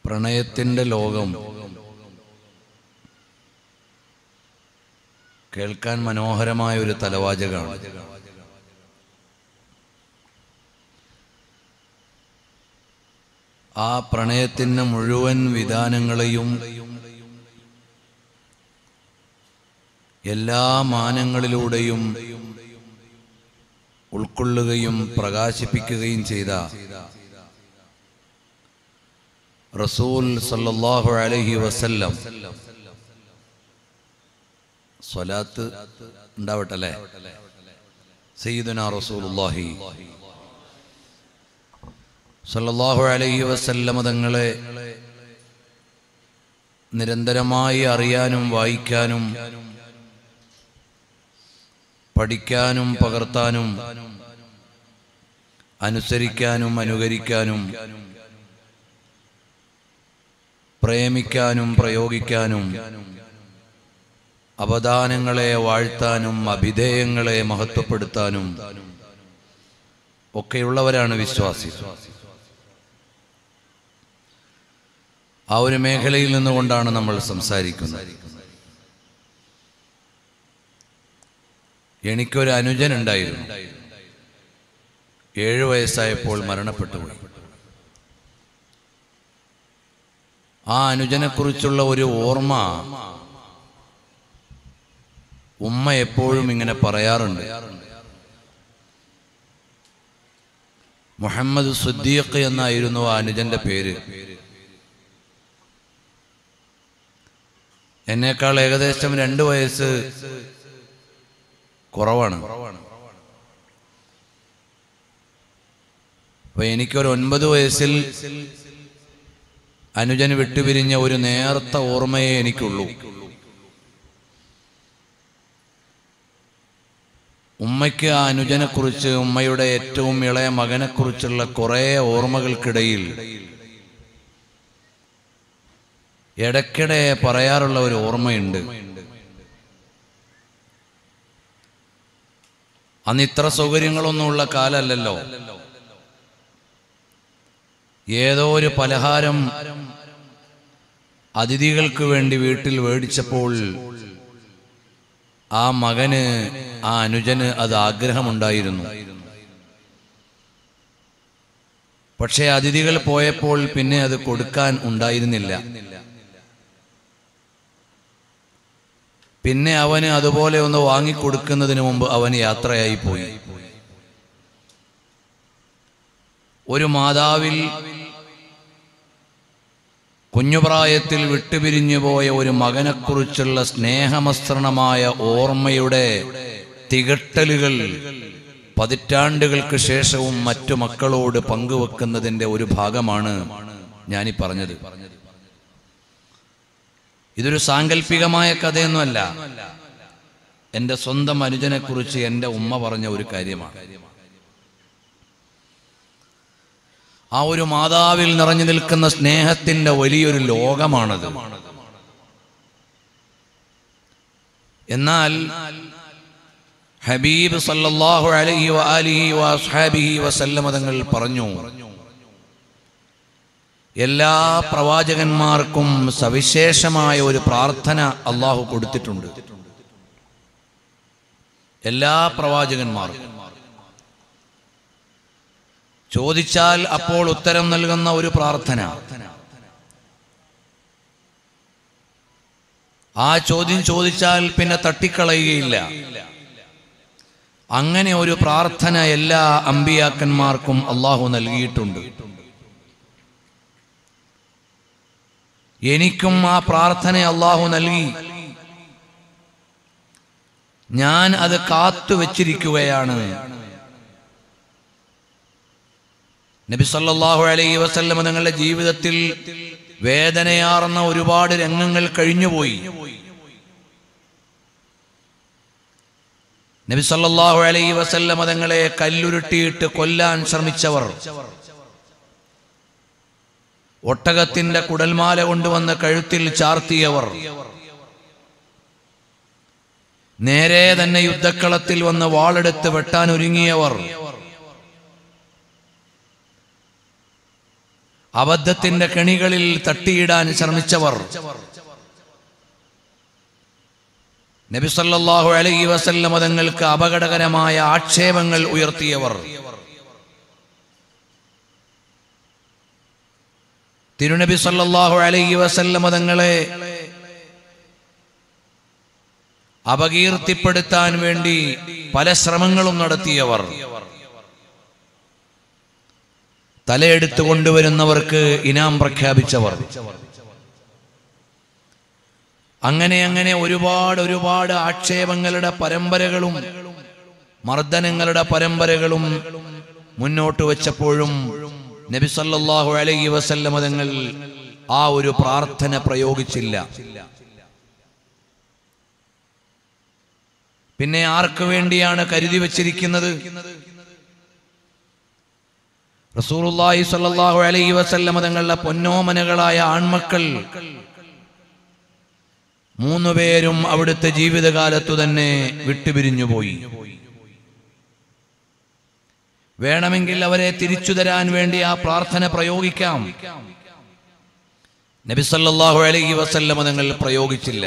പ്രണയത്തിൻ്റെ ലോകം കേൾക്കാൻ മനോഹരമായ ഒരു തലവാചകമാണ് ആ പ്രണയത്തിന് മുഴുവൻ വിധാനങ്ങളെയും എല്ലാ മാനങ്ങളിലൂടെയും ഉൾക്കൊള്ളുകയും പ്രകാശിപ്പിക്കുകയും ചെയ്ത റസൂൽ സല്ലല്ലാഹു അലൈഹി വസല്ലം സ്വലാത്ത് ഉണ്ടാവട്ടെ അല്ലേ സയ്യിദുന റസൂലുള്ളാഹി സല്ലല്ലാഹു അലൈഹി വസല്ലം തങ്ങളെ നിരന്തരമായി അറിയാനും വായിക്കാനും പഠിക്കാനും പകർത്താനും അനുസരിക്കാനും അനുകരിക്കാനും പ്രേമിക്കാനും പ്രയോഗിക്കാനും അവദാനങ്ങളെ വാഴ്ത്താനും അഭിധേയങ്ങളെ മഹത്വപ്പെടുത്താനും ഒക്കെയുള്ളവരാണ് വിശ്വാസി ആ ഒരു മേഖലയിൽ നിന്നുകൊണ്ടാണ് നമ്മൾ സംസാരിക്കുന്നത് എനിക്കൊരു അനുജൻ ഉണ്ടായിരുന്നു ഏഴു വയസ്സായപ്പോൾ മരണപ്പെട്ടുപോയി ആ അനുജനെക്കുറിച്ചുള്ള ഒരു ഓർമ്മ ഉമ്മ എപ്പോഴും ഇങ്ങനെ പറയാറുണ്ട് മുഹമ്മദ് സുദ്ദീഖ് എന്നായിരുന്നു ആ അനുജന്റെ പേര് എന്നേക്കാൾ ഏകദേശം രണ്ട് വയസ്സ് കുറവാണ് അപ്പൊ എനിക്കൊരു ഒൻപത് വയസ്സിൽ അനുജന് വിട്ടുപിരിഞ്ഞ ഒരു നേർത്ത ഓർമ്മയെ എനിക്കുള്ളൂ ഉമ്മയ്ക്ക് ആ അനുജനെ കുറിച്ച് ഉമ്മയുടെ ഏറ്റവും ഇളയ മകനെ കുറിച്ചുള്ള കുറെ ഓർമ്മകൾക്കിടയിൽ ഇടയ്ക്കിടെ പറയാറുള്ള ഒരു ഓർമ്മയുണ്ട് അന്ന് ഇത്ര സൗകര്യങ്ങളൊന്നുമുള്ള കാലല്ലല്ലോ ഏതോ ഒരു പലഹാരം അതിഥികൾക്ക് വേണ്ടി വീട്ടിൽ മേടിച്ചപ്പോൾ ആ മകന് ആ അനുജന് അത് ആഗ്രഹമുണ്ടായിരുന്നു പക്ഷേ അതിഥികൾ പോയപ്പോൾ പിന്നെ അത് കൊടുക്കാൻ ഉണ്ടായിരുന്നില്ല പിന്നെ അവന് അതുപോലെ ഒന്ന് വാങ്ങിക്കൊടുക്കുന്നതിന് മുമ്പ് അവൻ യാത്രയായി പോയി ഒരു മാതാവിൽ കുഞ്ഞുപ്രായത്തിൽ വിട്ടുപിരിഞ്ഞു പോയ ഒരു മകനെക്കുറിച്ചുള്ള സ്നേഹമസ്രണമായ ഓർമ്മയുടെ തികട്ടലുകൾ പതിറ്റാണ്ടുകൾക്ക് ശേഷവും മറ്റു മക്കളോട് പങ്കുവെക്കുന്നതിന്റെ ഒരു ഭാഗമാണ് ഞാനീ പറഞ്ഞത് ഇതൊരു സാങ്കല്പികമായ കഥയൊന്നുമല്ല എന്റെ സ്വന്തം അനുജനെക്കുറിച്ച് എന്റെ ഉമ്മ പറഞ്ഞ ഒരു കാര്യമാണ് ആ ഒരു മാതാവിൽ നിറഞ്ഞു നിൽക്കുന്ന സ്നേഹത്തിന്റെ വലിയൊരു ലോകമാണത് എന്നാൽ ഹബീബ് സല്ലല്ലാഹു അലൈഹി വആലിഹി വഅസ്ഹാബിഹി വസല്ലമ തങ്ങൾ പറഞ്ഞു എല്ലാ പ്രവാചകന്മാർക്കും സവിശേഷമായ ഒരു പ്രാർത്ഥന അള്ളാഹു കൊടുത്തിട്ടുണ്ട് എല്ലാ പ്രവാചകന്മാർക്കും ചോദിച്ചാൽ അപ്പോൾ ഉത്തരം നൽകുന്ന ഒരു പ്രാർത്ഥന ആ ചോദ്യം ചോദിച്ചാൽ പിന്നെ തട്ടിക്കളയുകയില്ല അങ്ങനെ ഒരു പ്രാർത്ഥന എല്ലാ അമ്പിയാക്കന്മാർക്കും അള്ളാഹു നൽകിയിട്ടുണ്ട് എനിക്കും ആ പ്രാർത്ഥന അള്ളാഹു നൽകി ഞാൻ അത് കാത്തു വച്ചിരിക്കുകയാണ് നബി സല്ലല്ലാഹു അലൈഹി വസല്ലം നിങ്ങളുടെ ജീവിതത്തിൽ വേദനയാർന്ന ഒരുപാട് രംഗങ്ങൾ കഴിഞ്ഞുപോയി നബി സല്ലല്ലാഹു അലൈഹി വസല്ലം തങ്ങളെ കല്ലുരുട്ടിയിട്ട് കൊല്ലാൻ ശ്രമിച്ചവർ ഒട്ടകത്തിന്റെ കുടൽമാല കൊണ്ടുവന്ന് കഴുത്തിൽ ചാർത്തിയവർ നേരെ തന്നെ യുദ്ധക്കളത്തിൽ വന്ന് വാളെടുത്ത് വെട്ടാൻ ഒരുങ്ങിയവർ അബദ്ധത്തിന്റെ കെണികളിൽ തട്ടിയിടാൻ ശ്രമിച്ചവർ നബിസല്ലാഹു അലൈഹി വസല്ലമ തങ്ങൾക്ക് അപകടകരമായ ആക്ഷേപങ്ങൾ ഉയർത്തിയവർ തിരുനബി സല്ലല്ലാഹു അലൈഹി വസല്ലമ തങ്ങളെ അപകീർത്തിപ്പെടുത്താൻ വേണ്ടി പല ശ്രമങ്ങളും നടത്തിയവർ തലയെടുത്തു കൊണ്ടുവരുന്നവർക്ക് ഇനാം പ്രഖ്യാപിച്ചവർ അങ്ങനെ അങ്ങനെ ഒരുപാട് ഒരുപാട് ആക്ഷേപങ്ങളുടെ പരമ്പരകളും മർദ്ദനങ്ങളുടെ പരമ്പരകളും മുന്നോട്ട് വെച്ചപ്പോഴും നബി സല്ലല്ലാഹു അലൈഹി വസല്ലമ തങ്ങൾ ആ ഒരു പ്രാർത്ഥന പ്രയോഗിച്ചില്ല പിന്നെ ആർക്കു വേണ്ടിയാണ് കരുതി വച്ചിരിക്കുന്നത് റസൂലുള്ളാഹി സ്വല്ലല്ലാഹു അലൈഹി വസല്ലമ തങ്ങളുടെ പൊന്നോമനകളായ ആൺമക്കൾ മൂന്നുപേരും അവിടുത്തെ ജീവിതകാലത്തു തന്നെ വിട്ടുപിരിഞ്ഞുപോയി വേണമെങ്കിൽ അവരെ തിരിച്ചു തരാൻ വേണ്ടി ആ പ്രാർത്ഥന പ്രയോഗിക്കാം നബി സല്ലല്ലാഹു അലൈഹി വസല്ലമ തങ്ങൾ പ്രയോഗിച്ചില്ല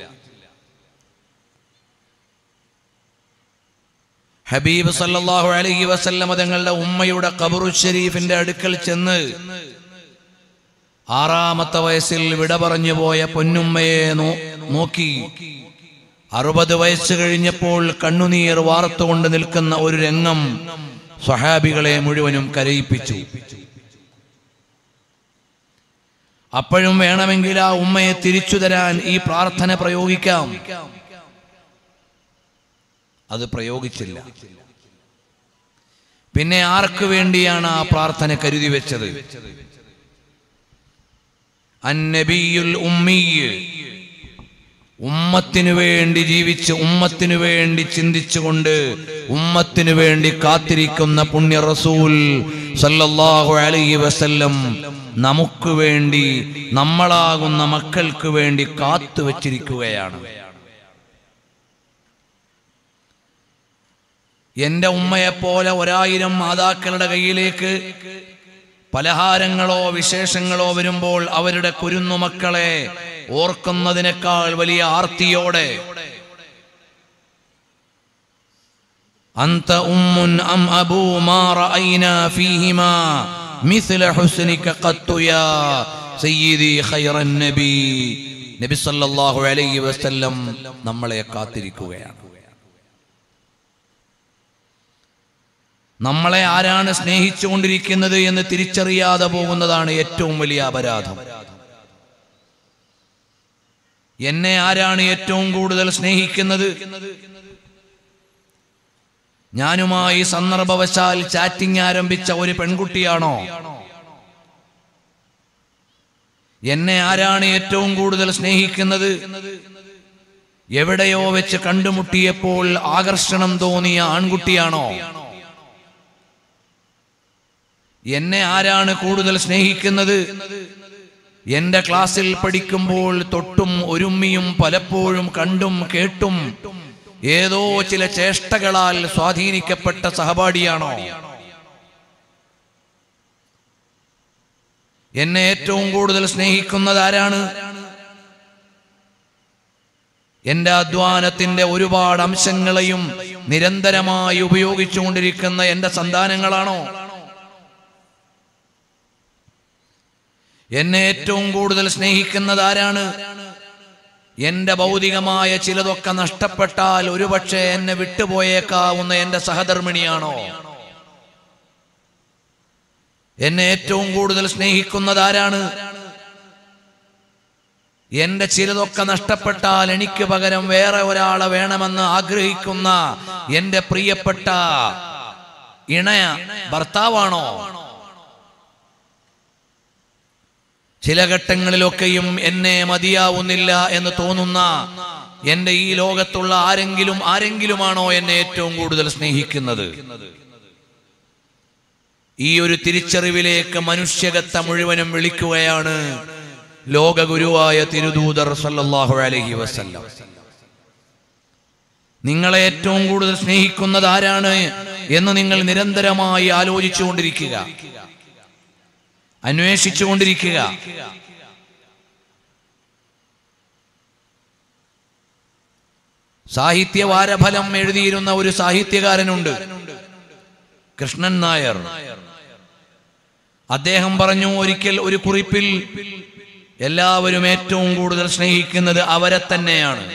ഹബീബ് സല്ലല്ലാഹു അലൈഹി വസല്ലമ തങ്ങളുടെ ഉമ്മയുടെ ഖബറു ഷരീഫിന്റെ അടുക്കൽ ചെന്ന് ആറാമത്തെ വയസ്സിൽ വിട പറഞ്ഞു പോയ പൊന്നുമ്മയെ നോ- നോക്കി അറുപത് വയസ്സ് കഴിഞ്ഞപ്പോൾ കണ്ണുനീർ വാർത്തുകൊണ്ട് നിൽക്കുന്ന ഒരു രംഗം സ്വഹാബികളെ മുഴുവനും കരയിപ്പിച്ചു അപ്പോഴും വേണമെങ്കിൽ ആ ഉമ്മയെ തിരിച്ചു തരാൻ ഈ പ്രാർത്ഥന പ്രയോഗിക്കാം അത് പ്രയോഗിച്ചില്ല പിന്നെ ആർക്കു വേണ്ടിയാണ് ആ പ്രാർത്ഥന കരുതി വെച്ചത് അന്നബിയുൽ ഉമ്മിയ് ഉമ്മത്തിനു വേണ്ടി ജീവിച്ച് ഉമ്മത്തിനു വേണ്ടി ചിന്തിച്ചുകൊണ്ട് ഉമ്മത്തിനു വേണ്ടി കാത്തിരിക്കുന്ന പുണ്യ റസൂൽ സല്ലല്ലാഹു അലൈഹി വസല്ലം നമുക്ക് വേണ്ടി നമ്മളാകുന്ന മക്കൾക്ക് വേണ്ടി കാത്തു വച്ചിരിക്കുകയാണ് എന്റെ ഉമ്മയെപ്പോലെ ഒരായിരം മാതാക്കളുടെ കയ്യിലേക്ക് പലഹാരങ്ങളോ വിശേഷങ്ങളോ വരുമ്പോൾ അവരുടെ കുരുന്നു മക്കളെ ഓർക്കുന്നതിനേക്കാൾ വലിയ ആർത്തിയോടെ അന്ത ഉമ്മുൻ അം അബൂ മാ റഅയ്നാ ഫീഹിമാ മിസ്ല ഹുസ്നിക ഖത്തു യാ സയ്യിദി ഖൈറൻ നബി നബി സല്ലല്ലാഹു അലൈഹി വസല്ലം നമ്മളെ കാത്തിരിക്കുകയാണ് നമ്മളെ ആരാണ് സ്നേഹിച്ചുകൊണ്ടിരിക്കുന്നത് എന്ന് തിരിച്ചറിയാതെ പോകുന്നതാണ് ഏറ്റവും വലിയ അപരാധം എന്നെ ആരാണ് ഏറ്റവും കൂടുതൽ സ്നേഹിക്കുന്നത് ഞാനുമായി സന്ദർഭവശാൽ ചാറ്റിംഗ് ആരംഭിച്ച ഒരു പെൺകുട്ടിയാണോ എന്നെ ആരാണ് ഏറ്റവും കൂടുതൽ സ്നേഹിക്കുന്നത് എവിടെയോ വെച്ച് കണ്ടുമുട്ടിയപ്പോൾ ആകർഷണം തോന്നിയ ആൺകുട്ടിയാണോ എന്നെ ആരാണ് കൂടുതൽ സ്നേഹിക്കുന്നത് എന്റെ ക്ലാസ്സിൽ പഠിക്കുമ്പോൾ തൊട്ടും ഒരുമ്മിയും പലപ്പോഴും കണ്ടും കേട്ടും ഏതോ ചില ചേഷ്ടകളാൽ സ്വാധീനിക്കപ്പെട്ട സഹപാഠിയാണോ എന്നെ ഏറ്റവും കൂടുതൽ സ്നേഹിക്കുന്നത് ആരാണ് എന്റെ അധ്വാനത്തിന്റെ ഒരുപാട് അംശങ്ങളെയും നിരന്തരമായി ഉപയോഗിച്ചുകൊണ്ടിരിക്കുന്ന എന്റെ സന്താനങ്ങളാണോ എന്നെ ഏറ്റവും കൂടുതൽ സ്നേഹിക്കുന്നത് ആരാണ് എന്റെ ഭൗതികമായ ചിലതൊക്കെ നഷ്ടപ്പെട്ടാൽ ഒരുപക്ഷെ എന്നെ വിട്ടുപോയേക്കാവുന്ന എന്റെ സഹധർമ്മിണിയാണോ എന്നെ ഏറ്റവും കൂടുതൽ സ്നേഹിക്കുന്നത് ആരാണ് എന്റെ ചിലതൊക്കെ നഷ്ടപ്പെട്ടാൽ എനിക്ക് പകരം വേറെ ഒരാളെ വേണമെന്ന് ആഗ്രഹിക്കുന്ന എന്റെ പ്രിയപ്പെട്ട ഇണയ ഭർത്താവാണോ ചില ഘട്ടങ്ങളിലൊക്കെയും എന്നെ മതിയാവുന്നില്ല എന്ന് തോന്നുന്ന എന്റെ ഈ ലോകത്തുള്ള ആരെങ്കിലും ആരെങ്കിലുമാണോ എന്നെ ഏറ്റവും കൂടുതൽ സ്നേഹിക്കുന്നത് ഈ ഒരു തിരിച്ചറിവിലേക്ക് മനുഷ്യകത്ത മുഴുവനും വിളിക്കുകയാണ് ലോകഗുരുവായ തിരുദൂതർ സല്ലല്ലാഹു അലൈഹി വസല്ലം നിങ്ങളെ ഏറ്റവും കൂടുതൽ സ്നേഹിക്കുന്നത് ആരാണ് എന്ന് നിങ്ങൾ നിരന്തരമായി ആലോചിച്ചുകൊണ്ടിരിക്കുക അന്വേഷിച്ചു കൊണ്ടിരിക്കുക സാഹിത്യവാരഫലം എഴുതിയിരുന്ന ഒരു സാഹിത്യകാരനുണ്ട് കൃഷ്ണൻ നായർ അദ്ദേഹം പറഞ്ഞു ഒരിക്കൽ ഒരു കുറിപ്പിൽ എല്ലാവരും ഏറ്റവും കൂടുതൽ സ്നേഹിക്കുന്നത് അവരെ തന്നെയാണ്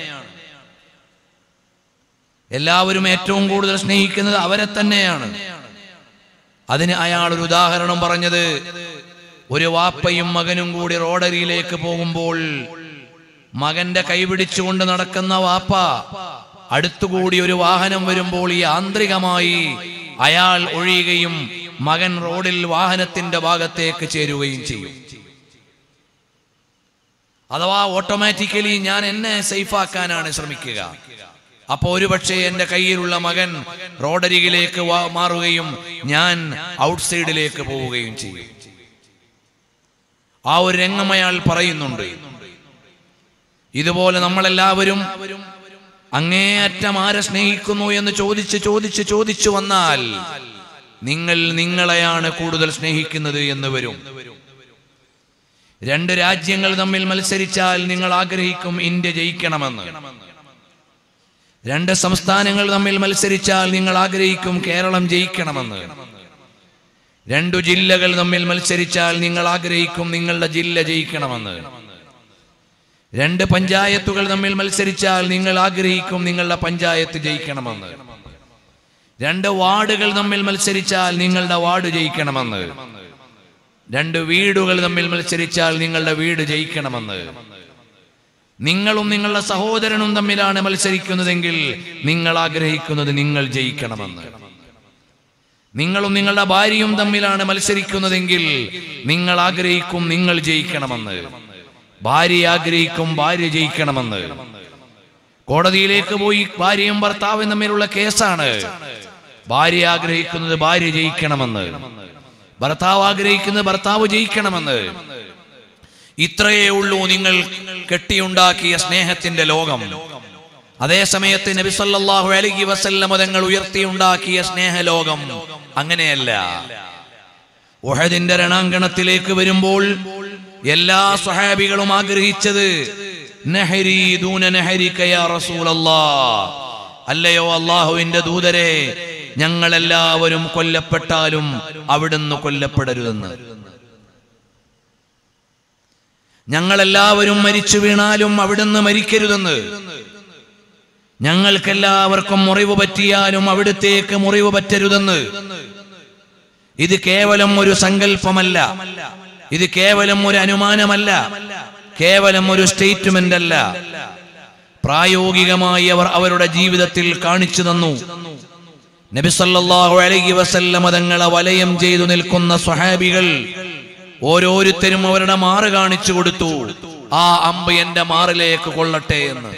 എല്ലാവരും ഏറ്റവും കൂടുതൽ സ്നേഹിക്കുന്നത് അവരെ തന്നെയാണ് അതിന് അയാൾ ഒരു ഉദാഹരണം പറഞ്ഞത് ഒരു വാപ്പയും മകനും കൂടി റോഡരിയിലേക്ക് പോകുമ്പോൾ മകന്റെ കൈപിടിച്ചുകൊണ്ട് നടക്കുന്ന വാപ്പ അടുത്തുകൂടി ഒരു വാഹനം വരുമ്പോൾ ഈ ആന്തരികമായി അയാൾ ഒഴിയുകയും മകൻ റോഡിൽ വാഹനത്തിന്റെ ഭാഗത്തേക്ക് ചേരുകയും ചെയ്യും അഥവാ ഓട്ടോമാറ്റിക്കലി ഞാൻ എന്നെ സേഫാക്കാനാണ് ശ്രമിക്കുക അപ്പൊ ഒരുപക്ഷെ എന്റെ കയ്യിലുള്ള മകൻ റോഡരികിലേക്ക് വാ- മാറുകയും ഞാൻ ഔട്ട്സൈഡിലേക്ക് പോവുകയും ചെയ്യും ആ ഒരു രംഗം അയാൾ പറയുന്നുണ്ട് ഇതുപോലെ നമ്മളെല്ലാവരും അങ്ങേയറ്റം ആരെ സ്നേഹിക്കുന്നു എന്ന് ചോദിച്ച് ചോദിച്ച് ചോദിച്ചു വന്നാൽ നിങ്ങൾ നിങ്ങളെയാണ് കൂടുതൽ സ്നേഹിക്കുന്നത് എന്ന് വരും രണ്ട് രാജ്യങ്ങൾ തമ്മിൽ മത്സരിച്ചാൽ നിങ്ങൾ ആഗ്രഹിക്കും ഇന്ത്യ ജയിക്കണമെന്ന് രണ്ട് സംസ്ഥാനങ്ങൾ തമ്മിൽ മത്സരിച്ചാൽ നിങ്ങൾ ആഗ്രഹിക്കും കേരളം ജയിക്കണമെന്ന് രണ്ടു ജില്ലകൾ തമ്മിൽ മത്സരിച്ചാൽ നിങ്ങൾ ആഗ്രഹിക്കും നിങ്ങളുടെ ജില്ല ജയിക്കണമെന്ന് രണ്ട് പഞ്ചായത്തുകൾ തമ്മിൽ മത്സരിച്ചാൽ നിങ്ങൾ ആഗ്രഹിക്കും നിങ്ങളുടെ പഞ്ചായത്ത് ജയിക്കണമെന്ന് രണ്ട് വാർഡുകൾ തമ്മിൽ മത്സരിച്ചാൽ നിങ്ങളുടെ വാർഡ് ജയിക്കണമെന്ന് രണ്ട് വീടുകൾ തമ്മിൽ മത്സരിച്ചാൽ നിങ്ങളുടെ വീട് ജയിക്കണമെന്ന് നിങ്ങളും നിങ്ങളുടെ സഹോദരനും തമ്മിലാണ് മത്സരിക്കുന്നതെങ്കിൽ നിങ്ങൾ ആഗ്രഹിക്കുന്നത് നിങ്ങൾ ജയിക്കണമെന്ന് നിങ്ങളും നിങ്ങളുടെ ഭാര്യയും തമ്മിലാണ് മത്സരിക്കുന്നതെങ്കിൽ നിങ്ങൾ ആഗ്രഹിക്കും നിങ്ങൾ ജയിക്കണമെന്ന് ഭാര്യ ആഗ്രഹിക്കും ഭാര്യ ജയിക്കണമെന്ന് കോടതിയിലേക്ക് പോയി ഭാര്യയും ഭർത്താവും തമ്മിലുള്ള കേസാണ് ഭാര്യ ആഗ്രഹിക്കുന്നത് ഭാര്യ ജയിക്കണമെന്ന് ഭർത്താവ് ആഗ്രഹിക്കുന്നത് ഭർത്താവ് ജയിക്കണമെന്ന് ഇത്രയേ ഉള്ളൂ നിങ്ങൾ കെട്ടിയുണ്ടാക്കിയ സ്നേഹത്തിന്റെ ലോകം അതേ സമയത്ത് നബി സല്ലല്ലാഹു അലൈഹി വസല്ലമ തങ്ങൾ ഉയർത്തിയുണ്ടാക്കിയ സ്നേഹലോകം അങ്ങനെയല്ല ഉഹദിന്റെ രണാങ്കണത്തിലേക്ക് വരുമ്പോൾ എല്ലാ സ്വഹാബികളും ആഗ്രഹിച്ചത് നഹരി ദൂന നഹരിക യാ റസൂലല്ലാഹ് അല്ലയോ അള്ളാഹുവിന്റെ ദൂതരെ ഞങ്ങളെല്ലാവരും കൊല്ലപ്പെട്ടാലും അവിടുന്ന് കൊല്ലപ്പെടരുതെന്ന് ഞങ്ങളെല്ലാവരും മരിച്ചു വീണാലും അവിടുന്ന് മരിക്കരുതെന്ന് ഞങ്ങൾക്കെല്ലാവർക്കും മുറിവ് പറ്റിയാലും അവിടുത്തേക്ക് മുറിവ് പറ്റരുതെന്ന് ഇത് കേവലം ഒരു സങ്കല്പമല്ല ഇത് കേവലം ഒരു അനുമാനമല്ല കേവലം ഒരു സ്റ്റേറ്റ്മെന്റ് അല്ല പ്രായോഗികമായി അവർ അവരുടെ ജീവിതത്തിൽ കാണിച്ചു തന്നു നബി സല്ലല്ലാഹു അലൈഹി വസല്ലമ തങ്ങളെ വലയം ചെയ്തു നിൽക്കുന്ന സ്വഹാബികൾ ഓരോരുത്തരും അവരുടെ മാറ് കാണിച്ചു കൊടുത്തു ആ അമ്പ് എന്റെ മാറിലേക്ക് കൊള്ളട്ടെ എന്ന്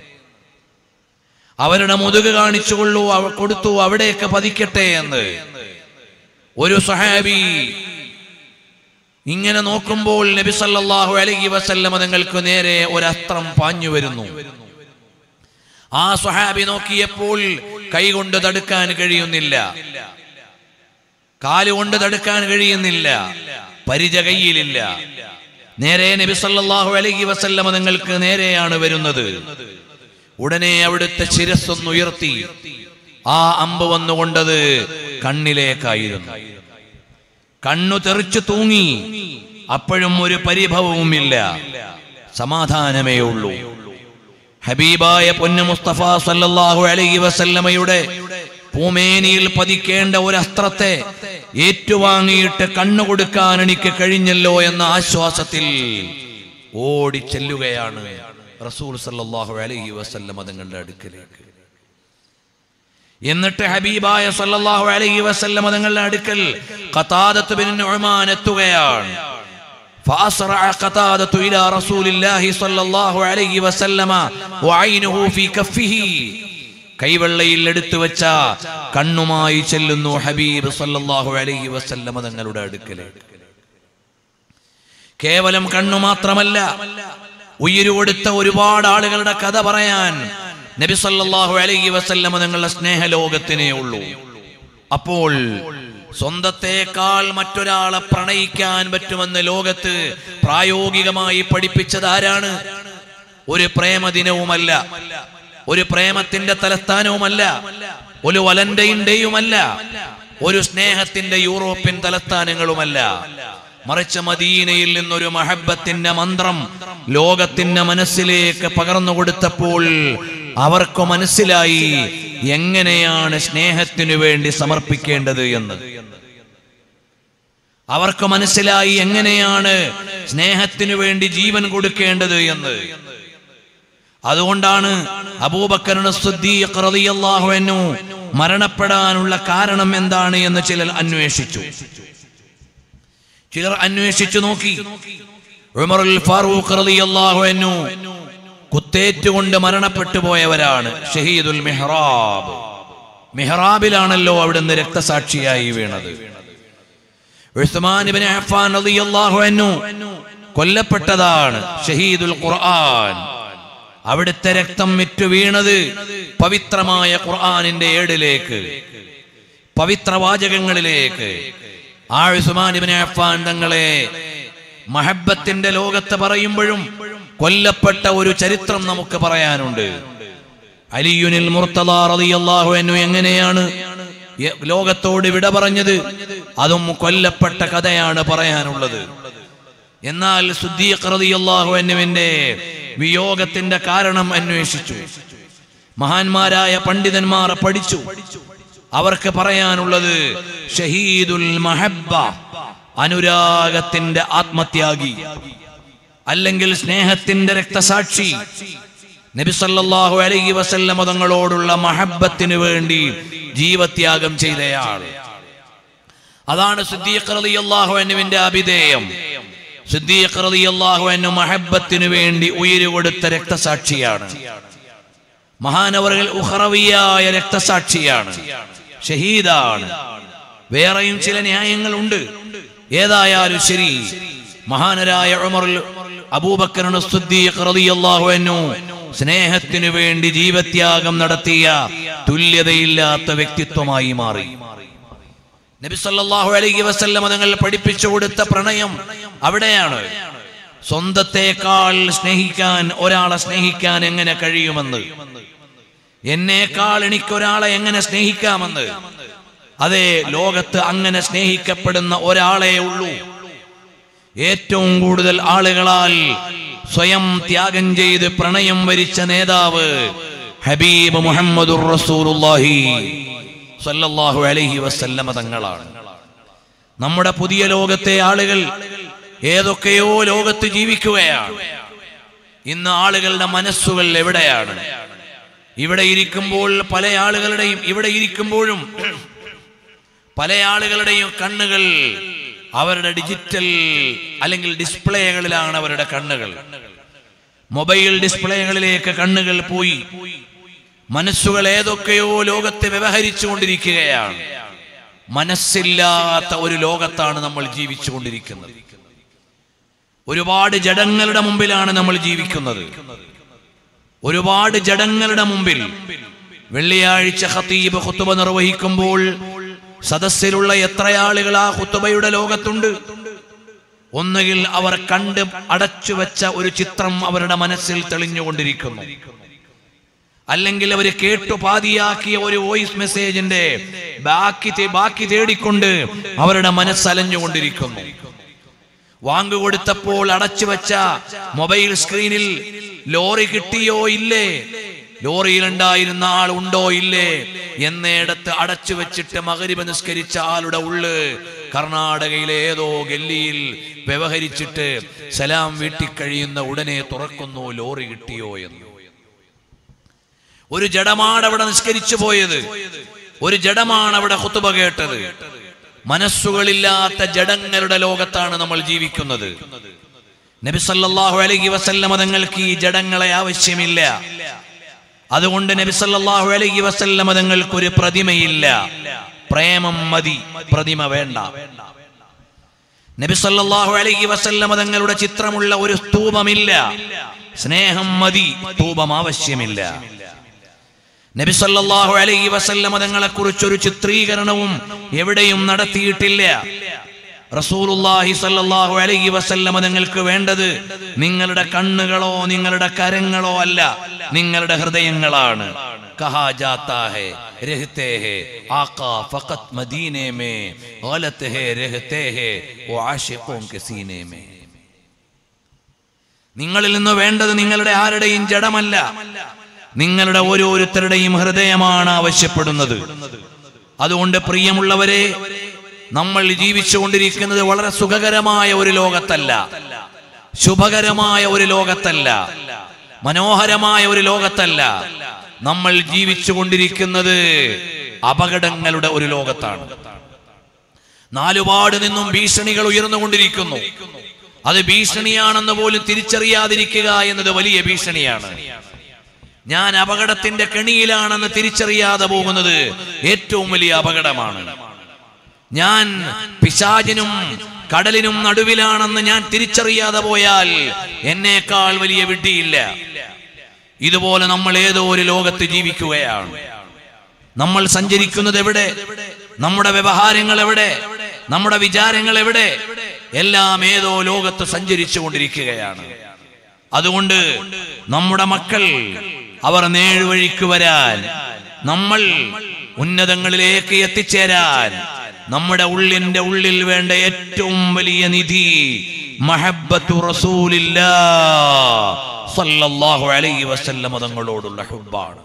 അവരുടെ മുതുക് കാണിച്ചു കൊള്ളൂ അവ കൊടുത്തു അവിടേക്ക് പതിക്കട്ടെ എന്ന് ഒരു സഹാബി ഇങ്ങനെ നോക്കുമ്പോൾ നബി സല്ലല്ലാഹു അലൈഹി വസല്ലമ തങ്ങൾക്ക് നേരെ ഒരു അസ്ത്രം പാഞ്ഞു വരുന്നു ആ സ്വഹാബി നോക്കിയപ്പോൾ കൈകൊണ്ട് തടുക്കാൻ കഴിയുന്നില്ല കാലുകൊണ്ട് തടുക്കാൻ കഴിയുന്നില്ല പരിച കയ്യിലില്ല നേരെ നബി സല്ലല്ലാഹു അലൈഹി വസല്ലമ നിങ്ങൾക്ക് നേരെയാണ് വരുന്നത് ഉടനെ അവിടുത്തെ ശിരസ്സൊന്ന് ഉയർത്തി ആ അമ്പ് വന്നുകൊണ്ടത് കണ്ണിലേക്കായിരുന്നു കണ്ണു തെറിച്ചു തൂങ്ങി അപ്പോഴും ഒരു പരിഭവവുമില്ല സമാധാനമേ ഉള്ളൂ ഹബീബായ പൊന്നു മുസ്തഫ സല്ലല്ലാഹു അലൈഹി വസല്ലമയുടെ പൂമേനിയിൽ പതിക്കേണ്ട ഒരു അസ്ത്രത്തെ ഏറ്റുവാങ്ങിയിട്ട് കണ്ണു കൊടുക്കാൻ എനിക്ക് കഴിഞ്ഞല്ലോ എന്ന ആശ്വാസത്തിൽ ഓടി ചെല്ലുകയാണ് റസൂൽ സല്ലല്ലാഹു അലൈഹി വസല്ലമ തങ്ങളുടെ അടുക്കലേക്ക് എന്നിട്ട് ഹബീബായ സല്ലല്ലാഹു അലൈഹി വസല്ലമ തങ്ങളുടെ അടുക്കൽ ഖതാദത്ത് ബിൻ നുഅ്മാൻ എത്തുകയാണ് فأسرع قتادة إلى رسول الله صلى الله عليه وسلم وعينه في كفه കൈവെള്ളയിൽ എടുത്തു വെച്ച കണ്ണുമായി ചെല്ലുന്നു ഹബീബ് സല്ലല്ലാഹു അലൈഹി വസല്ലമ തങ്ങളുടെ അടുക്കലേക്ക് കേവലം കണ്ണു മാത്രമല്ല ഉയിരു കൊടുത്ത ഒരുപാട് ആളുകളുടെ കഥ പറയാൻ നബി സല്ലല്ലാഹു അലൈഹി വസല്ലമ തങ്ങളുടെ സ്നേഹലോകത്തിനേ ഉള്ളൂ അപ്പോൾ സ്വന്തത്തേക്കാൾ മറ്റൊരാളെ പ്രണയിക്കാൻ പറ്റുമെന്ന് ലോകത്ത് പ്രായോഗികമായി പഠിപ്പിച്ചത് ആരാണ് ഒരു പ്രേമദിനവുമല്ല ഒരു പ്രേമത്തിന്റെ തലസ്ഥാനവുമല്ല ഒരു വലന്റൈൻ്റെയുമല്ല ഒരു സ്നേഹത്തിന്റെ യൂറോപ്യൻ തലസ്ഥാനങ്ങളുമല്ല മറിച്ച് മദീനയിൽ നിന്നൊരു മഹബത്തിന്റെ മന്ത്രം ലോകത്തിന്റെ മനസ്സിലേക്ക് പകർന്നു കൊടുത്തപ്പോൾ അവർക്ക് മനസ്സിലായി എങ്ങനെയാണ് സ്നേഹത്തിനു വേണ്ടി സമർപ്പിക്കേണ്ടത് എന്ന് അവർക്ക് മനസ്സിലായി എങ്ങനെയാണ് സ്നേഹത്തിനു വേണ്ടി ജീവൻ കൊടുക്കേണ്ടത് എന്ന് അതുകൊണ്ടാണ് അബൂബക്കറിന് റളിയല്ലാഹു മരണപ്പെടാനുള്ള കാരണം എന്താണ് എന്ന് ചിലർ അന്വേഷിച്ചു ചിലർ അന്വേഷിച്ചു നോക്കി ഉമറുൽ ഫാറൂഖ് റളിയല്ലാഹു അൻഹു കുത്തേറ്റുകൊണ്ട് മരണപ്പെട്ടു പോയവരാണ് ഷഹീദുൽ മിഹ്റാബ് മിഹ്റാബിലാണല്ലോ അവിടുന്ന് രക്തസാക്ഷിയായി വീണത് ഉസ്മാൻ ഇബ്നു അഫ്ഫാൻ റളിയല്ലാഹു അൻഹു കൊല്ലപ്പെട്ടതാണ് ഷഹീദുൽ ഖുർആൻ അവിടുത്തെ രക്തം വിറ്റു വീണത് പവിത്രമായ ഖുർആനിന്റെ ഏടിലേക്ക് പവിത്രവാചകങ്ങളിലേക്ക് ആ ഉസ്മാൻ ഇബ്നു അഫ്ഫാൻ തങ്ങളെ മഹബത്തിന്റെ ലോകത്ത് പറയുമ്പോഴും കൊല്ലപ്പെട്ട ഒരു ചരിത്രം നമുക്ക് പറയാനുണ്ട് അലിയുനിൽ മുർത്തദ റളിയല്ലാഹു അൻഹു എങ്ങനെയാണ് യ- ലോകത്തോട് വിട പറഞ്ഞത് അതും കൊല്ലപ്പെട്ട കഥയാണ് പറയാനുള്ളത് എന്നാൽ സുദ്ദീഖ് റളിയല്ലാഹു അൻഹുവിന്റെ വിയോഗത്തിന്റെ കാരണം അന്വേഷിച്ചു മഹാന്മാരായ പണ്ഡിതന്മാർ പഠിച്ചു അവർക്ക് പറയാനുള്ളത് ഷഹീദുൽ മഹബ്ബ അനുരാഗത്തിന്റെ ആത്മത്യാഗി അല്ലെങ്കിൽ സ്നേഹത്തിന്റെ രക്തസാക്ഷി നബി സല്ലല്ലാഹു അലൈഹി വസല്ലമ തങ്ങളോടുള്ള മഹബത്തിന് വേണ്ടി ജീവത്യാഗം ചെയ്തയാൾ അതാണ് സിദ്ദീഖ് റളിയല്ലാഹു അൻഹുവിന്റെ അഭിധേയം സിദ്ദീഖ് റളിയല്ലാഹു അൻഹു മഹബത്തിന് വേണ്ടി ഉയിര് കൊടുത്ത രക്തസാക്ഷിയാണ് മഹാനവറുകൾ ഉഹറവിയായ രക്തസാക്ഷിയാണ് ഷഹീദാണ് വേറെയും ചില ന്യായങ്ങളുണ്ട് ഏതായാലും ശരി മഹാനരായ ഉമറുൽ അബൂബക്കറിന് സിദ്ദീഖ് റളിയല്ലാഹു അൻഹു സ്നേഹത്തിനു വേണ്ടി ജീവത്യാഗം നടത്തിയ തുല്യതയില്ലാത്ത വ്യക്തിത്വമായി മാറി നബി സല്ലല്ലാഹു അലൈഹി വസല്ലം തങ്ങൾ പഠിപ്പിച്ചു കൊടുത്ത പ്രണയം അവിടെയാണ് സ്വന്തത്തെക്കാൾ സ്നേഹിക്കാൻ ഒരാളെ സ്നേഹിക്കാൻ എങ്ങനെ കഴിയുമെന്ന് എന്നേക്കാൾ എനിക്കൊരാളെ എങ്ങനെ സ്നേഹിക്കാമെന്ന് അതെ ലോകത്ത് അങ്ങനെ സ്നേഹിക്കപ്പെടുന്ന ഒരാളെ ഉള്ളൂ ഏറ്റവും കൂടുതൽ ആളുകളാൽ സ്വയം ത്യാഗം ചെയ്ത് പ്രണയം വരിച്ച നേതാവ് ഹബീബ് മുഹമ്മദുർ റസൂലുള്ളാഹി സല്ലല്ലാഹു അലൈഹി വസല്ലമ തങ്ങളാണ് നമ്മുടെ പുതിയ ലോകത്തെ ആളുകൾ ഏതൊക്കെയോ ലോകത്ത് ജീവിക്കുകയാണ് ഇന്ന് ആളുകളുടെ മനസ്സുകൾ എവിടെയാണ് ഇവിടെ ഇരിക്കുമ്പോൾ പല ആളുകളുടെയും ഇവിടെ ഇരിക്കുമ്പോഴും പല ആളുകളുടെയും കണ്ണുകൾ അവരുടെ ഡിജിറ്റൽ അല്ലെങ്കിൽ ഡിസ്പ്ലേകളിലാണ് അവരുടെ കണ്ണുകൾ മൊബൈൽ ഡിസ്പ്ലേകളിലേക്ക് കണ്ണുകൾ പോയി മനസ്സുകൾ ഏതൊക്കെയോ ലോകത്തെ വ്യവഹരിച്ചു കൊണ്ടിരിക്കുകയാണ് മനസ്സില്ലാത്ത ഒരു ലോകത്താണ് നമ്മൾ ജീവിച്ചു കൊണ്ടിരിക്കുന്നത് ഒരുപാട് ജഡങ്ങളുടെ മുമ്പിലാണ് നമ്മൾ ജീവിക്കുന്നത് ഒരുപാട് ജഡങ്ങളുടെ മുമ്പിൽ വെള്ളിയാഴ്ച ഖതീബ് ഖുത്തുബ നിർവഹിക്കുമ്പോൾ സദസ്സിലുള്ള എത്ര ആളുകൾ ആ ഖുത്തുബയുടെ ലോകത്തുണ്ട് ഒന്നുകിൽ അവർ കണ്ട് അടച്ചു വെച്ച ഒരു ചിത്രം അവരുടെ മനസ്സിൽ തെളിഞ്ഞുകൊണ്ടിരിക്കുന്നു അല്ലെങ്കിൽ അവർ കേട്ടു പാതിയാക്കിയ ഒരു വോയിസ് മെസ്സേജിന്റെ ബാക്കി തേ- ബാക്കി തേടിക്കൊണ്ട് അവരുടെ മനസ്സലഞ്ഞുകൊണ്ടിരിക്കുന്നു വാങ്ക് കൊടുത്തപ്പോൾ അടച്ചു വെച്ച മൊബൈൽ സ്ക്രീനിൽ ലോറി കിട്ടിയോ ഇല്ലേ ലോറിയിലുണ്ടായിരുന്ന ആൾ ഉണ്ടോ ഇല്ലേ എന്നിടത്ത് അടച്ചു വെച്ചിട്ട് മകരിബ് നിസ്കരിച്ച ആളുടെ ഉള്ള് കർണാടകയിലെ ഏതോ ഗല്ലിയിൽ വ്യവഹരിച്ചിട്ട് സലാം വീട്ടി കഴിയുന്ന ഉടനെ തുറക്കുന്നു ലോറി കിട്ടിയോ എന്ന് ഒരു ജഡമാണ് അവിടെ നിസ്കരിച്ചു പോയത് ഒരു ജഡമാണ് അവിടെ ഹുത്തുബ കേട്ടത് മനസ്സുകളില്ലാത്ത ജഡങ്ങളുടെ ലോകത്താണ് നമ്മൾ ജീവിക്കുന്നത് നബി സല്ലല്ലാഹു അലൈഹി വസല്ലമ തങ്ങൾക്ക് ഈ ജഡങ്ങളെ ആവശ്യമില്ല അതുകൊണ്ട് നബി സല്ലല്ലാഹു അലൈഹി വസല്ലമ തങ്ങൾക്ക് ഒരു പ്രതിമയില്ല പ്രേമം മതി പ്രതിമ വേണ്ട നബി സല്ലല്ലാഹു അലൈഹി വസല്ലമ തങ്ങളുടെ ചിത്രമുള്ള ഒരു സ്തൂപമില്ല സ്നേഹം മതി സ്തൂപം ആവശ്യമില്ല നബി സല്ലല്ലാഹു അലൈഹി വസല്ലമ തങ്ങളെ കുറിച്ചൊരു ചിത്രീകരണവും എവിടെയും നടത്തിയിട്ടില്ല റസൂലുള്ളാഹി സല്ലല്ലാഹു അലൈഹി വസല്ലമ നിങ്ങൾക്ക് വേണ്ടത് നിങ്ങളുടെ കണ്ണുകളോ നിങ്ങളുടെ കരങ്ങളോ അല്ല നിങ്ങളുടെ ഹൃദയങ്ങളാണ് കഹാ ജാത്താ ഹേ രഹ്തേ ഹേ ആഖാ ഫഖത് മദീനെ മേ ഗലത് ഹേ രഹ്തേ ഹേ വ ആശിഖോं के सीने में നിങ്ങളിൽ നിന്ന് വേണ്ടത് നിങ്ങളുടെ ആരുടെയും ജഡമല്ല നിങ്ങളുടെ ഓരോരുത്തരുടെയും ഹൃദയമാണ് ആവശ്യപ്പെടുന്നത് അതുകൊണ്ട് പ്രിയമുള്ളവരെ നമ്മൾ ജീവിച്ചുകൊണ്ടിരിക്കുന്നത് വളരെ സുഖകരമായ ഒരു ലോകത്തല്ല ശുഭകരമായ ഒരു ലോകത്തല്ല മനോഹരമായ ഒരു ലോകത്തല്ല നമ്മൾ ജീവിച്ചുകൊണ്ടിരിക്കുന്നത് അപകടങ്ങളുടെ ഒരു ലോകത്താണ് നാലുപാട് നിന്നും ഭീഷണികൾ ഉയർന്നുകൊണ്ടിരിക്കുന്നു അത് ഭീഷണിയാണെന്ന് പോലും തിരിച്ചറിയാതിരിക്കുക എന്നത് വലിയ ഭീഷണിയാണ് ഞാൻ അപകടത്തിന്റെ കെണിയിലാണെന്ന് തിരിച്ചറിയാതെ പോകുന്നത് ഏറ്റവും വലിയ അപകടമാണ് ഞാൻ പിശാചിനും കടലിനും നടുവിലാണെന്ന് ഞാൻ തിരിച്ചറിയാതെ പോയാൽ എന്നേക്കാൾ വലിയ വിഡ്ഢിയില്ല ഇതുപോലെ നമ്മൾ ഏതോ ഒരു ലോകത്ത് ജീവിക്കുകയാണ് നമ്മൾ സഞ്ചരിക്കുന്നത് എവിടെ നമ്മുടെ വ്യവഹാരങ്ങൾ എവിടെ നമ്മുടെ വിചാരങ്ങൾ എവിടെ എല്ലാം ഏതോ ലോകത്ത് സഞ്ചരിച്ചു കൊണ്ടിരിക്കുകയാണ് അതുകൊണ്ട് നമ്മുടെ മക്കൾ അവർ നേഴ്വഴിക്ക് വരാൻ നമ്മൾ ഉന്നതങ്ങളിലേക്ക് എത്തിച്ചേരാൻ നമ്മുടെ ഉള്ളിന്റെ ഉള്ളിൽ വേണ്ട ഏറ്റവും വലിയ നിധി മഹബത്തു റസൂലില്ലാ സല്ലല്ലാഹു അലൈഹി വസല്ലം തങ്ങളോടുള്ള ഹുബ്ബാണ്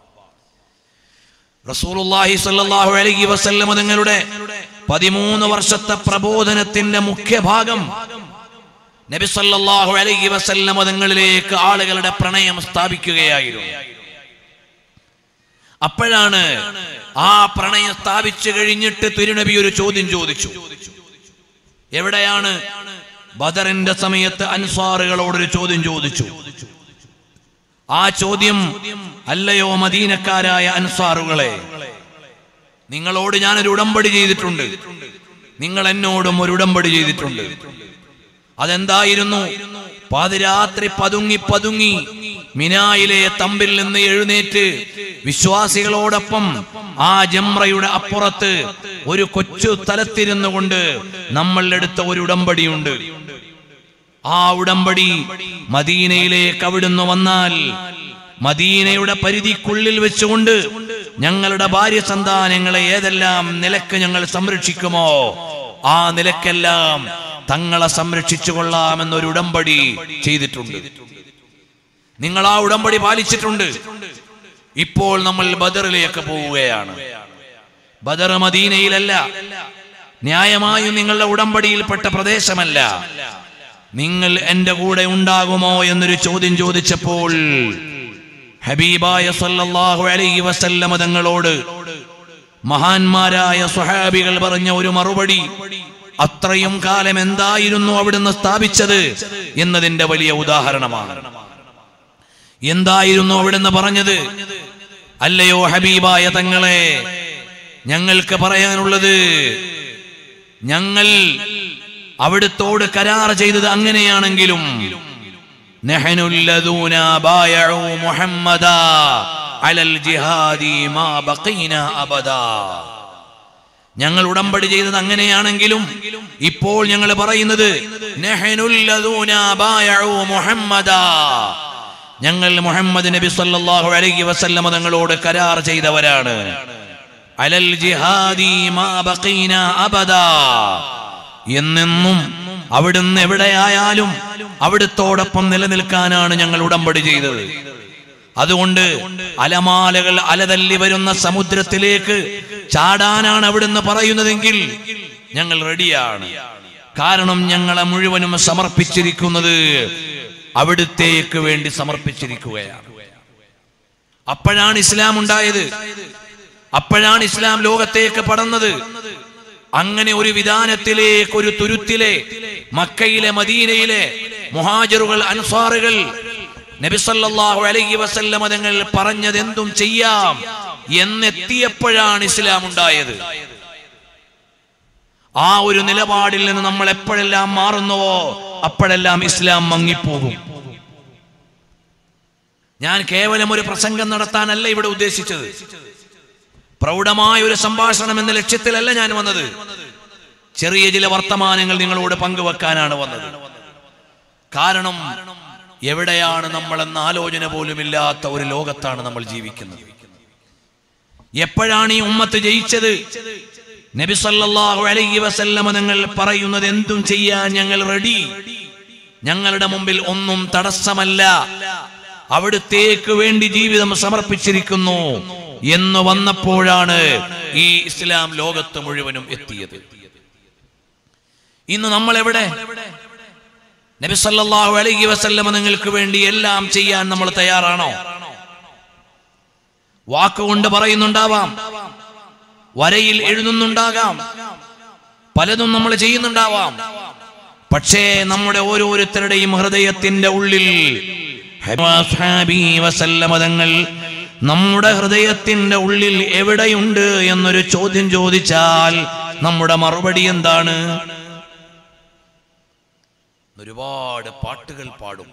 റസൂലുള്ളാഹി സല്ലല്ലാഹു അലൈഹി വസല്ലം തങ്ങളുടെ പതിമൂന്ന് വർഷത്തെ പ്രബോധനത്തിന്റെ മുഖ്യഭാഗം നബി സല്ലല്ലാഹു അലൈഹി വസല്ലം തങ്ങളിലേക്ക് ആളുകളുടെ പ്രണയം സ്ഥാപിക്കുകയായിരുന്നു അപ്പോഴാണ് ആ പ്രണയം സ്ഥാപിച്ചു കഴിഞ്ഞിട്ട് തിരുനബി ഒരു ചോദ്യം ചോദിച്ചു എവിടെയാണ് ബദറിന്റെ സമയത്ത് അൻസാറുകളോടൊരു ചോദ്യം ചോദിച്ചു ആ ചോദ്യം അല്ലയോ മദീനക്കാരായ അൻസാറുകളെ നിങ്ങളോട് ഞാനൊരു ഉടമ്പടി ചെയ്തിട്ടുണ്ട് നിങ്ങൾ എന്നോടും ഒരു ഉടമ്പടി ചെയ്തിട്ടുണ്ട് അതെന്തായിരുന്നു പാതിരാത്രി പതുങ്ങി പതുങ്ങി മിനായിലെ തമ്പിൽ നിന്ന് എഴുന്നേറ്റ് വിശ്വാസികളോടൊപ്പം ആ ജംറയുടെ അപ്പുറത്ത് ഒരു കൊച്ചു സ്ഥലത്തിരുന്നു കൊണ്ട് നമ്മളെടുത്ത ഒരു ഉടമ്പടിയുണ്ട് ആ ഉടമ്പടി മദീനയിലേക്ക് അവിടുന്ന് വന്നാൽ മദീനയുടെ പരിധിക്കുള്ളിൽ വെച്ചുകൊണ്ട് ഞങ്ങളുടെ ഭാര്യ സന്താനങ്ങളെ ഏതെല്ലാം നിലക്ക് ഞങ്ങൾ സംരക്ഷിക്കുമോ ആ നിലക്കെല്ലാം തങ്ങളെ സംരക്ഷിച്ചു കൊള്ളാമെന്നൊരു ഉടമ്പടി ചെയ്തിട്ടുണ്ട് നിങ്ങൾ ആ ഉടമ്പടി പാലിച്ചിട്ടുണ്ട് ഇപ്പോൾ നമ്മൾ ബദറിലേക്ക് പോവുകയാണ് ബദർ മദീനയിലല്ല ന്യായമായും നിങ്ങളുടെ ഉടമ്പടിയിൽപ്പെട്ട പ്രദേശമല്ല നിങ്ങൾ എന്റെ കൂടെ ഉണ്ടാകുമോ എന്നൊരു ചോദ്യം ചോദിച്ചപ്പോൾ ഹബീബായ സല്ലല്ലാഹു അലൈഹി വസല്ലമ തങ്ങളോട് മഹാന്മാരായ സ്വഹാബികൾ പറഞ്ഞ ഒരു മറുപടി അത്രയും കാലം എന്തായിരുന്നു അവിടുന്ന് സ്ഥാപിച്ചത് എന്നതിന്റെ വലിയ ഉദാഹരണമാണ് എന്തായിരുന്നു അവിടുന്ന് പറഞ്ഞത് അല്ലയോ ഹബീബായ തങ്ങളെ ഞങ്ങൾക്ക് പറയാനുള്ളത് ഞങ്ങൾ അവിടുത്തോട് കരാർ ചെയ്തത് അങ്ങനെയാണെങ്കിലും نحن الذين بايعوا محمدا على الجهاد ما بقينا أبدا ഞങ്ങൾ ഉടമ്പടി ചെയ്തത് അങ്ങനെയാണെങ്കിലും ഇപ്പോൾ ഞങ്ങൾ പറയുന്നത് നഹ്നു الذين بايعوا محمدا ഞങ്ങൾ മുഹമ്മദ് നബി സല്ലല്ലാഹു അലൈഹി വസല്ലമ തങ്ങളോട് കരാർ ചെയ്തവരാണ് അലൽ ജിഹാദി മാ ബഖീന അബദാ എന്നെന്നും അവിടുന്ന് എവിടെയായാലും അവിടുത്തോടൊപ്പം നിലനിൽക്കാനാണ് ഞങ്ങൾ ഉടമ്പടി ചെയ്തത് അതുകൊണ്ട് അലമാലകൾ അലതല്ലി വരുന്ന സമുദ്രത്തിലേക്ക് ചാടാനാണ് അവിടുന്ന് പറയുന്നതെങ്കിൽ ഞങ്ങൾ റെഡിയാണ് കാരണം ഞങ്ങളെ മുഴുവനും സമർപ്പിച്ചിരിക്കുന്നത് അവിടുത്തേക്ക് വേണ്ടി സമർപ്പിച്ചിരിക്കുകയാണ് അപ്പോഴാണ് ഇസ്ലാം ഉണ്ടായത് അപ്പോഴാണ് ഇസ്ലാം ലോകത്തേക്ക് പടർന്നത് അങ്ങനെ ഒരു വിധാനത്തിലേക്ക് ഒരു തുരുത്തിലെ മക്കയിലെ മദീനയിലെ മുഹാജറുകൾ അൻസാറുകൾ നബിസല്ലാഹു അലൈഹി വസല്ലമ തങ്ങൾ പറഞ്ഞത് എന്തും ചെയ്യാം എന്നെത്തിയപ്പോഴാണ് ഇസ്ലാം ഉണ്ടായത് ആ ഒരു നിലപാടിൽ നിന്ന് നമ്മൾ എപ്പോഴെല്ലാം മാറുന്നുവോ അപ്പോഴെല്ലാം ഇസ്ലാം മങ്ങിപ്പോകും ഞാൻ കേവലം ഒരു പ്രസംഗം നടത്താനല്ല ഇവിടെ ഉദ്ദേശിച്ചത് പ്രൗഢമായ ഒരു സംഭാഷണം എന്ന ലക്ഷ്യത്തിലല്ല ഞാൻ വന്നത് ചെറിയ ചില വർത്തമാനങ്ങൾ നിങ്ങളോട് പങ്കുവെക്കാനാണ് വന്നത് കാരണം എവിടെയാണ് നമ്മളെന്ന ആലോചന പോലുമില്ലാത്ത ഒരു ലോകത്താണ് നമ്മൾ ജീവിക്കുന്നത് എപ്പോഴാണ് ഈ ഉമ്മത്ത് ജയിച്ചത് നബി സല്ലല്ലാഹു അലൈഹി വസല്ലമ നിങ്ങൾ പറയുന്നത് എന്തും ചെയ്യാൻ ഞങ്ങൾ റെഡി ഞങ്ങളുടെ മുമ്പിൽ ഒന്നും തടസ്സമല്ല അവിടുത്തേക്ക് വേണ്ടി ജീവിതം സമർപ്പിച്ചിരിക്കുന്നു എന്ന് വന്നപ്പോഴാണ് ഈ ഇസ്ലാം ലോകത്ത് മുഴുവനും എത്തിയത് ഇന്ന് നമ്മൾ എവിടെ നബി സല്ലല്ലാഹു അലൈഹി വസല്ലമ നിങ്ങൾക്ക് വേണ്ടി എല്ലാം ചെയ്യാൻ നമ്മൾ തയ്യാറാണോ വാക്കുകൊണ്ട് പറയുന്നുണ്ടാവാം വരയിൽ എഴുതുന്നുണ്ടാകാം പലതും നമ്മൾ ചെയ്യുന്നുണ്ടാവാം പക്ഷേ നമ്മുടെ ഓരോരുത്തരുടെയും ഹൃദയത്തിന്റെ ഉള്ളിൽ ഹബീ വസല്ലമ തങ്ങൾ നമ്മുടെ ഹൃദയത്തിന്റെ ഉള്ളിൽ എവിടെയുണ്ട് എന്നൊരു ചോദ്യം ചോദിച്ചാൽ നമ്മുടെ മറുപടി എന്താണ് ഒരുപാട് പാട്ടുകൾ പാടും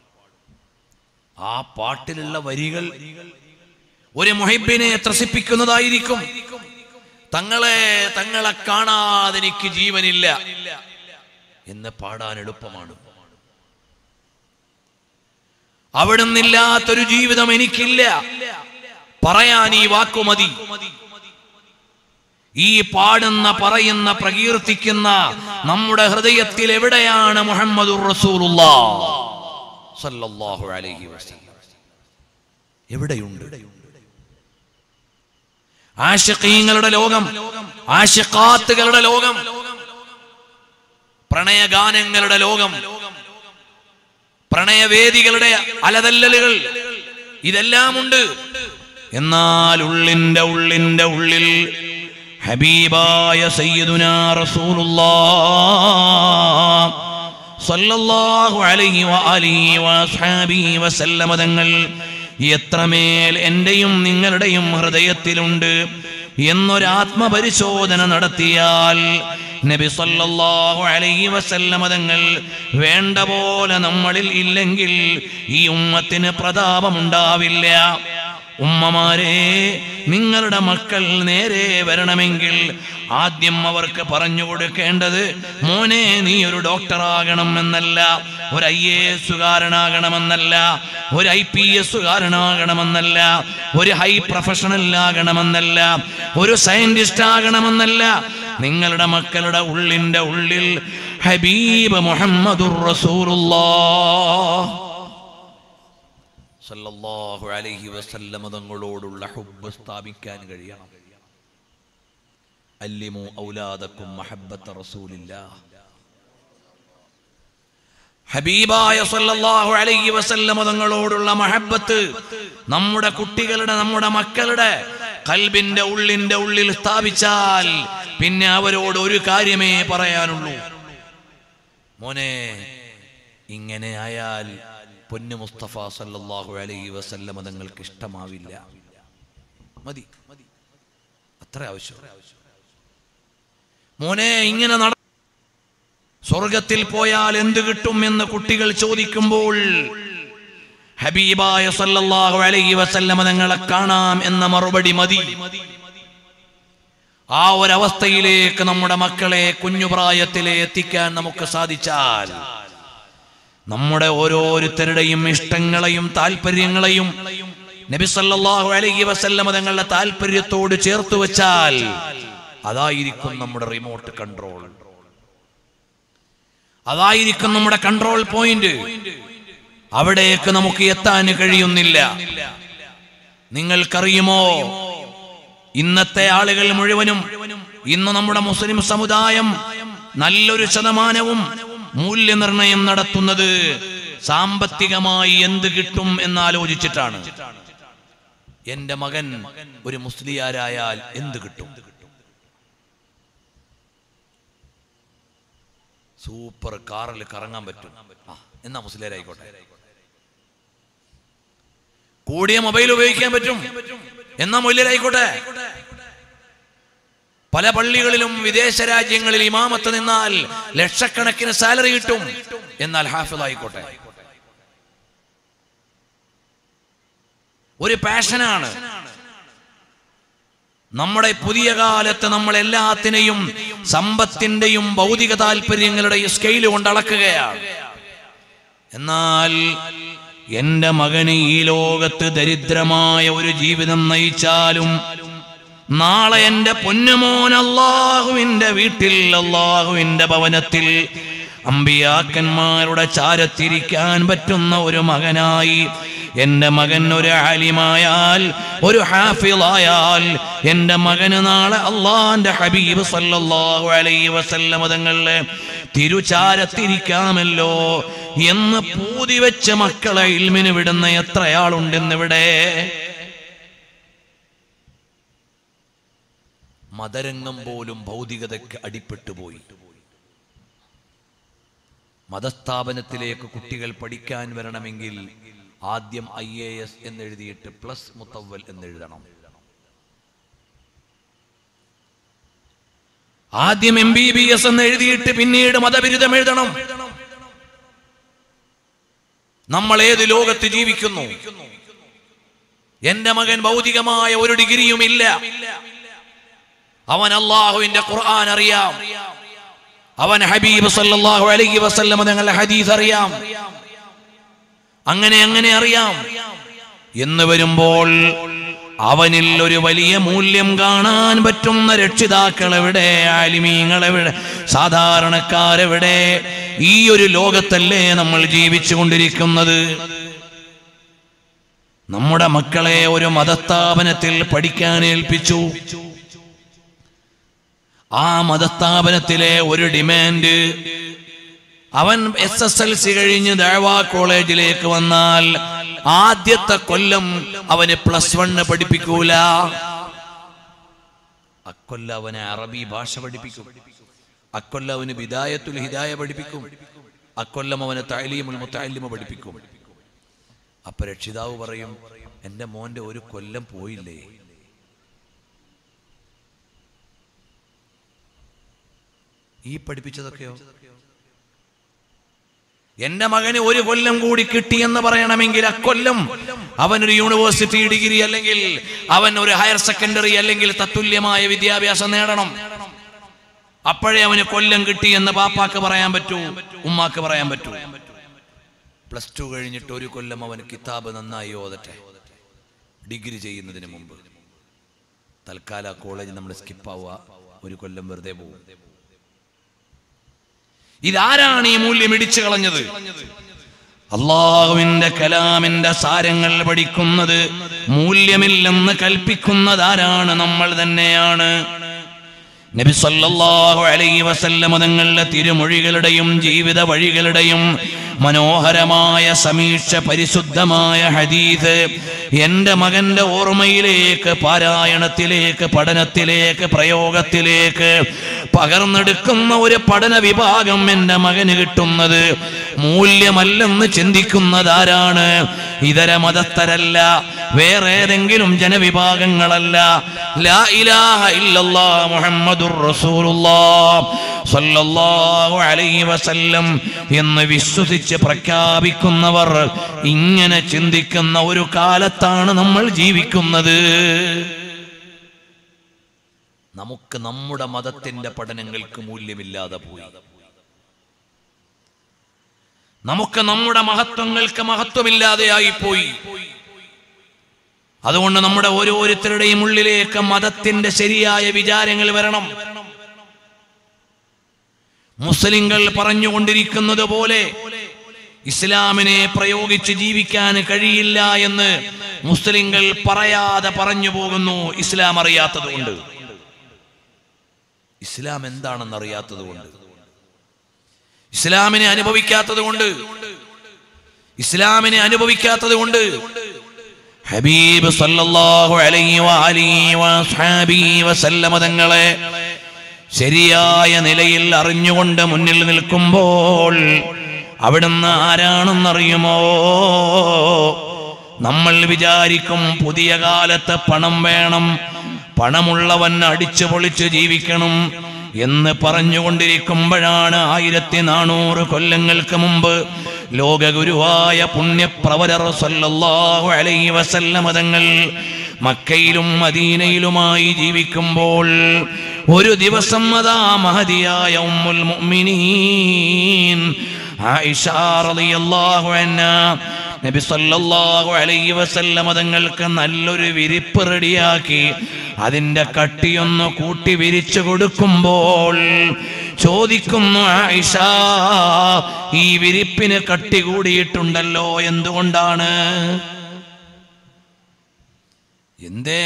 ആ പാട്ടിലുള്ള വരികൾ ഒരു മുഹിബിനെ ത്രസിപ്പിക്കുന്നതായിരിക്കും തങ്ങളെ തങ്ങളെ കാണാതെ എനിക്ക് ജീവനില്ല എന്ന് പാടാൻ എളുപ്പമാണ് അവിടുന്നില്ലാത്തൊരു ജീവിതം എനിക്കില്ല പറയാൻ ഈ വാക്കുമതി ഈ പാടുന്ന പറയുന്ന പ്രകീർത്തിക്കുന്ന നമ്മുടെ ഹൃദയത്തിൽ എവിടെയാണ് മുഹമ്മദ് സല്ലല്ലാഹു അലൈഹി വസല്ലം എവിടെയുണ്ട് ആഷിഖീങ്ങളുടെ ലോകം ആഷിഖാത്തുകളുടെ ലോകം പ്രണയഗാനങ്ങളുടെ ലോകം പ്രണയവേദികളുടെ അലതല്ലലുകൾ ഇതെല്ലാം ഉണ്ട് എന്നാൽ ഉള്ളിന്റെ ഉള്ളിന്റെ ഉള്ളിൽ ഹബീബായ സയ്യിദുനാ റസൂലുള്ളാഹ് സല്ലല്ലാഹു അലൈഹി വആലിഹി വഅസ്ഹാബിഹി വസല്ലമ തങ്ങൾ എത്രമേൽ എന്റെയും നിങ്ങളുടെയും ഹൃദയത്തിലുണ്ട് എന്നൊരാത്മപരിശോധന നടത്തിയാൽ നബി സല്ലല്ലാഹു അലൈഹി വസല്ലമ തങ്ങൾ വേണ്ട പോലെ നമ്മളിൽ ഇല്ലെങ്കിൽ ഈ ഉമ്മത്തിന് പ്രതാപമുണ്ടാവില്ല ഉമ്മമാരെ നിങ്ങളുടെ മക്കൾ നേരെ വരണമെങ്കിൽ ആദ്യം അവർക്ക് പറഞ്ഞു കൊടുക്കേണ്ടത് മോനെ നീ ഒരു ഡോക്ടറാകണം എന്നല്ല ഒരു ഐ എ എസുകാരനാകണമെന്നല്ല ഒരു ഐ പി എസുകാരനാകണമെന്നല്ല ഒരു ഹൈ പ്രൊഫഷണൽ ആകണമെന്നല്ല ഒരു സയന്റിസ്റ്റ് ആകണമെന്നല്ല നിങ്ങളുടെ മക്കളുടെ ഉള്ളിന്റെ ഉള്ളിൽ ഹബീബ് മുഹമ്മദുർ റസൂലുള്ളാഹ് സല്ലല്ലാഹു അലൈഹി വസല്ലമ തങ്ങളോടുള്ള ഹുബ്ബ് സ്ഥാപിക്കാൻ കഴിയണം അല്ലിമു ഔലാദക്കും മഹബ്ബത്ത റസൂലില്ലാഹ് ഹബീബായ സല്ലല്ലാഹു അലൈഹി വസല്ലമ തങ്ങളോടുള്ള മഹബ്ബത്ത് നമ്മുടെ കുട്ടികളുടെ നമ്മുടെ മക്കളുടെ കൽബിന്റെ ഉള്ളിന്റെ ഉള്ളിൽ സ്ഥാപിച്ചാൽ പിന്നെ അവരോട് ഒരു കാര്യമേ പറയാനുള്ളൂ മോനെ ഇങ്ങനെ ആയാൽ പൊന്നു മുസ്തഫ സല്ലല്ലാഹു അലൈഹി വസല്ലമ തങ്ങൾക്ക് ഇഷ്ടമാവില്ല മതി അത്ര ആവശ്യം മോനെ ഇങ്ങനെ നട സ്വർഗത്തിൽ പോയാൽ എന്ത് കിട്ടും എന്ന് കുട്ടികൾ ചോദിക്കുമ്പോൾ ഹബീബായ സല്ലല്ലാഹു അലൈഹി വസല്ലമ തങ്ങളെ കാണാം എന്ന മറുപടി മതി ആ ഒരവസ്ഥയിലേക്ക് നമ്മുടെ മക്കളെ കുഞ്ഞുപ്രായത്തിലെ എത്തിക്കാൻ നമുക്ക് സാധിച്ചാൽ നമ്മുടെ ഓരോരുത്തരുടെയും ഇഷ്ടങ്ങളെയും താല്പര്യങ്ങളെയും നബി സല്ലല്ലാഹു അലൈഹി വസല്ലമ തങ്ങളുടെ താല്പര്യത്തോട് ചേർത്ത് വെച്ചാൽ അതായിരിക്കും നമ്മുടെ റിമോട്ട് കൺട്രോൾ അതായിരിക്കും നമ്മുടെ കൺട്രോൾ പോയിന്റ് അവിടേക്ക് നമുക്ക് എത്താൻ കഴിയുന്നില്ല നിങ്ങൾക്കറിയുമോ ഇന്നത്തെ ആളുകൾ മുഴുവനും ഇന്ന് നമ്മുടെ മുസ്ലിം സമുദായം നല്ലൊരു ശതമാനവും മൂല്യനിർണയം നടത്തുന്നത് സാമ്പത്തികമായി എന്ത് കിട്ടും എന്നാലോചിച്ചിട്ടാണ് എന്റെ മകൻ ഒരു മുസ്ലിയാരായാൽ എന്ത് കിട്ടും സൂപ്പർ കാറിൽ കറങ്ങാൻ പറ്റും ആ എന്നാ മുസ്ലിയാരായിക്കോട്ടെ കൂടിയ മൊബൈൽ ഉപയോഗിക്കാൻ പറ്റും എന്നാ മുല്യരായിക്കോട്ടെ പല പള്ളികളിലും വിദേശ രാജ്യങ്ങളിൽ ഇമാമത്ത് നിന്നാൽ ലക്ഷക്കണക്കിന് സാലറി കിട്ടും എന്നാൽ ഹാഫിളായിക്കോട്ടെ ഒരു പാഷനാണ് നമ്മുടെ പുതിയ കാലത്ത് നമ്മൾ എല്ലാത്തിനെയും സമ്പത്തിന്റെയും ഭൗതിക താല്പര്യങ്ങളുടെ സ്കെയിൽ കൊണ്ട് അളക്കുകയാണ് എന്നാൽ എന്റെ മകന് ഈ ലോകത്ത് ദരിദ്രമായ ഒരു ജീവിതം നയിച്ചാലും നാളെ എന്റെ പൊന്നുമോൻ അള്ളാഹുവിന്റെ വീട്ടിൽ അള്ളാഹുവിന്റെ ഭവനത്തിൽ അമ്പിയാക്കന്മാരുടെ ചാരത്തിരിക്കാൻ പറ്റുന്ന ഒരു മകനായി എന്റെ മകൻ ഒരു ആലിമായാൽ ഒരു ഹാഫിളായാൽ എന്റെ മകന് നാളെ അള്ളാന്റെ ഹബീബ് സല്ലല്ലാഹു അലൈഹി വസല്ലമ തങ്ങളുടെ തിരുചാരത്തിരിക്കാമല്ലോ എന്ന് പൂതി വെച്ച മക്കളെ ഇൽമിന് വിടുന്ന എത്രയാളുണ്ടെന്നിവിടെ മതരംഗം പോലും ഭൗതികതയ്ക്ക് അടിപ്പെട്ടുപോയി മതസ്ഥാപനത്തിലേക്ക് കുട്ടികൾ പഠിക്കാൻ വരണമെങ്കിൽ ആദ്യം ഐ എ എസ് എന്നെഴുതിയിട്ട് പ്ലസ് മുത്തവൽ എന്നെഴുതണം ആദ്യം എം ബി ബി എസ് എന്ന് എഴുതിയിട്ട് പിന്നീട് മതബിരുദം എഴുതണം നമ്മൾ ഏത് ലോകത്ത് ജീവിക്കുന്നു എന്റെ മകൻ ഭൗതികമായ ഒരു ഡിഗ്രിയും ഇല്ല അവൻ അള്ളാഹുവിന്റെ ഖുർആൻ അറിയാം അവൻ ഹബീബ് സല്ലല്ലാഹു അലൈഹി വസല്ലം തങ്ങളുടെ ഹദീസ് അറിയാം അങ്ങനെ അങ്ങനെ അറിയാം എന്ന് വരുമ്പോൾ അവനിൽ ഒരു വലിയ മൂല്യം കാണാൻ പറ്റുന്ന രക്ഷിതാക്കൾ എവിടെ ആലിമീങ്ങൾ എവിടെ സാധാരണക്കാരെവിടെ ഈ ഒരു ലോകത്തല്ലേ നമ്മൾ ജീവിച്ചു കൊണ്ടിരിക്കുന്നത് നമ്മുടെ മക്കളെ ഒരു മതസ്ഥാപനത്തിൽ പഠിക്കാൻ ഏൽപ്പിച്ചു ആ മതസ്ഥാപനത്തിലെ ഒരു ഡിമാൻഡ് അവൻ എസ് എസ് എൽ സി കഴിഞ്ഞ് ദഴവാ കോളേജിലേക്ക് വന്നാൽ ആദ്യത്തെ കൊല്ലം അവന് പ്ലസ് വണ്ണ് പഠിപ്പിക്കൂല അക്കൊല്ല അവനെ അറബി ഭാഷ പഠിപ്പിക്കും അക്കൊല്ല അവന് വിദായത്തുൽ ഹിദായ പഠിപ്പിക്കും അക്കൊല്ലം അവന് തൈലീമുൽ മുത്തലിമ പഠിപ്പിക്കും അപ്പൊ രക്ഷിതാവ് പറയും എന്റെ മോന്റെ ഒരു കൊല്ലം പോയില്ലേ ഈ പഠിപ്പിച്ചതൊക്കെയോ എന്റെ മകന് ഒരു കൊല്ലം കൂടി കിട്ടിയെന്ന് പറയണമെങ്കിൽ അക്കൊല്ലം അവനൊരു യൂണിവേഴ്സിറ്റി ഡിഗ്രി അല്ലെങ്കിൽ അവൻ ഒരു ഹയർ സെക്കൻഡറി അല്ലെങ്കിൽ തത്തുല്യമായ വിദ്യാഭ്യാസം നേടണം അപ്പോഴേ അവന് കൊല്ലം കിട്ടി എന്ന് പാപ്പാക്ക് പറയാൻ പറ്റൂ ഉമ്മാക്ക് പറയാൻ പറ്റൂ പ്ലസ് ടു കഴിഞ്ഞിട്ട് ഒരു കൊല്ലം അവന് കിതാബ് നന്നായി ഓതട്ടെ ഡിഗ്രി ചെയ്യുന്നതിന് മുമ്പ് തൽക്കാല കോളേജ് നമ്മൾ സ്കിപ്പാവുക ഒരു കൊല്ലം വെറുതെ പോകും ഇതാരാണ് ഈ മൂല്യം ഇടിച്ചു കളഞ്ഞത് അള്ളാഹുവിന്റെ കലാമിന്റെ സാരങ്ങൾ പഠിക്കുന്നത് മൂല്യമില്ലെന്ന് കൽപ്പിക്കുന്നതാരാണ് നമ്മൾ തന്നെയാണ് നബി സല്ലല്ലാഹു അലൈഹി വസല്ലമ തങ്ങളുടെ തിരുമൊഴികളുടെയും ജീവിത വഴികളുടെയും മനോഹരമായ സമീക്ഷ പരിശുദ്ധമായ ഹദീസ് എന്റെ മകന്റെ ഓർമ്മയിലേക്ക് പാരായണത്തിലേക്ക് പഠനത്തിലേക്ക് പ്രയോഗത്തിലേക്ക് പകർന്നെടുക്കുന്ന ഒരു പഠന വിഭാഗം എന്റെ മകന് കിട്ടുന്നത് മൂല്യമല്ലെന്ന് ചിന്തിക്കുന്നതാരാണ് ഇതര മതസ്ഥരല്ല വേറെ ഏതെങ്കിലും ജനവിഭാഗങ്ങളല്ല ലാ ഇലാഹ ഇല്ലല്ലാ മുഹമ്മദുർ റസൂലുള്ളാഹ് സ്വല്ലല്ലാഹു അലൈഹി വസല്ലം എന്ന് വിശ്വസിച്ച് പ്രഖ്യാപിക്കുന്നവർ ഇങ്ങനെ ചിന്തിക്കുന്ന ഒരു കാലത്താണ് നമ്മൾ ജീവിക്കുന്നത് നമുക്ക് നമ്മുടെ മതത്തിന്റെ പഠനങ്ങൾക്ക് മൂല്യമില്ലാതെ പോയി നമുക്ക് നമ്മുടെ മഹത്വങ്ങൾക്ക് മഹത്വമില്ലാതെയായി പോയി അതുകൊണ്ട് നമ്മുടെ ഓരോരുത്തരുടെയും ഉള്ളിലേക്ക് മതത്തിന്റെ ശരിയായ വിചാരങ്ങൾ വരണം മുസ്ലിങ്ങൾ പറഞ്ഞുകൊണ്ടിരിക്കുന്നത് പോലെ ഇസ്ലാമിനെ പ്രയോഗിച്ച് ജീവിക്കാൻ കഴിയില്ല എന്ന് മുസ്ലിങ്ങൾ പറയാതെ പറഞ്ഞു പോകുന്നു ഇസ്ലാം അറിയാത്തത് കൊണ്ട് ഇസ്ലാം എന്താണെന്ന് അറിയാത്തത് കൊണ്ട് ഇസ്ലാമിനെ അനുഭവിക്കാത്തത് കൊണ്ട് ഇസ്ലാമിനെ അനുഭവിക്കാത്തത് കൊണ്ട് ഹബീബ് സല്ലല്ലാഹു അലൈഹി വഅലിഹി വസ്ഹാബിഹി വസല്ലമ തങ്ങളെ ശരിയായ നിലയിൽ അറിഞ്ഞുകൊണ്ട് മുന്നിൽ നിൽക്കുമ്പോൾ അവിടുന്ന് ആരാണെന്നറിയുമോ നമ്മൾ വിചാരിക്കും പുതിയ കാലത്ത് പണം വേണം പണമുള്ളവൻ അടിച്ചു പൊളിച്ച് ജീവിക്കണം എന്ന് പറഞ്ഞുകൊണ്ടിരിക്കുമ്പോഴാണ് ആയിരത്തി നാനൂറ് കൊല്ലങ്ങൾക്ക് മുമ്പ് ലോകഗുരുവായ പുണ്യപ്രവരർ സല്ലല്ലാഹു അലൈഹി വസല്ലമ തങ്ങൾ മക്കയിലും മദീനയിലുമായി ജീവിക്കുമ്പോൾ ഒരു ദിവസം അതാ മഹതിയായ ഉമ്മുൽ മുഅ്മിനീൻ ആയിഷ റളിയല്ലാഹു അൻഹ നബി സല്ലല്ലാഹു അലൈഹി വസല്ലമ തങ്ങൾക്ക് നല്ലൊരു വിരിപ്പ് റെഡിയാക്കി അതിന്റെ കട്ടിയൊന്ന് കൂട്ടി വിരിച്ചു കൊടുക്കുമ്പോൾ ചോദിക്കുന്നു ആയിഷ ഈ വിരിപ്പിന് കട്ടി കൂടിയിട്ടുണ്ടല്ലോ എന്തുകൊണ്ടാണ് എന്തേ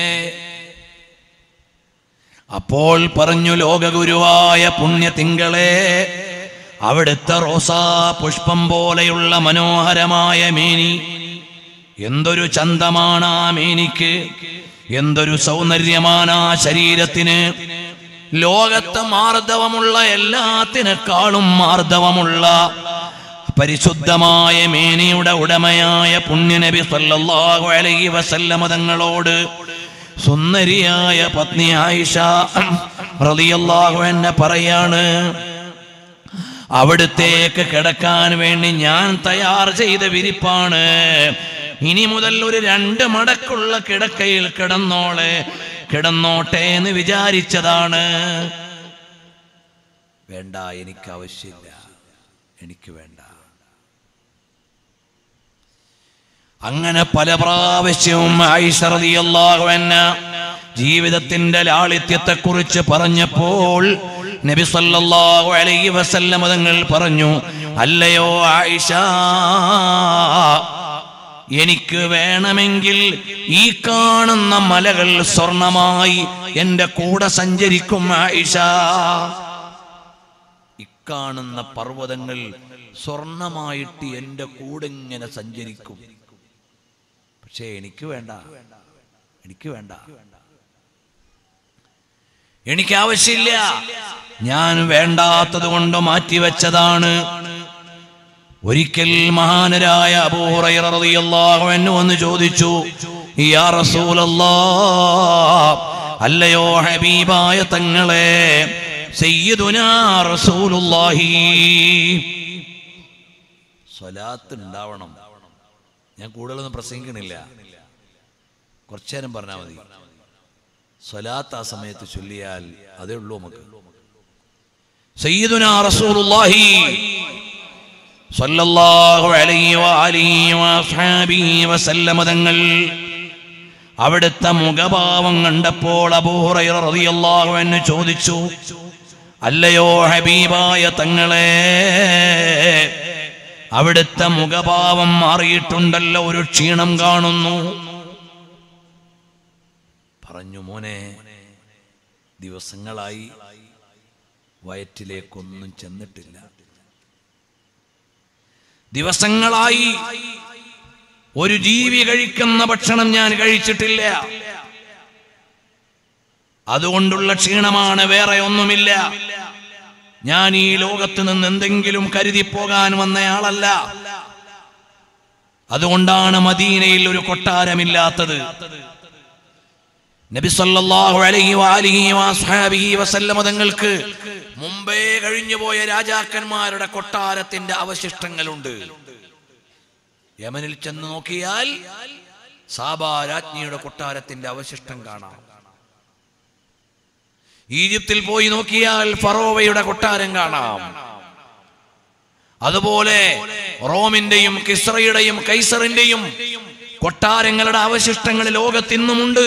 അപ്പോൾ പറഞ്ഞു ലോകഗുരുവായ പുണ്യതിങ്കളെ അവിടുത്തെ റോസാ പുഷ്പം പോലെയുള്ള മനോഹരമായ മേനി എന്തൊരു ചന്തമാണ് ആ മേനിക്ക് എന്തൊരു സൗന്ദര്യമാണ് ആ ശരീരത്തിന് ലോകത്ത് മാർദ്ദവമുള്ള എല്ലാത്തിനേക്കാളും മാർദ്ദവമുള്ള പരിശുദ്ധമായ മേനിയുടെ ഉടമയായ പുണ്യനബി സല്ലല്ലാഹു അലൈഹി വസല്ലമ തങ്ങളോട് സുന്ദരിയായ പത്നി ആയിഷ റളിയല്ലാഹു അൻഹ പറയാണ് അവിടുത്തേക്ക് കിടക്കാൻ വേണ്ടി ഞാൻ തയ്യാർ ചെയ്ത വിരിപ്പാണ് ഇനി മുതൽ ഒരു രണ്ട് മടക്കുള്ള കിടക്കയിൽ കിടന്നോളെ കിടന്നോട്ടെ എന്ന് വിചാരിച്ചതാണ് വേണ്ട എനിക്ക് ആവശ്യമില്ല എനിക്ക് വേണ്ട അങ്ങനെ പല പ്രാവശ്യവും ആയിഷ റളിയല്ലാഹു അൻഹ ജീവിതത്തിന്റെ ലാളിത്യത്തെ കുറിച്ച് പറഞ്ഞപ്പോൾ നബി സല്ലല്ലാഹു അലൈഹി വസല്ലം തങ്ങൾ പറഞ്ഞു അല്ലയോ ആയിഷ എനിക്ക് വേണമെങ്കിൽ ഈ കാണുന്ന മലകൾ സ്വർണമായി എന്റെ കൂടെ സഞ്ചരിക്കും ആയിഷ ഇക്കാണുന്ന പർവ്വതങ്ങൾ സ്വർണമായിട്ട് എന്റെ കൂടെ ഇങ്ങനെ സഞ്ചരിക്കും പക്ഷേ എനിക്ക് വേണ്ട എനിക്ക് വേണ്ട എനിക്ക് ആവശ്യമില്ല ഞാൻ വേണ്ടാത്തത് കൊണ്ട് മാറ്റിവെച്ചതാണ് ഒരിക്കൽ മഹാനരായ അബൂഹുറൈറിയാഹു വന്ന് ചോദിച്ചു യാ റസൂലല്ലാ അല്ലയോ ഹബീബായ തങ്ങളെ സയ്യിദുനാ റസൂലുള്ളാഹി സ്വലാത്ത് ഉണ്ടാവണം ഞാൻ കൂടുതലൊന്നും പ്രസംഗിക്കണില്ല കുറച്ചു നേരം പറഞ്ഞാൽ മതി സ്വലാത്ത് ആ സമയത്ത് ചൊല്ലിയാൽ അതേ ഉള്ളൂ നമുക്ക് സയ്യിദുനാ റസൂലുള്ളാഹി സല്ലല്ലാഹു അലൈഹി വആലിഹി വഅസ്ഹാബിഹി വസല്ലമ തങ്ങൾ അവിടുത്തെ മുഖഭാവം കണ്ടപ്പോൾ അബൂഹുറൈറ റളിയല്ലാഹു അൻഹു ചോദിച്ചു അല്ലയോ ഹബീബായ തങ്ങളെ അവിടുത്തെ മുഖഭാവം മാറിയിട്ടുണ്ടല്ലോ ഒരു ക്ഷീണം കാണുന്നു പറഞ്ഞു മോനെ ദിവസങ്ങളായി വയറ്റിലേക്കൊന്നും ചെന്നിട്ടില്ല ദിവസങ്ങളായി ഒരു ജീവി കഴിക്കുന്ന ഭക്ഷണം ഞാൻ കഴിച്ചിട്ടില്ല അതുകൊണ്ടുള്ള ക്ഷീണമാണ് വേറെ ഒന്നുമില്ല ഞാൻ ഈ ലോകത്ത് നിന്ന് എന്തെങ്കിലും കരുതി പോകാൻ വന്നയാളല്ല അതുകൊണ്ടാണ് മദീനയിൽ ഒരു കൊട്ടാരമില്ലാത്തത് നബി സല്ലല്ലാഹു അലൈഹി വആലിഹി വഅസ്ഹാബിഹി വസല്ലമ തങ്ങൾക്ക് മുമ്പേ കഴിഞ്ഞുപോയ രാജാക്കന്മാരുടെ കൊട്ടാരത്തിന്റെ അവശിഷ്ടങ്ങളുണ്ട് യമനിൽ ചെന്ന് നോക്കിയാൽ സാബ രാജ്ഞിയുടെ കൊട്ടാരത്തിന്റെ അവശിഷ്ടം കാണാം ഈജിപ്തിൽ പോയി നോക്കിയാൽ ഫറോവയുടെ കൊട്ടാരം കാണാം അതുപോലെ റോമിന്റെയും കിസ്രയുടെയും കൈസറിന്റെയും കൊട്ടാരങ്ങളുടെ അവശിഷ്ടങ്ങൾ ലോകത്തിന്നുമുണ്ട്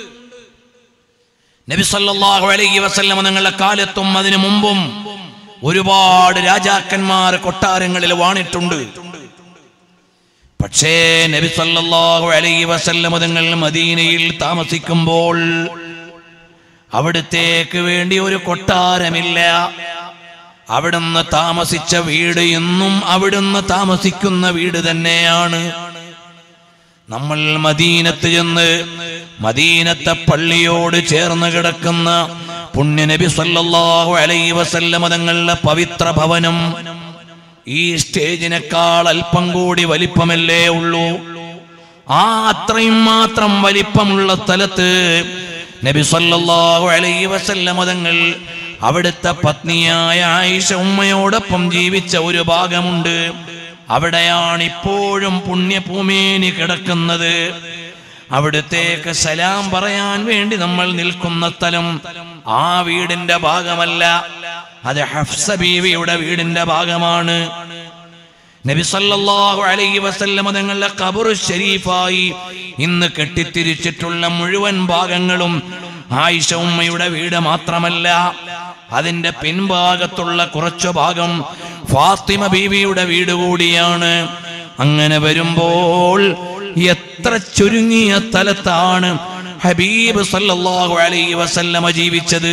നബി സല്ലല്ലാഹു അലൈഹി വസല്ലം നിങ്ങളുടെ കാലത്തും അതിനു മുമ്പും ഒരുപാട് രാജാക്കന്മാർ കൊട്ടാരങ്ങളിൽ വാണിട്ടുണ്ട് പക്ഷേ നബി സല്ലല്ലാഹു അലൈഹി വസല്ലം നിങ്ങൾ മദീനയിൽ താമസിക്കുമ്പോൾ അവിടത്തേക്ക് വേണ്ടി ഒരു കൊട്ടാരമില്ല അവിടുന്ന് താമസിച്ച വീട് എന്നും അവിടുന്ന് താമസിക്കുന്ന വീട് തന്നെയാണ് നമ്മൾ മദീനത്ത് ചെന്ന് മദീനത്തെ പള്ളിയോട് ചേർന്ന് കിടക്കുന്ന പുണ്യനബി സല്ലല്ലാഹു അലൈഹി വസല്ലമ തങ്ങളുടെ പവിത്ര ഭവനം ഈ സ്റ്റേജിനേക്കാൾ അല്പം കൂടി വലിപ്പമല്ലേ ഉള്ളൂ ആ അത്രയും മാത്രം വലിപ്പമുള്ള സ്ഥലത്ത് നബി സല്ലല്ലാഹു അലൈഹി വസല്ലമ തങ്ങൾ അവിടുത്തെ പത്നിയായ ആയിഷ ഉമ്മയോടൊപ്പം ജീവിച്ച ഒരു ഭാഗമുണ്ട് അവിടെയാണ് ഇപ്പോഴും പുണ്യഭൂമേനി കിടക്കുന്നത് അവിടത്തേക്ക് സലാം പറയാൻ വേണ്ടി നമ്മൾ നിൽക്കുന്ന സ്ഥലം ആ വീടിന്റെ ഭാഗമല്ല അത് ഹഫ്സ ബീവിയുടെ വീടിന്റെ ഭാഗമാണ് നബി സല്ലല്ലാഹു അലൈഹി വസല്ലമ തങ്ങളുടെ ഖബറു ഷരീഫായി ഇന്ന് കെട്ടിത്തിരിച്ചിട്ടുള്ള മുഴുവൻ ഭാഗങ്ങളും ആയിഷ ഉമ്മയുടെ വീട് മാത്രമല്ല അതിന്റെ പിൻഭാഗത്തുള്ള കുറച്ചു ഭാഗം ഫാത്തിമ ബീവിയുടെ വീട് കൂടിയാണ് അങ്ങനെ വരുമ്പോൾ എത്ര ചുരുങ്ങിയ സ്ഥലത്താണ് ഹബീബ് സല്ലല്ലാഹു അലൈഹി വസല്ലമ ജീവിച്ചത്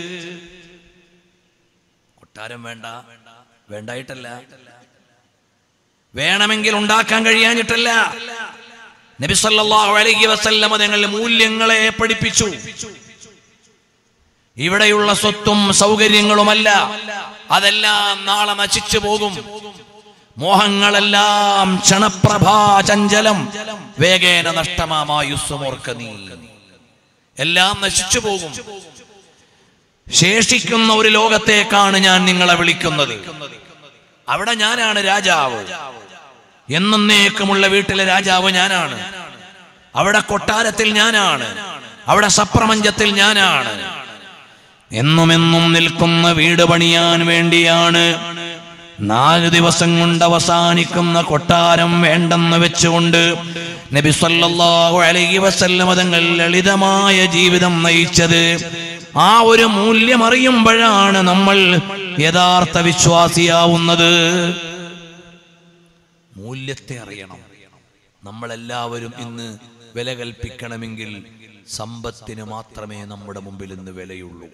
കൊട്ടാരം വേണ്ട വേണ്ടായിട്ടല്ല വേണമെങ്കിൽ ഉണ്ടാക്കാൻ കഴിയാഞ്ഞിട്ടല്ല നബി സല്ലല്ലാഹു അലൈഹി വസല്ലമ തങ്ങളുടെ മൂല്യങ്ങളെ പഠിപ്പിച്ചു ഇവിടെയുള്ള സ്വത്തും സൗകര്യങ്ങളുമല്ല അതെല്ലാം നാളെ നശിച്ചു പോകും മോഹങ്ങളെല്ലാം ക്ഷണപ്രഭാ ചഞ്ചലം വേഗേന നഷ്ടമായുസ്സുമോർക്ക നീ എല്ലാം നശിച്ചു പോകും ശേഷിക്കുന്ന ഒരു ലോകത്തേക്കാണ് ഞാൻ നിങ്ങളെ വിളിക്കുന്നത് അവിടെ ഞാനാണ് രാജാവ് എന്നേക്കുമുള്ള വീട്ടിലെ രാജാവ് ഞാനാണ് അവിടെ കൊട്ടാരത്തിൽ ഞാനാണ് അവിടെ സപ്രപഞ്ചത്തിൽ ഞാനാണ് എന്നുമെന്നും നിൽക്കുന്ന വീട് പണിയാൻ വേണ്ടിയാണ് നാല് ദിവസം കൊണ്ട് അവസാനിക്കുന്ന കൊട്ടാരം വേണ്ടെന്ന് വെച്ചുകൊണ്ട് നബി സല്ലല്ലാഹു അലൈഹി വസല്ലമ തങ്ങൾ ലളിതമായ ജീവിതം നയിച്ചത് ആ ഒരു മൂല്യം അറിയുമ്പോഴാണ് നമ്മൾ യഥാർത്ഥ വിശ്വാസിയാവുന്നത് മൂല്യത്തെ അറിയണം നമ്മളെല്ലാവരും ഇന്ന് വില കൽപ്പിക്കണമെങ്കിൽ സമ്പത്തിന് മാത്രമേ നമ്മുടെ മുമ്പിൽ ഇന്ന് വിലയുള്ളൂ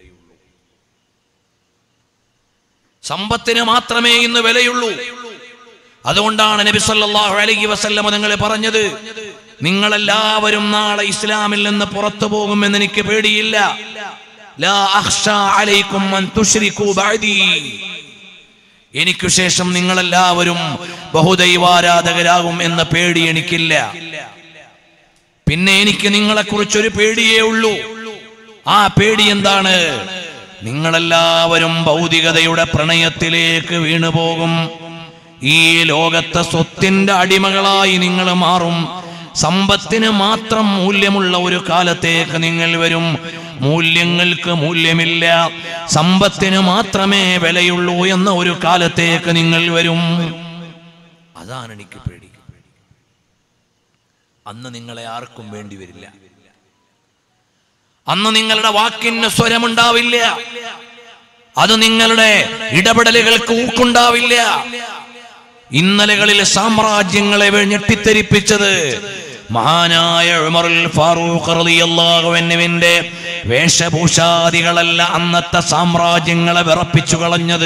സമ്പത്തിന് മാത്രമേ ഇന്ന് വിലയുള്ളൂ അതുകൊണ്ടാണ് നബി സല്ലല്ലാഹു അലൈഹി വസല്ലമ നിങ്ങൾ പറഞ്ഞത് നിങ്ങളെല്ലാവരും നാളെ ഇസ്ലാമിൽ നിന്ന് പുറത്തു പോകുമെന്ന് എനിക്ക് പേടിയില്ല ലാ അഖ്ഷാ അലൈക്കും അൻ തുശ്രികൂ ബഅദി എനിക്കു ശേഷം നിങ്ങളെല്ലാവരും ബഹുദൈവാരാധകരാകും എന്ന പേടി എനിക്കില്ല പിന്നെ എനിക്ക് നിങ്ങളെ കുറിച്ചൊരു പേടിയേ ഉള്ളൂ ആ പേടി എന്താണ് നിങ്ങളെല്ലാവരും ഭൗതികതയുടെ പ്രണയത്തിലേക്ക് വീണുപോകും ഈ ലോകത്തെ സ്വത്തിന്റെ അടിമകളായി നിങ്ങൾ മാറും സമ്പത്തിന് മാത്രം മൂല്യമുള്ള ഒരു കാലത്തേക്ക് നിങ്ങൾ വരും മൂല്യങ്ങൾക്ക് മൂല്യമില്ല സമ്പത്തിന് മാത്രമേ വിലയുള്ളൂ എന്ന ഒരു കാലത്തേക്ക് നിങ്ങൾ വരും അതാണ് എനിക്ക് പേടി അന്ന് നിങ്ങളെ ആർക്കും വേണ്ടി വരില്ല അന്ന് നിങ്ങളുടെ വാക്കിന് സ്വരമുണ്ടാവില്ല അത് നിങ്ങളുടെ ഇടപെടലുകൾക്ക് ഊക്കുണ്ടാവില്ല ഇന്നലകളിൽ സാമ്രാജ്യങ്ങളെ വെ- ഞെട്ടിത്തെരിപ്പിച്ചത് മഹാനായ ഉമറുൽ ഫാറൂഖ് റളിയല്ലാഹുവിന്റെ വേഷഭൂഷാദികളല്ല അന്നത്തെ സാമ്രാജ്യങ്ങളെ വിറപ്പിച്ചു കളഞ്ഞത്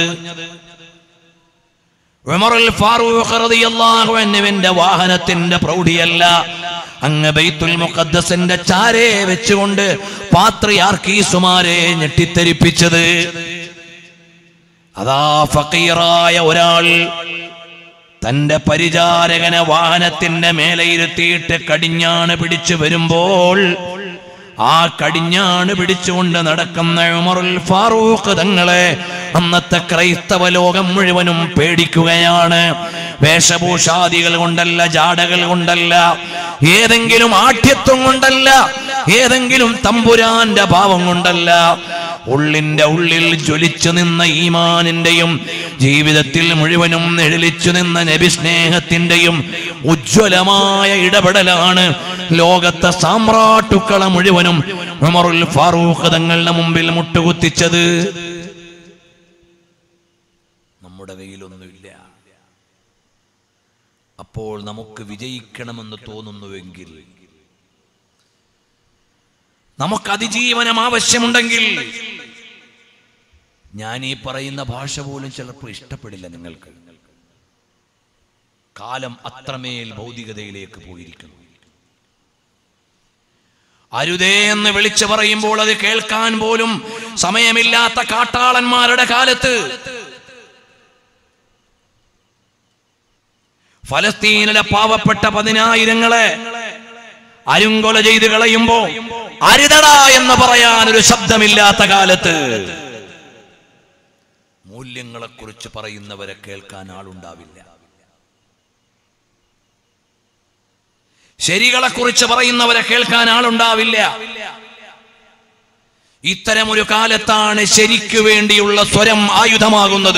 ഉമറുൽ ഫാറൂഖ് റളിയല്ലാഹു അൻഹുവിന്റെ വാഹനത്തിന്റെ പ്രൗഢിയല്ല അങ്ങ് ബൈത്തുൽ മുഖദ്ദസിന്റെ ചാരെ വെച്ചുകൊണ്ട് പാത്രിയാർക്കീസുമാരെ ഞെട്ടിത്തെരിപ്പിച്ചത് അതാ ഫക്കീറായ ഒരാൾ തന്റെ പരിചാരകനെ വാഹനത്തിന്റെ മേലെ ഇരുത്തിയിട്ട് കടിഞ്ഞാണ് പിടിച്ചു വരുമ്പോൾ ആ കടിഞ്ഞാണ് പിടിച്ചുകൊണ്ട് നടക്കുന്ന ഉമറുൽ ഫാറൂഖ് തങ്ങളെ അന്നത്തെ ക്രൈസ്തവ ലോകം മുഴുവനും പേടിക്കുകയാണ് വേഷഭൂഷാദികൾ കൊണ്ടല്ല ജാടകൾ കൊണ്ടല്ല ഏതെങ്കിലും ആഠ്യത്വം കൊണ്ടല്ല ഏതെങ്കിലും തമ്പുരാന്റെ ഭാവം കൊണ്ടല്ല ഉള്ളിന്റെ ഉള്ളിൽ ജ്വലിച്ചു നിന്ന ഈമാനിന്റെയും ജീവിതത്തിൽ മുഴുവനും നിഴലിച്ചു നിന്ന നബിസ്നേഹത്തിന്റെയും ഉജ്ജ്വലമായ ഇടപെടലാണ് ലോകത്തെ സാമ്രാട്ടുക്കളെ മുഴുവനും ഉമറുൽ ഫാറൂഖ് തങ്ങളുടെ മുമ്പിൽ മുട്ടുകുത്തിച്ചത് നമ്മുടെ കയ്യിലൊന്നുമില്ല അപ്പോൾ നമുക്ക് വിജയിക്കണമെന്ന് തോന്നുന്നുവെങ്കിൽ നമുക്ക് അതിജീവനം ആവശ്യമുണ്ടെങ്കിൽ ഞാൻ ഈ പറയുന്ന ഭാഷ പോലും ചിലപ്പോൾ ഇഷ്ടപ്പെടില്ല നിങ്ങൾക്ക് കാലം അത്രമേൽ ഭൗതികതയിലേക്ക് പോയിരിക്കുന്നു അരുതേ എന്ന് വിളിച്ചു പറയുമ്പോൾ അത് കേൾക്കാൻ പോലും സമയമില്ലാത്ത കാട്ടാളന്മാരുടെ കാലത്ത് ഫലസ്തീനിലെ പാവപ്പെട്ട പതിനായിരങ്ങളെ അരുങ്കൊല ചെയ്ത് കളയുമ്പോ അരുതടാ എന്ന് പറയാൻ ഒരു ശബ്ദമില്ലാത്ത കാലത്ത് മൂല്യങ്ങളെ കുറിച്ച് പറയുന്നവരെ കേൾക്കാൻ ആളുണ്ടാവില്ല ശരികളെ കുറിച്ച് പറയുന്നവരെ കേൾക്കാൻ ആളുണ്ടാവില്ല ഇത്തരം ഒരു കാലത്താണ് ശരിക്കു വേണ്ടിയുള്ള സ്വരം ആയുധമാകുന്നത്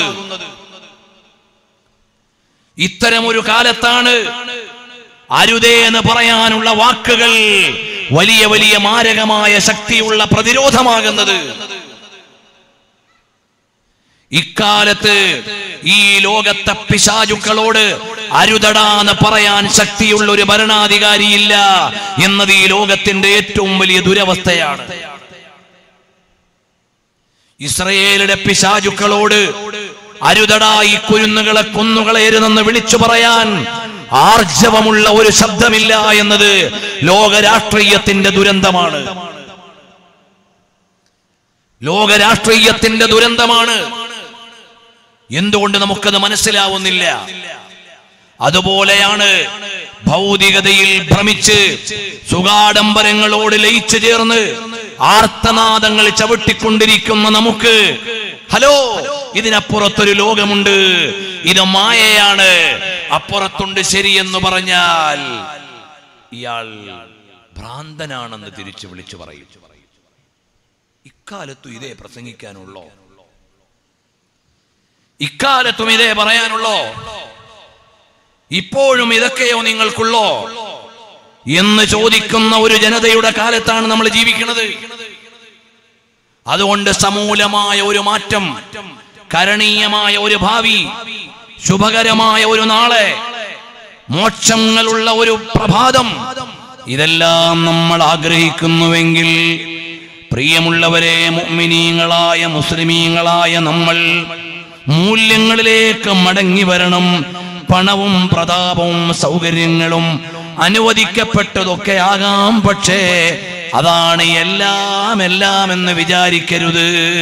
ഇത്തരം ഒരു കാലത്താണ് അരുതേ എന്ന് പറയാനുള്ള വാക്കുകൾ വലിയ വലിയ മാരകമായ ശക്തിയുള്ള പ്രതിരോധമാകുന്നത് ഇക്കാലത്ത് ഈ ലോകത്തെ പിശാചുക്കളോട് അരുതടാന്ന് പറയാൻ ശക്തിയുള്ള ഒരു ഭരണാധികാരിയില്ല എന്നത് ഈ ലോകത്തിന്റെ ഏറ്റവും വലിയ ദുരവസ്ഥയാണ് ഇസ്രയേലിന്റെ പിശാചുക്കളോട് അരുതടാ ഈ കുരുന്നുകളെ കൊന്നുകളയരുതെന്ന് വിളിച്ചു പറയാൻ ആർജവമുള്ള ഒരു ശബ്ദമില്ല എന്നത് ലോകരാഷ്ട്രീയത്തിന്റെ ദുരന്തമാണ് ലോകരാഷ്ട്രീയത്തിന്റെ ദുരന്തമാണ് എന്തുകൊണ്ട് നമുക്കത് മനസ്സിലാവുന്നില്ല അതുപോലെയാണ് ഭൗതികതയിൽ ഭ്രമിച്ച് സുഖാഡംബരങ്ങളോട് ലയിച്ചു ചേർന്ന് ആർത്തനാദങ്ങൾ ചവിട്ടിക്കൊണ്ടിരിക്കുന്ന നമുക്ക് ഹലോ ഇതിനപ്പുറത്തൊരു ലോകമുണ്ട് ഇത് മായയാണ് അപ്പുറത്തുണ്ട് ശരിയെന്ന് പറഞ്ഞാൽ ഇയാൾ ഭ്രാന്തനാണെന്ന് തിരിച്ചു വിളിച്ചു പറയും ഇക്കാലത്തും ഇതേ പ്രസംഗിക്കാനുള്ളോ ഇക്കാലത്തും ഇതേ പറയാനുള്ളോ ഇപ്പോഴും ഇതൊക്കെയോ നിങ്ങൾക്കുള്ളോ എന്ന് ചോദിക്കുന്ന ഒരു ജനതയുടെ കാലത്താണ് നമ്മൾ ജീവിക്കുന്നത് അതുകൊണ്ട് സമൂലമായ ഒരു മാറ്റം കരണീയമായ ഒരു ഭാവി ശുഭകരമായ ഒരു നാളെ മോക്ഷങ്ങളുള്ള ഒരു പ്രഭാതം ഇതെല്ലാം നമ്മൾ ആഗ്രഹിക്കുന്നുവെങ്കിൽ പ്രിയമുള്ളവരെ മുഅ്മിനീങ്ങളായ മുസ്ലിമീങ്ങളായ നമ്മൾ മൂല്യങ്ങളിലേക്ക് മടങ്ങി വരണം പണവും പ്രതാപവും സൗകര്യങ്ങളും അനുവദിക്കപ്പെട്ടതൊക്കെ ആകാം പക്ഷേ അതാണ് എല്ലാം എല്ലാം എന്ന് വിചാരിക്കരുത്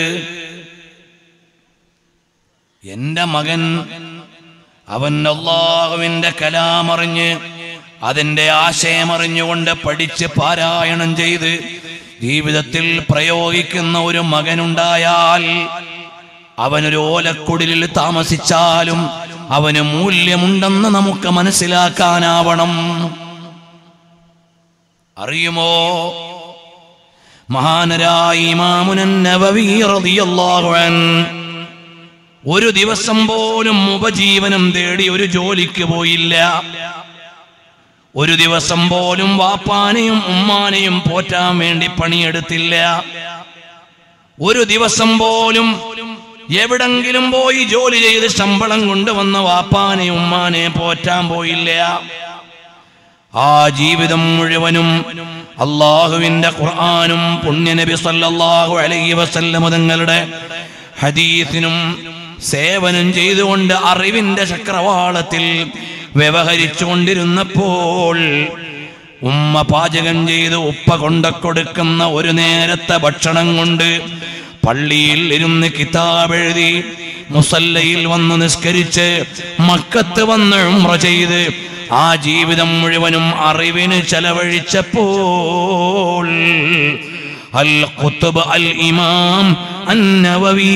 എന്റെ മകൻ അവൻ അള്ളാഹുവിന്റെ കലാമറിഞ്ഞ് അതിന്റെ ആശയമറിഞ്ഞുകൊണ്ട് പഠിച്ച് പാരായണം ചെയ്ത് ജീവിതത്തിൽ പ്രയോഗിക്കുന്ന ഒരു മകനുണ്ടായാൽ അവനൊരു ഓലക്കുടിലിൽ താമസിച്ചാലും അവന് മൂല്യമുണ്ടെന്ന് നമുക്ക് മനസ്സിലാക്കാനാവണം അറിയുമോ മഹാനരായ ഇമാമുനൻ നബവി റളിയല്ലാഹു അൻ ഒരു ദിവസം പോലും ഉപജീവനം തേടി ഒരു ജോലിക്ക് പോയില്ല ഒരു ദിവസം പോലും വാപ്പാനെയും ഉമ്മാനെയും പോറ്റാൻ വേണ്ടി പണിയെടുത്തില്ല ഒരു ദിവസം പോലും എവിടെങ്കിലും പോയി ജോലി ചെയ്ത് ശമ്പളം കൊണ്ടുവന്ന വാപ്പാനെ ഉമ്മാനെ പോറ്റാൻ പോയില്ല ആ ജീവിതം മുഴുവനും അള്ളാഹുവിന്റെ ഖുർആാനും പുണ്യനബി സല്ലല്ലാഹു അലൈഹി വസല്ലം തങ്ങളുടെ ഹദീസിനും സേവനം ചെയ്തുകൊണ്ട് അറിവിന്റെ ചക്രവാളത്തിൽ വ്യവഹരിച്ചുകൊണ്ടിരുന്നപ്പോൾ ഉമ്മ പാചകം ചെയ്ത് ഉപ്പ കൊണ്ട കൊടുക്കുന്ന ഒരു നേരത്തെ ഭക്ഷണം കൊണ്ട് പള്ളിയിൽ ഇരുന്ന് കിതാബ് എഴുതി മുസല്ലയിൽ വന്ന് നിസ്കരിച്ച് മക്കത്ത് വന്ന് ഉംറ ചെയ്ത് ആ ജീവിതം മുഴുവനും അറിവിന് ചെലവഴിച്ചപ്പോൾ അൽ ഖുത്ബ് അൽ ഇമാം അന്നവവി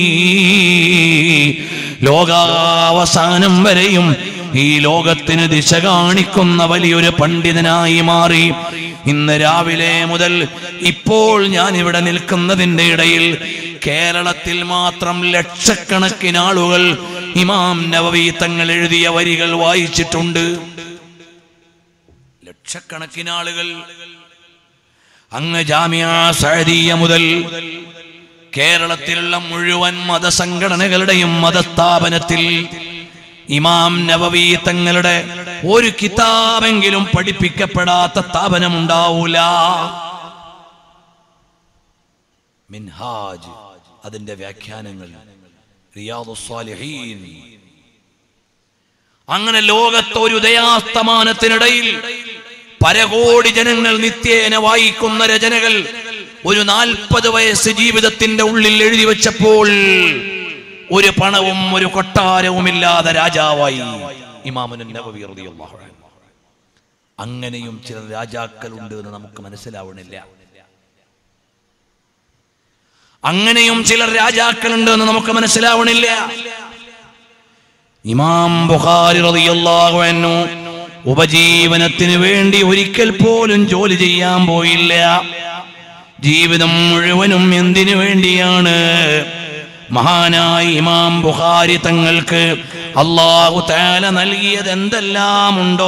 ലോകാവസാനം വരെയും ഈ ലോകത്തിന് ദിശ കാണിക്കുന്ന വലിയൊരു പണ്ഡിതനായി മാറി ഇന്ന് രാവിലെ മുതൽ ഇപ്പോൾ ഞാൻ ഇവിടെ നിൽക്കുന്നതിന്റെ ഇടയിൽ കേരളത്തിൽ മാത്രം ലക്ഷക്കണക്കിന് ആളുകൾ ഇമാം നവവി തങ്ങൾ എഴുതിയ വരികൾ വായിച്ചിട്ടുണ്ട് ലക്ഷക്കണക്കിന് ആളുകൾ അങ്ങ് ജാമ്യ സഅദിയ മുതൽ കേരളത്തിലുള്ള മുഴുവൻ മതസംഘടനകളുടെയും മതസ്ഥാപനത്തിൽ ഇമാം നവവി തങ്ങളുടെ ഒരു കിതാബെങ്കിലും പഠിപ്പിക്കപ്പെടാത്ത സ്ഥാപനമുണ്ടാവൂല മിൻഹാജ് അതിന്റെ വ്യാഖ്യാനങ്ങൾ റിയാദുസ്സാലിഹീൻ അങ്ങനെ ലോകത്ത് ഒരു ഉദയാസ്തമാനത്തിനിടയിൽ പരകോടി ജനങ്ങൾ നിത്യേന വായിക്കുന്ന രചനകൾ ഒരു നാൽപ്പത് വയസ്സ് ജീവിതത്തിന്റെ ഉള്ളിൽ എഴുതി വെച്ചപ്പോൾ ഒരു പണവും ഒരു കൊട്ടാരവും ഇല്ലാതെ രാജാവായി ഇമാമുൻ നബവി റളിയല്ലാഹു അൻഹു അങ്ങനെയും ചില രാജാക്കളുണ്ട് എന്ന് നമുക്ക് മനസ്സിലാവണില്ല അങ്ങനെയും ചിലർ രാജാക്കളുണ്ട് എന്ന് നമുക്ക് മനസ്സിലാവണില്ല ഇമാം ബുഖാരി റളിയല്ലാഹു അൻഹു ഉപജീവനത്തിന് വേണ്ടി ഒരിക്കൽ പോലും ജോലി ചെയ്യാൻ പോയില്ല ജീവിതം മുഴുവനും എന്തിനു വേണ്ടിയാണ് മഹാനായ ഇമാം ബുഖാരി തങ്ങൾക്ക് അള്ളാഹു താല നൽകിയത് എന്തെല്ലാം ഉണ്ടോ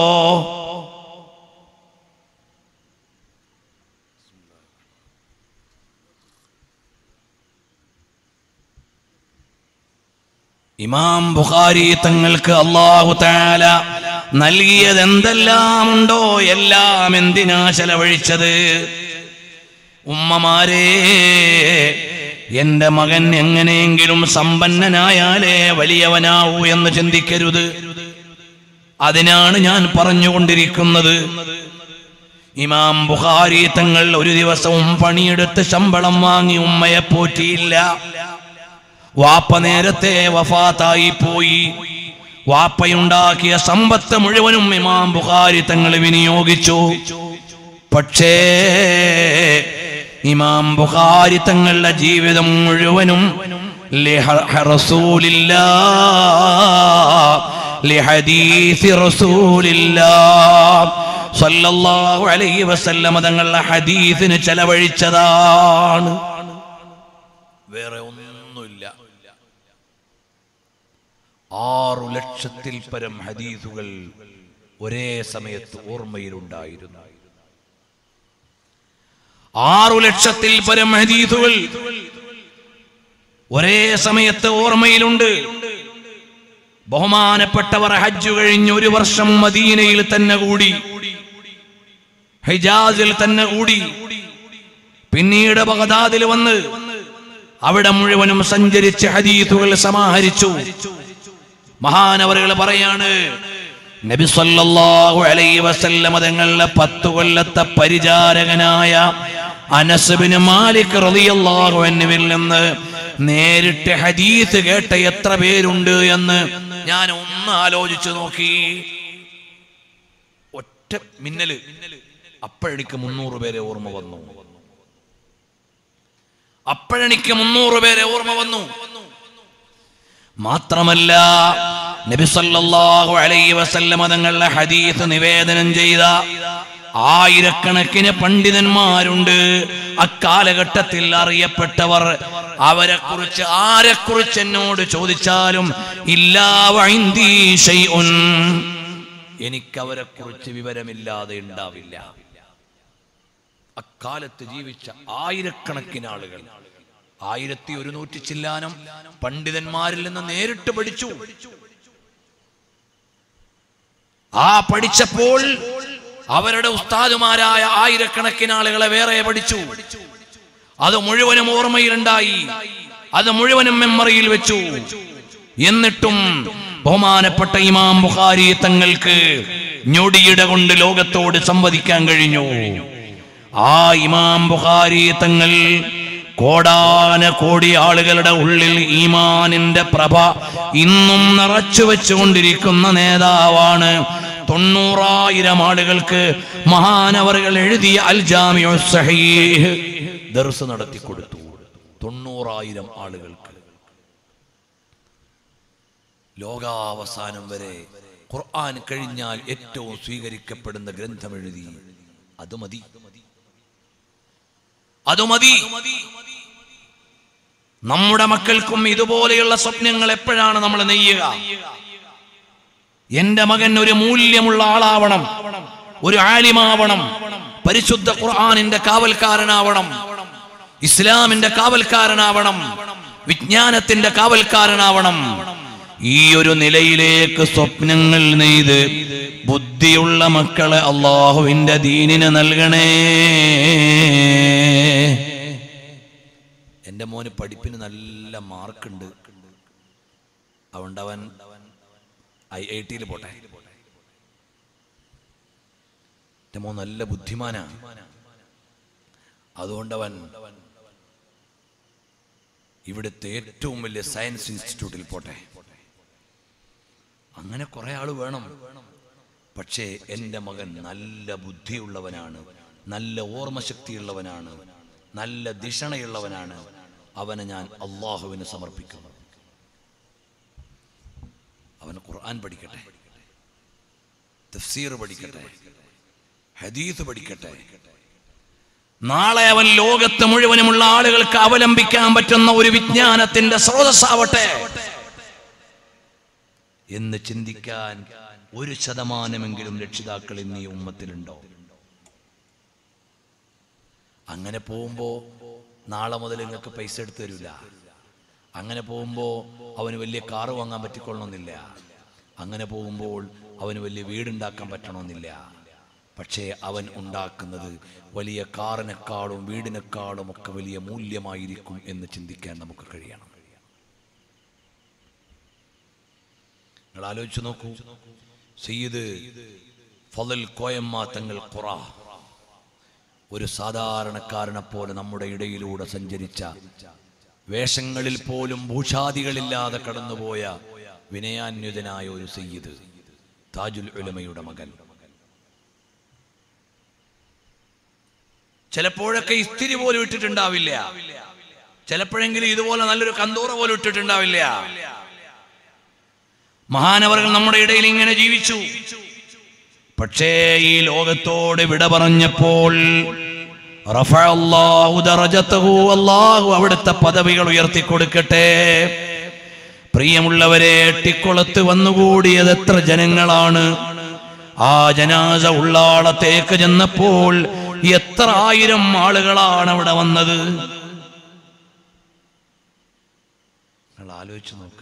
ഇമാം ബുഖാരി തങ്ങൾക്ക് അള്ളാഹു താല നൽകിയത് എന്തെല്ലാം ഉണ്ടോ എല്ലാം എന്തിനാ ചെലവഴിച്ചത് ഉമ്മമാരെ എന്റെ മകൻ എങ്ങനെയെങ്കിലും സമ്പന്നനായാലേ വലിയവനാവൂ എന്ന് ചിന്തിക്കരുത് അതിനാണ് ഞാൻ പറഞ്ഞുകൊണ്ടിരിക്കുന്നത് ഇമാം ബുഖാരി തങ്ങൾ ഒരു ദിവസവും പണിയെടുത്ത് ശമ്പളം വാങ്ങി ഉമ്മയെ പോറ്റിയില്ല വാപ്പ നേരത്തെ വഫാത്തായി പോയി വാപ്പയുണ്ടാക്കിയ സമ്പത്ത് മുഴുവനും ഇമാം ബുഖാരി തങ്ങൾ വിനിയോഗിച്ചു പക്ഷേ ഇമാം ബുഖാരി തങ്ങളുടെ ജീവിതം മുഴുവനും ലിഹ- റസൂലില്ലാ ലിഹദീസി റസൂലില്ലാ സല്ലല്ലാഹു അലൈഹി വസല്ലമ തങ്ങളുടെ ഹദീസിന് ചെലവഴിച്ചതാണ് വേറെ ഒന്നുമില്ല ആറു ലക്ഷത്തിൽ പരം ഹദീസുകൾ ഒരേ സമയത്ത് ഓർമ്മയിലുണ്ടായിരുന്നു ആറു ലക്ഷത്തിൽ പരം ഹദീസുകൾ ഒരേ സമയത്ത് ഓർമ്മയിലുണ്ട് ബഹുമാനപ്പെട്ടവർ ഹജ്ജ് കഴിഞ്ഞ് ഒരു വർഷം മദീനയിൽ തന്നെ കൂടി ഹിജാസിൽ തന്നെ കൂടി പിന്നീട് ബഗദാദിൽ വന്ന് അവിടെ മുഴുവനും സഞ്ചരിച്ച് ഹദീസുകൾ സമാഹരിച്ചു മഹാനവറുകൾ പറയാണ് നബി സല്ലല്ലാഹു അലൈഹി വസല്ലമ തങ്ങളുടെ പത്തു കൊല്ലത്തെ പരിചാരകനായ അനസ് ബിൻ മാലിക് റളിയല്ലാഹു അൻഹുവിൽ നിന്ന് നേരിട്ട് ഹദീസ് കേട്ട എത്ര പേരുണ്ട് എന്ന് ഞാൻ ഒന്ന് ആലോചിച്ചു നോക്കി ഒറ്റ മിന്നല് അപ്പോഴെനിക്ക് മുന്നൂറ് പേരെ ഓർമ്മ വന്നു അപ്പോഴെനിക്ക് മുന്നൂറ് പേരെ ഓർമ്മ വന്നു മാത്രമല്ല നബി സല്ലല്ലാഹു അലൈഹി വസല്ലമ തങ്ങളുടെ ഹദീസ് നിവേദനം ചെയ്ത ആയിരക്കണക്കിന് പണ്ഡിതന്മാരുണ്ട് അക്കാലഘട്ടത്തിൽ അറിയപ്പെട്ടവർ അവരെ കുറിച്ച് ആരെ കുറിച്ച് എന്നോട് ചോദിച്ചാലും ഇല്ലാ വഇന്ദീ ശൈഉൻ എനിക്കവരെ കുറിച്ച് വിവരമില്ലാതെ ഉണ്ടാവില്ല അക്കാലത്ത് ജീവിച്ച ആയിരക്കണക്കിന് ആളുകൾ ആയിരത്തി ഒരുന്നൂറ്റി ചില്ലാനം പണ്ഡിതന്മാരിൽ നിന്ന് നേരിട്ട് പഠിച്ചു ആ പഠിച്ചപ്പോൾ അവരുടെ ഉസ്താദുമാരായ ആയിരക്കണക്കിന് ആളുകളെ വേറെ പഠിച്ചു അത് മുഴുവനും ഓർമ്മയിലുണ്ടായി അത് മുഴുവനും മെമ്മറിയിൽ വെച്ചു എന്നിട്ടും ബഹുമാനപ്പെട്ട ഇമാം ബുഖാരി തങ്ങൾക്ക് ഞൊടിയിട കൊണ്ട് ലോകത്തോട് സംവദിക്കാൻ കഴിഞ്ഞു ആ ഇമാം ബുഖാരി തങ്ങൾ കോടാന കോടി ആളുകളുടെ ഉള്ളിൽ ഈമാനിന്റെ പ്രഭ ഇന്നും നിറച്ചു വെച്ചുകൊണ്ടിരിക്കുന്ന നേതാവാണ് തൊണ്ണൂറായിരം ആളുകൾക്ക് മഹാനവറുകൾ എഴുതിയ അൽ ജാമിഉ സഹീഹ് ദർസ് നടത്തി കൊടുത്തു തൊണ്ണൂറായിരം ആളുകൾക്ക് ലോകാവസാനം വരെ ഖുർആൻ കഴിഞ്ഞാൽ ഏറ്റവും സ്വീകരിക്കപ്പെടുന്ന ഗ്രന്ഥം എഴുതി അത് മതി അത് മതി നമ്മുടെ മക്കൾക്കും ഇതുപോലെയുള്ള സ്വപ്നങ്ങൾ എപ്പോഴാണ് നമ്മൾ നെയ്യുക എന്റെ മകൻ ഒരു മൂല്യമുള്ള ആളാവണം ഒരു ആലിമാവണം പരിശുദ്ധ ഖുർആാനിന്റെ കാവൽക്കാരനാവണം ഇസ്ലാമിന്റെ കാവൽക്കാരനാവണം വിജ്ഞാനത്തിന്റെ കാവൽക്കാരനാവണം ഈ ഒരു നിലയിലേക്ക് സ്വപ്നങ്ങൾ നെയ്ത് ബുദ്ധിയുള്ള മക്കളെ അള്ളാഹുവിന്റെ ദീനിന് നൽകണേ എന്റെ മോന് പഠിപ്പിന് നല്ല മാർക്കുണ്ട് അതുകൊണ്ട് അവൻ ഐ ഐ ടിയിൽ പോട്ടെ എന്റെ മോൻ നല്ല ബുദ്ധിമാനാ അതുകൊണ്ടവൻ ഇവിടുത്തെ ഏറ്റവും വലിയ സയൻസ് ഇൻസ്റ്റിറ്റ്യൂട്ടിൽ പോട്ടെ അങ്ങനെ കുറെ ആള് വേണം പക്ഷേ എൻ്റെ മകൻ നല്ല ബുദ്ധിയുള്ളവനാണ് നല്ല ഓർമ്മശക്തിയുള്ളവനാണ് നല്ല ദിഷണയുള്ളവനാണ് അവനെ ഞാൻ അള്ളാഹുവിന് സമർപ്പിക്കുന്നു അവന് ഖുർആൻ പഠിക്കട്ടെ തഫ്സീർ പഠിക്കട്ടെ ഹദീസ് പഠിക്കട്ടെ നാളെ അവൻ ലോകത്ത് മുഴുവനുമുള്ള ആളുകൾക്ക് അവലംബിക്കാൻ പറ്റുന്ന ഒരു വിജ്ഞാനത്തിന്റെ സ്രോതസ്സാവട്ടെ എന്ന് ചിന്തിക്കാൻ ഒരു ശതമാനമെങ്കിലും രക്ഷിതാക്കൾ ഇന്ന് ഈ ഉമ്മത്തിലുണ്ടോ അങ്ങനെ പോകുമ്പോ നാളെ മുതൽ നിങ്ങൾക്ക് പൈസ എടുത്തു തരില്ല അങ്ങനെ പോകുമ്പോൾ അവന് വലിയ കാറ് വാങ്ങാൻ പറ്റിക്കൊള്ളണമെന്നില്ല അങ്ങനെ പോകുമ്പോൾ അവന് വലിയ വീടുണ്ടാക്കാൻ പറ്റണമെന്നില്ല പക്ഷേ അവൻ ഉണ്ടാക്കുന്നത് വലിയ കാറിനേക്കാളും വീടിനേക്കാളും ഒക്കെ വലിയ മൂല്യമായിരിക്കും എന്ന് ചിന്തിക്കാൻ നമുക്ക് കഴിയണം നിങ്ങൾ ആലോചിച്ചു നോക്കൂ സയ്യിദ് ഫലൽ കോയമ്മ തങ്ങൾ ഖുറ ഒരു സാധാരണക്കാരനെ പോലെ നമ്മുടെ ഇടയിലൂടെ സഞ്ചരിച്ച വേഷങ്ങളിൽ പോലും ഭൂഷാദികളില്ലാതെ കടന്നുപോയ വിനയാന്യുതനായ ഒരു സയ്യിദ് താജുൽ ഉലമയുടെ മകൻ ചിലപ്പോഴൊക്കെ ഇസ്തിരി പോലും ഇട്ടിട്ടുണ്ടാവില്ല ചിലപ്പോഴെങ്കിലും ഇതുപോലെ നല്ലൊരു കന്തൂറ പോലും ഇട്ടിട്ടുണ്ടാവില്ല മഹാനവറുകൾ നമ്മുടെ ഇടയിൽ ഇങ്ങനെ ജീവിച്ചു പക്ഷേ ഈ ലോകത്തോട് വിട പറഞ്ഞപ്പോൾ റഫഅ അല്ലാഹു ദറജതഹു അല്ലാഹു അവിടുത്തെ പദവികൾ ഉയർത്തി കൊടുക്കട്ടെ പ്രിയമുള്ളവരെ എട്ടിക്കുളത്ത് വന്നുകൂടിയത് എത്ര ജനങ്ങളാണ് ആ ജനാസ ഉള്ളാളത്തേക്ക് ചെന്നപ്പോൾ എത്ര ആയിരം ആളുകളാണ് അവിടെ വന്നത് നിങ്ങൾ ആലോചിച്ചു നോക്ക്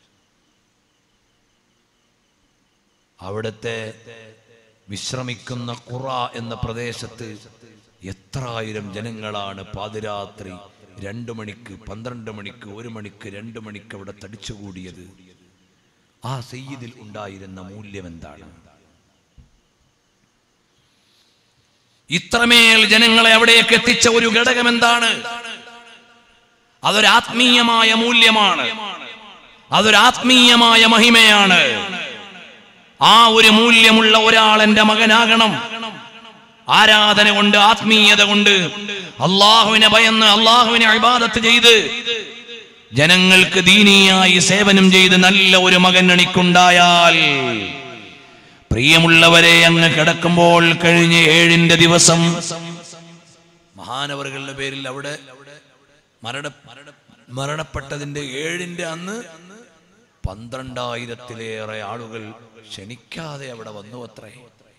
അവിടുത്തെ വിശ്രമിക്കുന്ന ഖുറ എന്ന പ്രദേശത്ത് എത്ര ആയിരം ജനങ്ങളാണ് പാതിരാത്രി രണ്ടു മണിക്ക് പന്ത്രണ്ട് മണിക്ക് ഒരു മണിക്ക് രണ്ട് മണിക്ക് അവിടെ തടിച്ചുകൂടിയത് ആ സയ്യിദിൽ ഉണ്ടായിരുന്ന മൂല്യം എന്താണ് ഇത്രമേൽ ജനങ്ങളെ അവിടേക്ക് എത്തിച്ച ഒരു ഘടകം എന്താണ് അതൊരാത്മീയമായ മൂല്യമാണ് അതൊരാത്മീയമായ മഹിമയാണ് ആ ഒരു മൂല്യമുള്ള ഒരാൾ എന്റെ മകനാകണം ആരാധന കൊണ്ട് ആത്മീയത കൊണ്ട് അള്ളാഹുവിനെ ഭയന്ന് അള്ളാഹുവിനെ അഭിബാദത്ത് ചെയ്ത് ജനങ്ങൾക്ക് ദീനീയായി സേവനം ചെയ്ത് നല്ല ഒരു മകൻ എണിക്കുണ്ടായാൽ പ്രിയമുള്ളവരെ അങ്ങ് കിടക്കുമ്പോൾ കഴിഞ്ഞ ഏഴിന്റെ ദിവസം മഹാനവറുകളുടെ പേരിൽ അവിടെ മരണ മരണപ്പെട്ടതിന്റെ ഏഴിന്റെ അന്ന് പന്ത്രണ്ടായിരത്തിലേറെ ആളുകൾ ക്ഷണിക്കാതെ അവിടെ വന്നു അത്രേ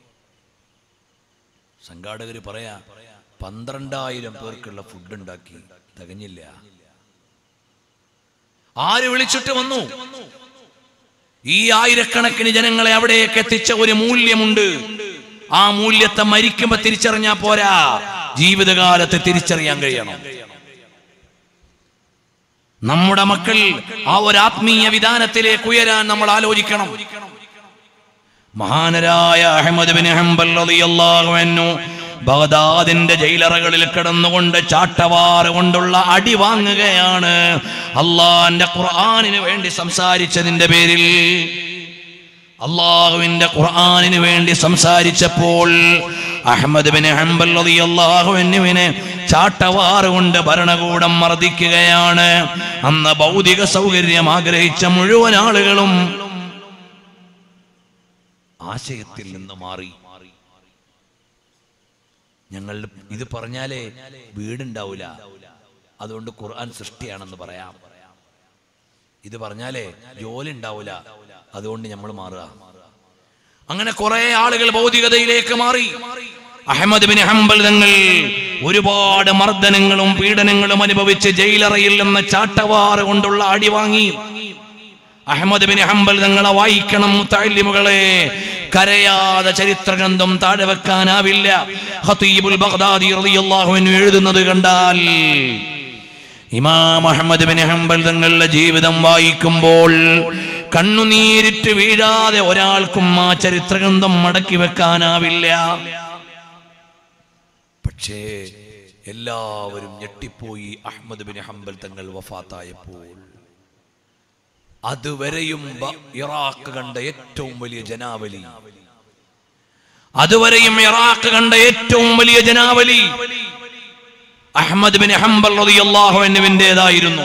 സംഘാടകര് പറയാ പന്ത്രണ്ടായിരം പേർക്കുള്ള ഫുഡ് ഉണ്ടാക്കി തികഞ്ഞില്ല ആര് വിളിച്ചിട്ട് വന്നു ഈ ആയിരക്കണക്കിന് ജനങ്ങളെ അവിടേക്ക് എത്തിച്ച ഒരു മൂല്യമുണ്ട് ആ മൂല്യത്തെ മരിക്കുമ്പോ തിരിച്ചറിഞ്ഞാ പോരാ ജീവിതകാലത്ത് തിരിച്ചറിയാൻ കഴിയണം നമ്മുടെ മക്കൾ ആ ഒരു ആത്മീയ വിധാനത്തിലേക്ക് ഉയരാൻ നമ്മൾ ആലോചിക്കണം മഹാനരായ അഹമ്മദ് ബിൻ ഹംബൽ റളിയല്ലാഹു അൻഹു ബഗ്ദാദിന്റെ ജയിലറകളിൽ കിടന്നുകൊണ്ട് ചാട്ടവാറ് കൊണ്ടുള്ള അടി വാങ്ങുകയാണ് അള്ളാന്റെ ഖുർആനിന് വേണ്ടി സംസാരിച്ചതിന്റെ പേരിൽ അള്ളാഹുവിന്റെ ഖുർആനിന് വേണ്ടി സംസാരിച്ചപ്പോൾ അഹമ്മദ് ബിൻ ഹംബൽ റളിയല്ലാഹു അൻഹുവിനെ ചാട്ടവാറ് കൊണ്ട് ഭരണകൂടം മർദ്ദിക്കുകയാണ് അന്ന് ഭൗതിക സൗകര്യം ആഗ്രഹിച്ച മുഴുവൻ ആളുകളും ആശയത്തിൽ നിന്ന് മാറി ഞങ്ങൾ ഇത് പറഞ്ഞാലേ വീടുണ്ടാവില്ല അതുകൊണ്ട് ഖുർആൻ സൃഷ്ടിയാണെന്ന് പറയാം ഇത് പറഞ്ഞാലേ ജോലി ഉണ്ടാവില്ല അതുകൊണ്ട് നമ്മൾ മാറുക അങ്ങനെ കുറെ ആളുകൾ ഭൗതികതയിലേക്ക് മാറി അഹമ്മദ് ബിൻ ഹംബൽ തങ്ങൾ ഒരുപാട് മർദ്ദനങ്ങളും പീഡനങ്ങളും അനുഭവിച്ച് ജയിലറയിൽ നിന്ന് ചാട്ടവാറ് കൊണ്ടുള്ള അടി വാങ്ങി അഹമ്മദ് ബിൻ ഹംബൽ തങ്ങളെ വായിക്കണം മുത്തല്ലിമുകളെ കരയാതെ ചരിത്രഗ്രന്ഥം താഴെ വെക്കാനാവില്ല ഖതീബുൽ ബഗ്ദാദി റളിയല്ലാഹു അൻഹു എഴുതുന്നത് കണ്ടാൽ ഇമാം അഹമ്മദ് ബിൻ ഹംബൽ തങ്ങളുടെ ജീവിതം വായിക്കുമ്പോൾ കണ്ണുനീരിട്ട് വീഴാതെ ഒരാൾക്കും ആ ചരിത്രഗ്രന്ഥം മടക്കി വെക്കാനാവില്ല പക്ഷേ എല്ലാവരും ഞെട്ടിപ്പോയി അഹമ്മദ് ബിൻ ഹംബൽ തങ്ങൾ വഫാത്തായപ്പോൾ അതുവരെയും ബ- ഇറാഖ് കണ്ട ഏറ്റവും വലിയ ജനാവലി അതുവരെയും ഇറാഖ് കണ്ട ഏറ്റവും വലിയ ജനാവലി അഹമ്മദ് ബിൻ ഹംബൽ റളിയല്ലാഹു അൻഹുവിൻ്റെതായിരുന്നു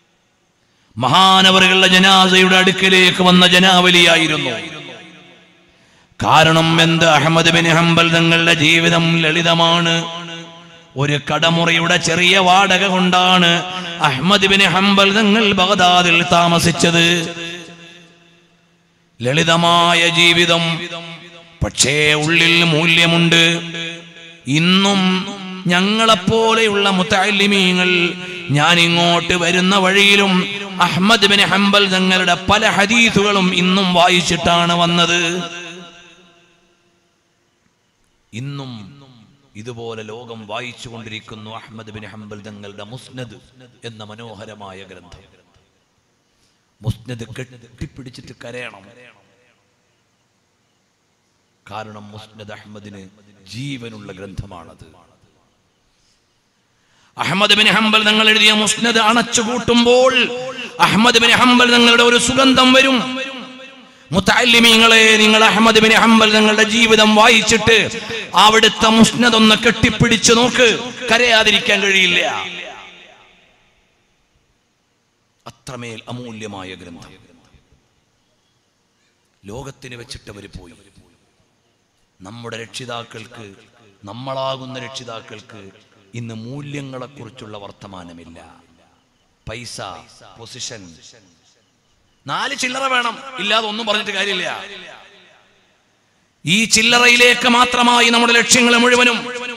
മഹാനവറുകളുടെ ജനാസയുടെ അടുക്കലേക്ക് വന്ന ജനാവലിയായിരുന്നു കാരണം എന്ത് അഹമ്മദ് ബിൻ ഹംബൽ തങ്ങളുടെ ജീവിതം ലളിതമാണ് ഒരു കടമുറിയുടെ ചെറിയ വാടക കൊണ്ടാണ് അഹമ്മദ് ബിൻ ഹംബൽ തങ്ങൾ ബഗ്ദാദിൽ താമസിച്ചത് ലളിതമായ ജീവിതം പക്ഷേ ഉള്ളിൽ മൂല്യമുണ്ട് ഇന്നും ഞങ്ങളെപ്പോലെയുള്ള മുത്തലിമീങ്ങൾ ഞാൻ ഇങ്ങോട്ട് വരുന്ന വഴിയിലും അഹമ്മദ് ബിൻ ഹംബൽ തങ്ങളുടെ പല ഹദീസുകളും ഇന്നും വായിച്ചിട്ടാണ് വന്നത് ഇന്നും ഇതുപോലെ ലോകം വായിച്ചു കൊണ്ടിരിക്കുന്നു അഹമ്മദ് ബിൻ ഹംബൽ തങ്ങളുടെ മുസ്നദ് എന്ന മനോഹരമായ ഗ്രന്ഥം മുസ്നദ് കെട്ടിപ്പിടിച്ചിട്ട് കരയണം കാരണം മുസ്നദ് അഹമ്മദിന് ജീവനുള്ള ഗ്രന്ഥമാണത് അഹമ്മദ് ബിൻ ഹംബൽ തങ്ങൾ എഴുതിയ മുസ്നദ് അണച്ചു കൂട്ടുമ്പോൾ അഹമ്മദ് ബിൻ ഹംബൽ തങ്ങളുടെ ഒരു സുഗന്ധം വരും മുത്തല്ലിമീങ്ങളെ നിങ്ങൾ അഹമ്മദ് ബിൻ ഹംബൽ തങ്ങളുടെ ജീവിതം വായിച്ചിട്ട് അവിടുത്തെ മുസ്നദ് ഒന്ന് കെട്ടിപ്പിടിച്ച് നോക്ക് കരയാതിരിക്കാൻ കഴിയില്ല അത്രമേൽ അമൂല്യമായ ഗ്രന്ഥം ലോകത്തിന് വെച്ചിട്ട് അവർ പോയി നമ്മുടെ രക്ഷിതാക്കൾക്ക് നമ്മളാകുന്ന രക്ഷിതാക്കൾക്ക് ഇന്ന് മൂല്യങ്ങളെക്കുറിച്ചുള്ള വർത്തമാനമില്ല പൈസ പൊസിഷൻ നാല് ചില്ലറ വേണം ഇല്ലാതെ ഒന്നും പറഞ്ഞിട്ട് കാര്യമില്ല ഈ ചില്ലറയിലേക്ക് മാത്രമായി നമ്മുടെ ലക്ഷ്യങ്ങൾ മുഴുവനും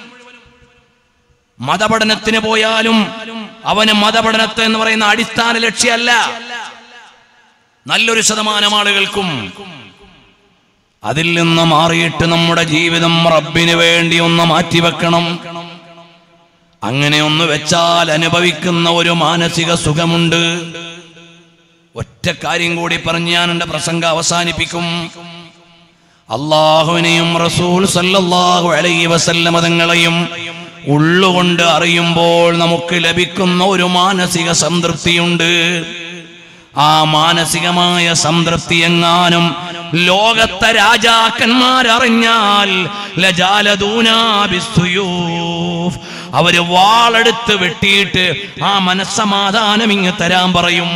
മതപഠനത്തിന് പോയാലും അവന് മതപഠനത്തെ എന്ന് പറയുന്ന അടിസ്ഥാന ലക്ഷ്യമല്ല നല്ലൊരു ശതമാനം ആളുകൾക്കും അതിൽ നിന്ന് മാറിയിട്ട് നമ്മുടെ ജീവിതം റബ്ബിന് വേണ്ടി ഒന്ന് മാറ്റിവെക്കണം അങ്ങനെ ഒന്ന് വെച്ചാൽ അനുഭവിക്കുന്ന ഒരു മാനസിക സുഖമുണ്ട് ഒറ്റ കാര്യം കൂടി പറഞ്ഞ് ഞാൻ എന്റെ പ്രസംഗം അവസാനിപ്പിക്കും അള്ളാഹുവിനെയും റസൂൽ സല്ലല്ലാഹു അലൈഹി വസല്ലമ തങ്ങളെയും ഉള്ളുകൊണ്ട് അറിയുമ്പോൾ നമുക്ക് ലഭിക്കുന്ന ഒരു മാനസിക സംതൃപ്തിയുണ്ട് ആ മാനസികമായ സംതൃപ്തി എങ്ങാനും ലോകത്തെ രാജാക്കന്മാരറിഞ്ഞാൽ ലജാലദൂനാ ബിസ്സുയൂഫ്. അവര് വാളെടുത്ത് വെട്ടിയിട്ട് ആ മനസ്സമാധാനം ഇങ്ങ് തരാൻ പറയും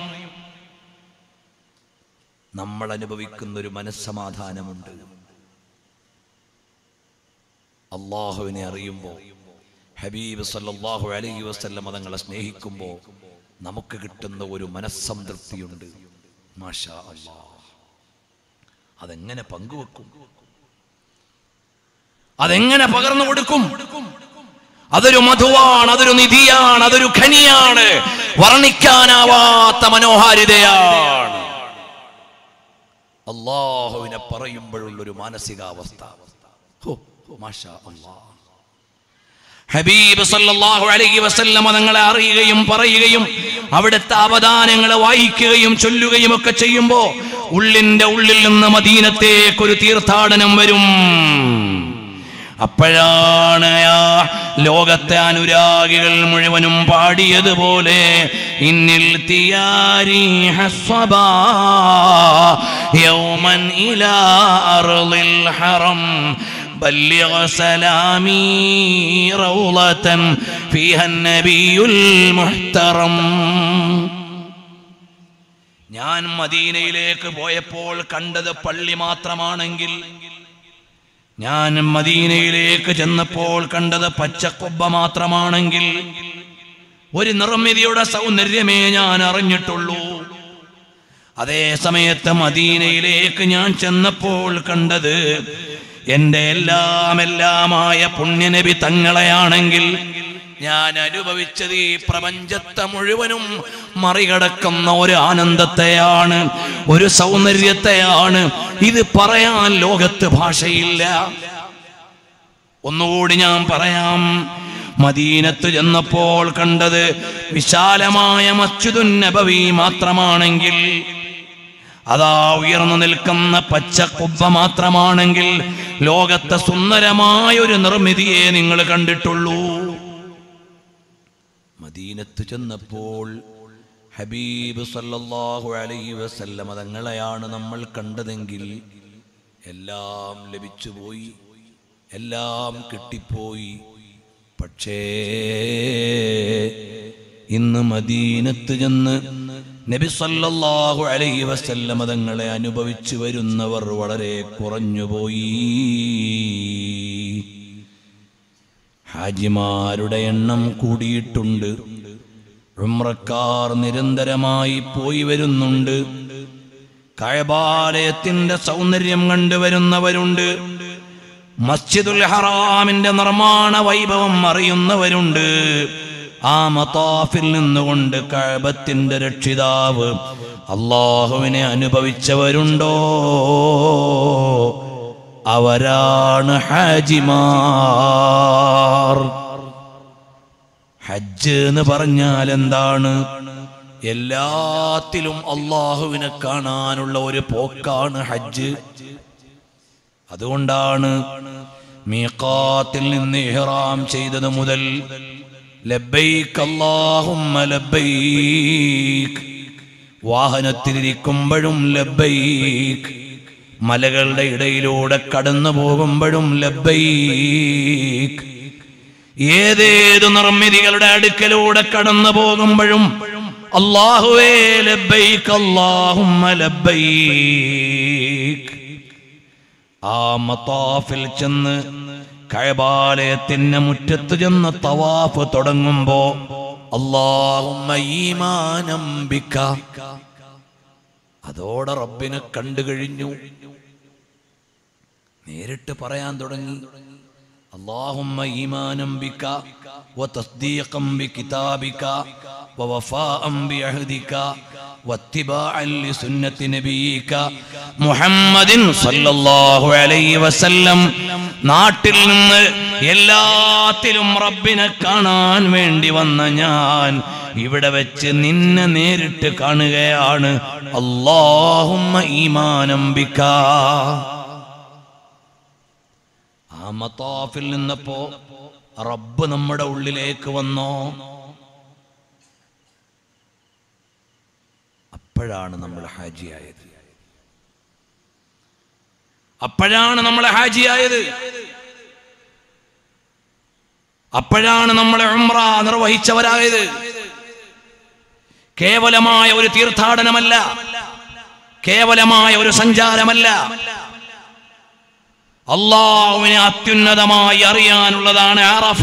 നമ്മൾ അനുഭവിക്കുന്ന ഒരു മനസ്സമാധാനമുണ്ട് അള്ളാഹുവിനെ അറിയുമ്പോൾ ഹബീബ് സല്ലല്ലാഹു അലൈഹി വസല്ലം തങ്ങളെ സ്നേഹിക്കുമ്പോൾ നമുക്ക് കിട്ടുന്ന ഒരു മനസ്സംതൃപ്തിയുണ്ട് മാഷാ അല്ലാ അതെങ്ങനെ പങ്കുവെക്കും അതെങ്ങനെ പകർന്നു കൊടുക്കും അതൊരു മധുവാണ് അതൊരു നിധിയാണ് അതൊരു ഖനിയാണ് വർണ്ണിക്കാനാവാത്ത മനോഹാരിതയാണ് അള്ളാഹുവിനെ പറയുമ്പോഴുള്ളൊരു മാനസികാവസ്ഥ ഹോ, മാഷാ അല്ലാ. ഹബീബ് സല്ലല്ലാഹു അലൈഹി വസല്ലമ തങ്ങളെ അറിയുകയും പറയുകയും അവിടുത്തെ അവദാനങ്ങളെ വായിക്കുകയും ചൊല്ലുകയും ഒക്കെ ചെയ്യുമ്പോ ഉള്ളിന്റെ ഉള്ളിൽ നിന്ന് മദീനത്തേക്ക് ഒരു തീർത്ഥാടനം വരും അപ്പോഴാണ് ആ ലോകത്തെ അനുരാഗികൾ മുഴുവനും പാടിയതുപോലെ ഇന്നിൽ തിയാരി ഹസ്വബാ യൗമൻ ഇലാ അർളിൽ ഹറം بلغ سلامي روضة فيها النبي المحترم ഞാൻ മദീനയിലേക്ക് പോയപ്പോൾ കണ്ടത് പള്ളി മാത്രമാണെങ്കിൽ ഞാൻ മദീനയിലേക്ക് ചെന്നപ്പോൾ കണ്ടത് പച്ചക്കൊബ്ബ മാത്രമാണെങ്കിൽ ഒരു നിർമ്മിതിയുടെ സൗന്ദര്യമേ ഞാൻ അറിഞ്ഞിട്ടുള്ളൂ അതേ സമയത്ത് മദീനയിലേക്ക് ഞാൻ ചെന്നപ്പോൾ കണ്ടത് എന്റെ എല്ലാം എല്ലാമായ പുണ്യനബി തങ്ങളെയാണെങ്കിൽ ഞാൻ അനുഭവിച്ചത് ഈ പ്രപഞ്ചത്തെ മുഴുവനും മറികടക്കുന്ന ഒരു ആനന്ദത്തെയാണ് ഒരു സൗന്ദര്യത്തെയാണ് ഇത് പറയാൻ ലോകത്ത് ഭാഷയില്ല ഒന്നുകൂടി ഞാൻ പറയാം മദീനത്ത് ചെന്നപ്പോൾ കണ്ടത് വിശാലമായ മസ്ജിദുൻ നബവി മാത്രമാണെങ്കിൽ അതാ ഉയർന്നു നിൽക്കുന്ന പച്ച കുബ്ബ മാത്രമാണെങ്കിൽ ലോകത്തെ സുന്ദരമായ ഒരു നിർമ്മിതിയെ നിങ്ങൾ കണ്ടിട്ടുള്ളൂ മദീനത്ത് ചെന്നപ്പോൾ ഹബീബ് സല്ലല്ലാഹു അലൈഹി വസല്ലമ തങ്ങളെയാണ് നമ്മൾ കണ്ടതെങ്കിൽ എല്ലാം ലഭിച്ചുപോയി എല്ലാം കിട്ടിപ്പോയി പക്ഷേ ഇന്ന് മദീനത്ത് ചെന്ന് നബി സല്ലല്ലാഹു അലൈഹി വസല്ലമ തങ്ങളെ അനുഭവിച്ചു വരുന്നവർ വളരെ കുറഞ്ഞുപോയി ഹാജിമാരുടെ എണ്ണം കൂടിയിട്ടുണ്ട് ഉംറക്കാർ നിരന്തരമായി പോയി വരുന്നുണ്ട് കഴബാലയത്തിന്റെ സൗന്ദര്യം കണ്ടുവരുന്നവരുണ്ട് മസ്ജിദുൽ ഹറാമിന്റെ നിർമ്മാണ വൈഭവം അറിയുന്നവരുണ്ട് ആ മതാഫിൽ നിന്നുകൊണ്ട് കഴബത്തിന്റെ രക്ഷിതാവ് അള്ളാഹുവിനെ അനുഭവിച്ചവരുണ്ടോ അവരാണ് ഹാജിമാർ ഹജ്ജ് എന്ന് പറഞ്ഞാൽ എന്താണ് എല്ലാത്തിലും അള്ളാഹുവിനെ കാണാനുള്ള ഒരു പോക്കാണ് ഹജ്ജ് അതുകൊണ്ടാണ് മീഖാത്തിൽ നിന്ന് ഇഹ്റാം ചെയ്തത് മുതൽ ലബ്ബൈക്ക് അല്ലാഹുമ്മ ലബ്ബൈക്ക് വാഹനത്തിലിരിക്കുമ്പോഴും ലബ്ബൈക്ക് മലകളുടെ ഇടയിലൂടെ കടന്നു പോകുമ്പോഴും ലബ്ബൈക്ക് ഏതേതു നിർമ്മിതികളുടെ അടുക്കലൂടെ കടന്നു പോകുമ്പോഴും അള്ളാഹുവേ ലബ്ബൈക്ക് അല്ലാഹുമ്മ ലബ്ബൈക്ക് ആ മത്താഫിൽ ചെന്ന് കഴബാലയത്തിന്റെ മുറ്റത്ത് ചെന്ന് തവാഫ് തുടങ്ങുമ്പോ അള്ളാഹുമ്മ ഈമാനം ബിക അതോടെ റബ്ബിനെ കണ്ടു കഴിഞ്ഞു നേരിട്ട് പറയാൻ തുടങ്ങി اللهم إيمانا بك وتصديقا بكتابك ووفاء بعهدك واتباعا لسنة نبيك محمد صلى الله عليه وسلم നാട്ടിൽ നിന്ന് എല്ലാത്തിലും റബ്ബിനെ കാണാൻ വേണ്ടി വന്ന ഞാൻ ഇവിടെ വെച്ച് നിന്നെ നേരിട്ട് കാണുകയാണ് അള്ളാഹുമ്മ ഈമാനം ബിക്കാ ആ മത്താഫിൽ നിന്നപ്പോ റബ്ബ് നമ്മുടെ ഉള്ളിലേക്ക് വന്നോ അപ്പോഴാണ് നമ്മൾ ഹാജിയായത് അപ്പോഴാണ് നമ്മൾ ഹാജിയായത് അപ്പോഴാണ് നമ്മൾ ഉംറ നിർവഹിച്ചവരായത് കേവലമായ ഒരു തീർത്ഥാടനമല്ല കേവലമായ ഒരു സഞ്ചാരമല്ല അള്ളാഹുവിനെ അത്യുന്നതമായി അറിയാനുള്ളതാണ് അറഫ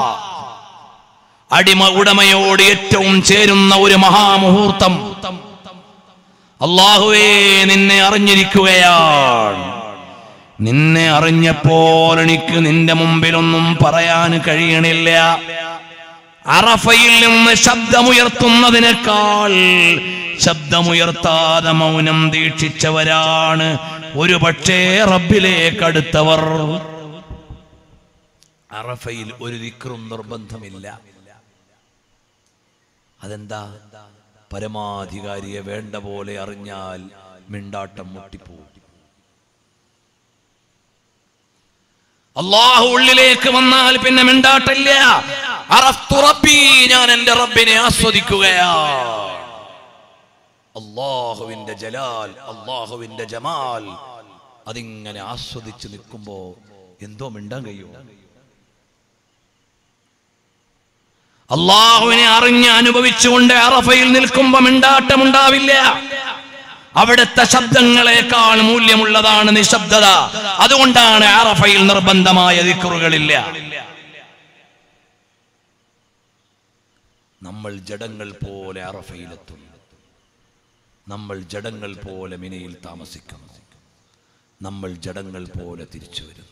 അടിമ ഉടമയോട് ഏറ്റവും ചേരുന്ന ഒരു മഹാമുഹൂർത്തം അള്ളാഹുവേ നിന്നെ അറിഞ്ഞിരിക്കുകയാണ് നിന്നെ അറിഞ്ഞപ്പോൾ എനിക്ക് നിന്റെ മുമ്പിലൊന്നും പറയാൻ കഴിയണില്ല അറഫയിൽ നിന്ന് ശബ്ദമുയർത്തുന്നതിനേക്കാൾ ശബ്ദമുയർത്താതെ മൗനം ദീക്ഷിച്ചവരാണ് ഒരു പക്ഷേ റബ്ബിലേക്ക് അടുത്തവർ അറഫയിൽ ഒരു ദിക്റും നിർബന്ധമില്ല അതെന്താ പരമാധികാരിയെ വേണ്ട പോലെ അറിഞ്ഞാൽ മിണ്ടാട്ടം മുട്ടിപ്പോവും അള്ളാഹു ഉള്ളിലേക്ക് വന്നാൽ പിന്നെ മിണ്ടാട്ടില്ല അറഫ്തു റബ്ബി ഞാൻ എന്റെ റബ്ബിനെ ആസ്വദിക്കുകയാണ് അള്ളാഹുവിന്റെ ജലാൽ അള്ളാഹുവിന്റെ ജമാൽ അതിങ്ങനെ ആസ്വദിച്ച് നിൽക്കുമ്പോ എന്തോ മിണ്ടാൻ കഴിയുമോ അള്ളാഹുവിനെ അറിഞ്ഞ് അനുഭവിച്ചുകൊണ്ട് അറഫയിൽ നിൽക്കുമ്പോ മിണ്ടാട്ടമുണ്ടാവില്ല അവിടുത്തെ ശബ്ദങ്ങളെക്കാൾ മൂല്യമുള്ളതാണ് നിശബ്ദത അതുകൊണ്ടാണ് അറഫയിൽ നിർബന്ധമായ ദിക്റുകളില്ല നമ്മൾ ജഡങ്ങൾ പോലെ അറഫയിലെത്തുന്നു നമ്മൾ ജഡങ്ങൾ പോലെ മിനയിൽ താമസിക്കുന്നു നമ്മൾ ജഡങ്ങൾ പോലെ തിരിച്ചു വരും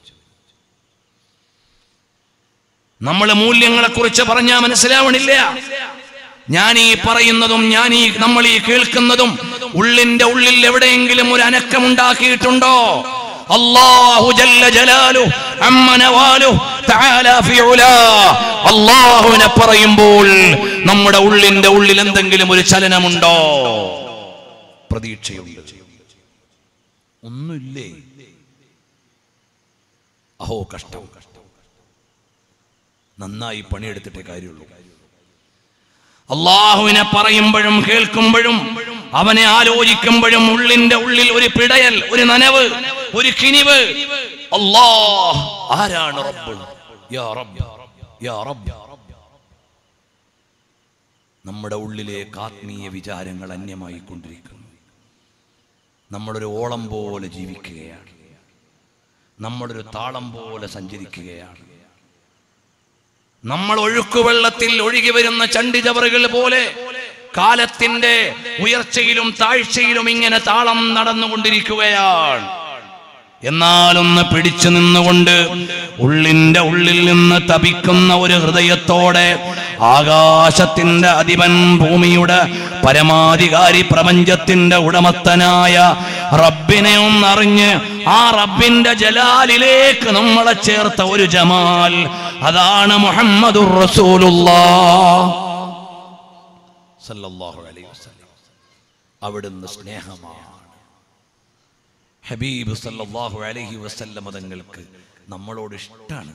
നമ്മൾ മൂല്യങ്ങളെ കുറിച്ച് പറഞ്ഞാൽ മനസ്സിലാവണില്ല ഞാൻ ഈ പറയുന്നതും ഞാൻ ഈ നമ്മൾ ഈ കേൾക്കുന്നതും ഉള്ളിന്റെ ഉള്ളിൽ എവിടെയെങ്കിലും ഒരു അനക്കമുണ്ടാക്കിയിട്ടുണ്ടോ അല്ലാഹു ജല്ല ജലാലു അമ്മ നവാലു തആല ഫി ഉലാ അല്ലാഹുവിനെ പറയുമ്പോൾ നമ്മുടെ ഉള്ളിന്റെ ഉള്ളിൽ എന്തെങ്കിലും ഒരു ചലനമുണ്ടോ പ്രതീക്ഷയുണ്ട് ഒന്നുമില്ലേ അഹോ കഷ്ടം നന്നായി പണിയെടുത്തിട്ടേ കാര്യമുള്ളൂ അള്ളാഹുവിനെ പറയുമ്പോഴും കേൾക്കുമ്പോഴും അവനെ ആലോചിക്കുമ്പോഴും ഉള്ളിന്റെ ഉള്ളിൽ ഒരു പിടയൽ ഒരു നനവ് ഒരു കിനിവ് അല്ലാഹ് ആരാണ് റബ്ബ് യാ റബ്ബ് യാ റബ്ബ് നമ്മുടെ ഉള്ളിലേക്ക് ആത്മീയ വിചാരങ്ങൾ അന്യമായി കൊണ്ടിരിക്കുന്നു നമ്മളൊരു ഓളം പോലെ ജീവിക്കുകയാണ് നമ്മളൊരു താളം പോലെ സഞ്ചരിക്കുകയാണ് നമ്മൾ ഒഴുക്കുവെള്ളത്തിൽ ഒഴുകി വരുന്ന ചണ്ടിചവറുകൾ പോലെ കാലത്തിന്റെ ഉയർച്ചയിലും താഴ്ചയിലും ഇങ്ങനെ താളം നടന്നുകൊണ്ടിരിക്കുകയാണ് എന്നാലൊന്ന് പിടിച്ചു നിന്നുകൊണ്ട് ഉള്ളിന്റെ ഉള്ളിൽ നിന്ന് തപിക്കുന്ന ഒരു ഹൃദയത്തോടെ ആകാശത്തിന്റെ അധിപൻ ഭൂമിയുടെ പരമാധികാരി പ്രപഞ്ചത്തിന്റെ ഉടമസ്ഥനായ റബ്ബിനെ ഒന്നറിഞ്ഞ് ആ റബ്ബിന്റെ ജലാലിലേക്ക് നമ്മളെ ചേർത്ത ഒരു ജമാൽ അതാണ് മുഹമ്മദുർ റസൂലുള്ളാഹ് സല്ലല്ലാഹു അലൈഹി വസല്ലം അവിടുന്ന് സ്നേഹമാണ് ഹബീബ് സല്ലല്ലാഹു അലൈഹി വസല്ലം തങ്ങൾക്ക് നമ്മളോട് ഇഷ്ടമാണ്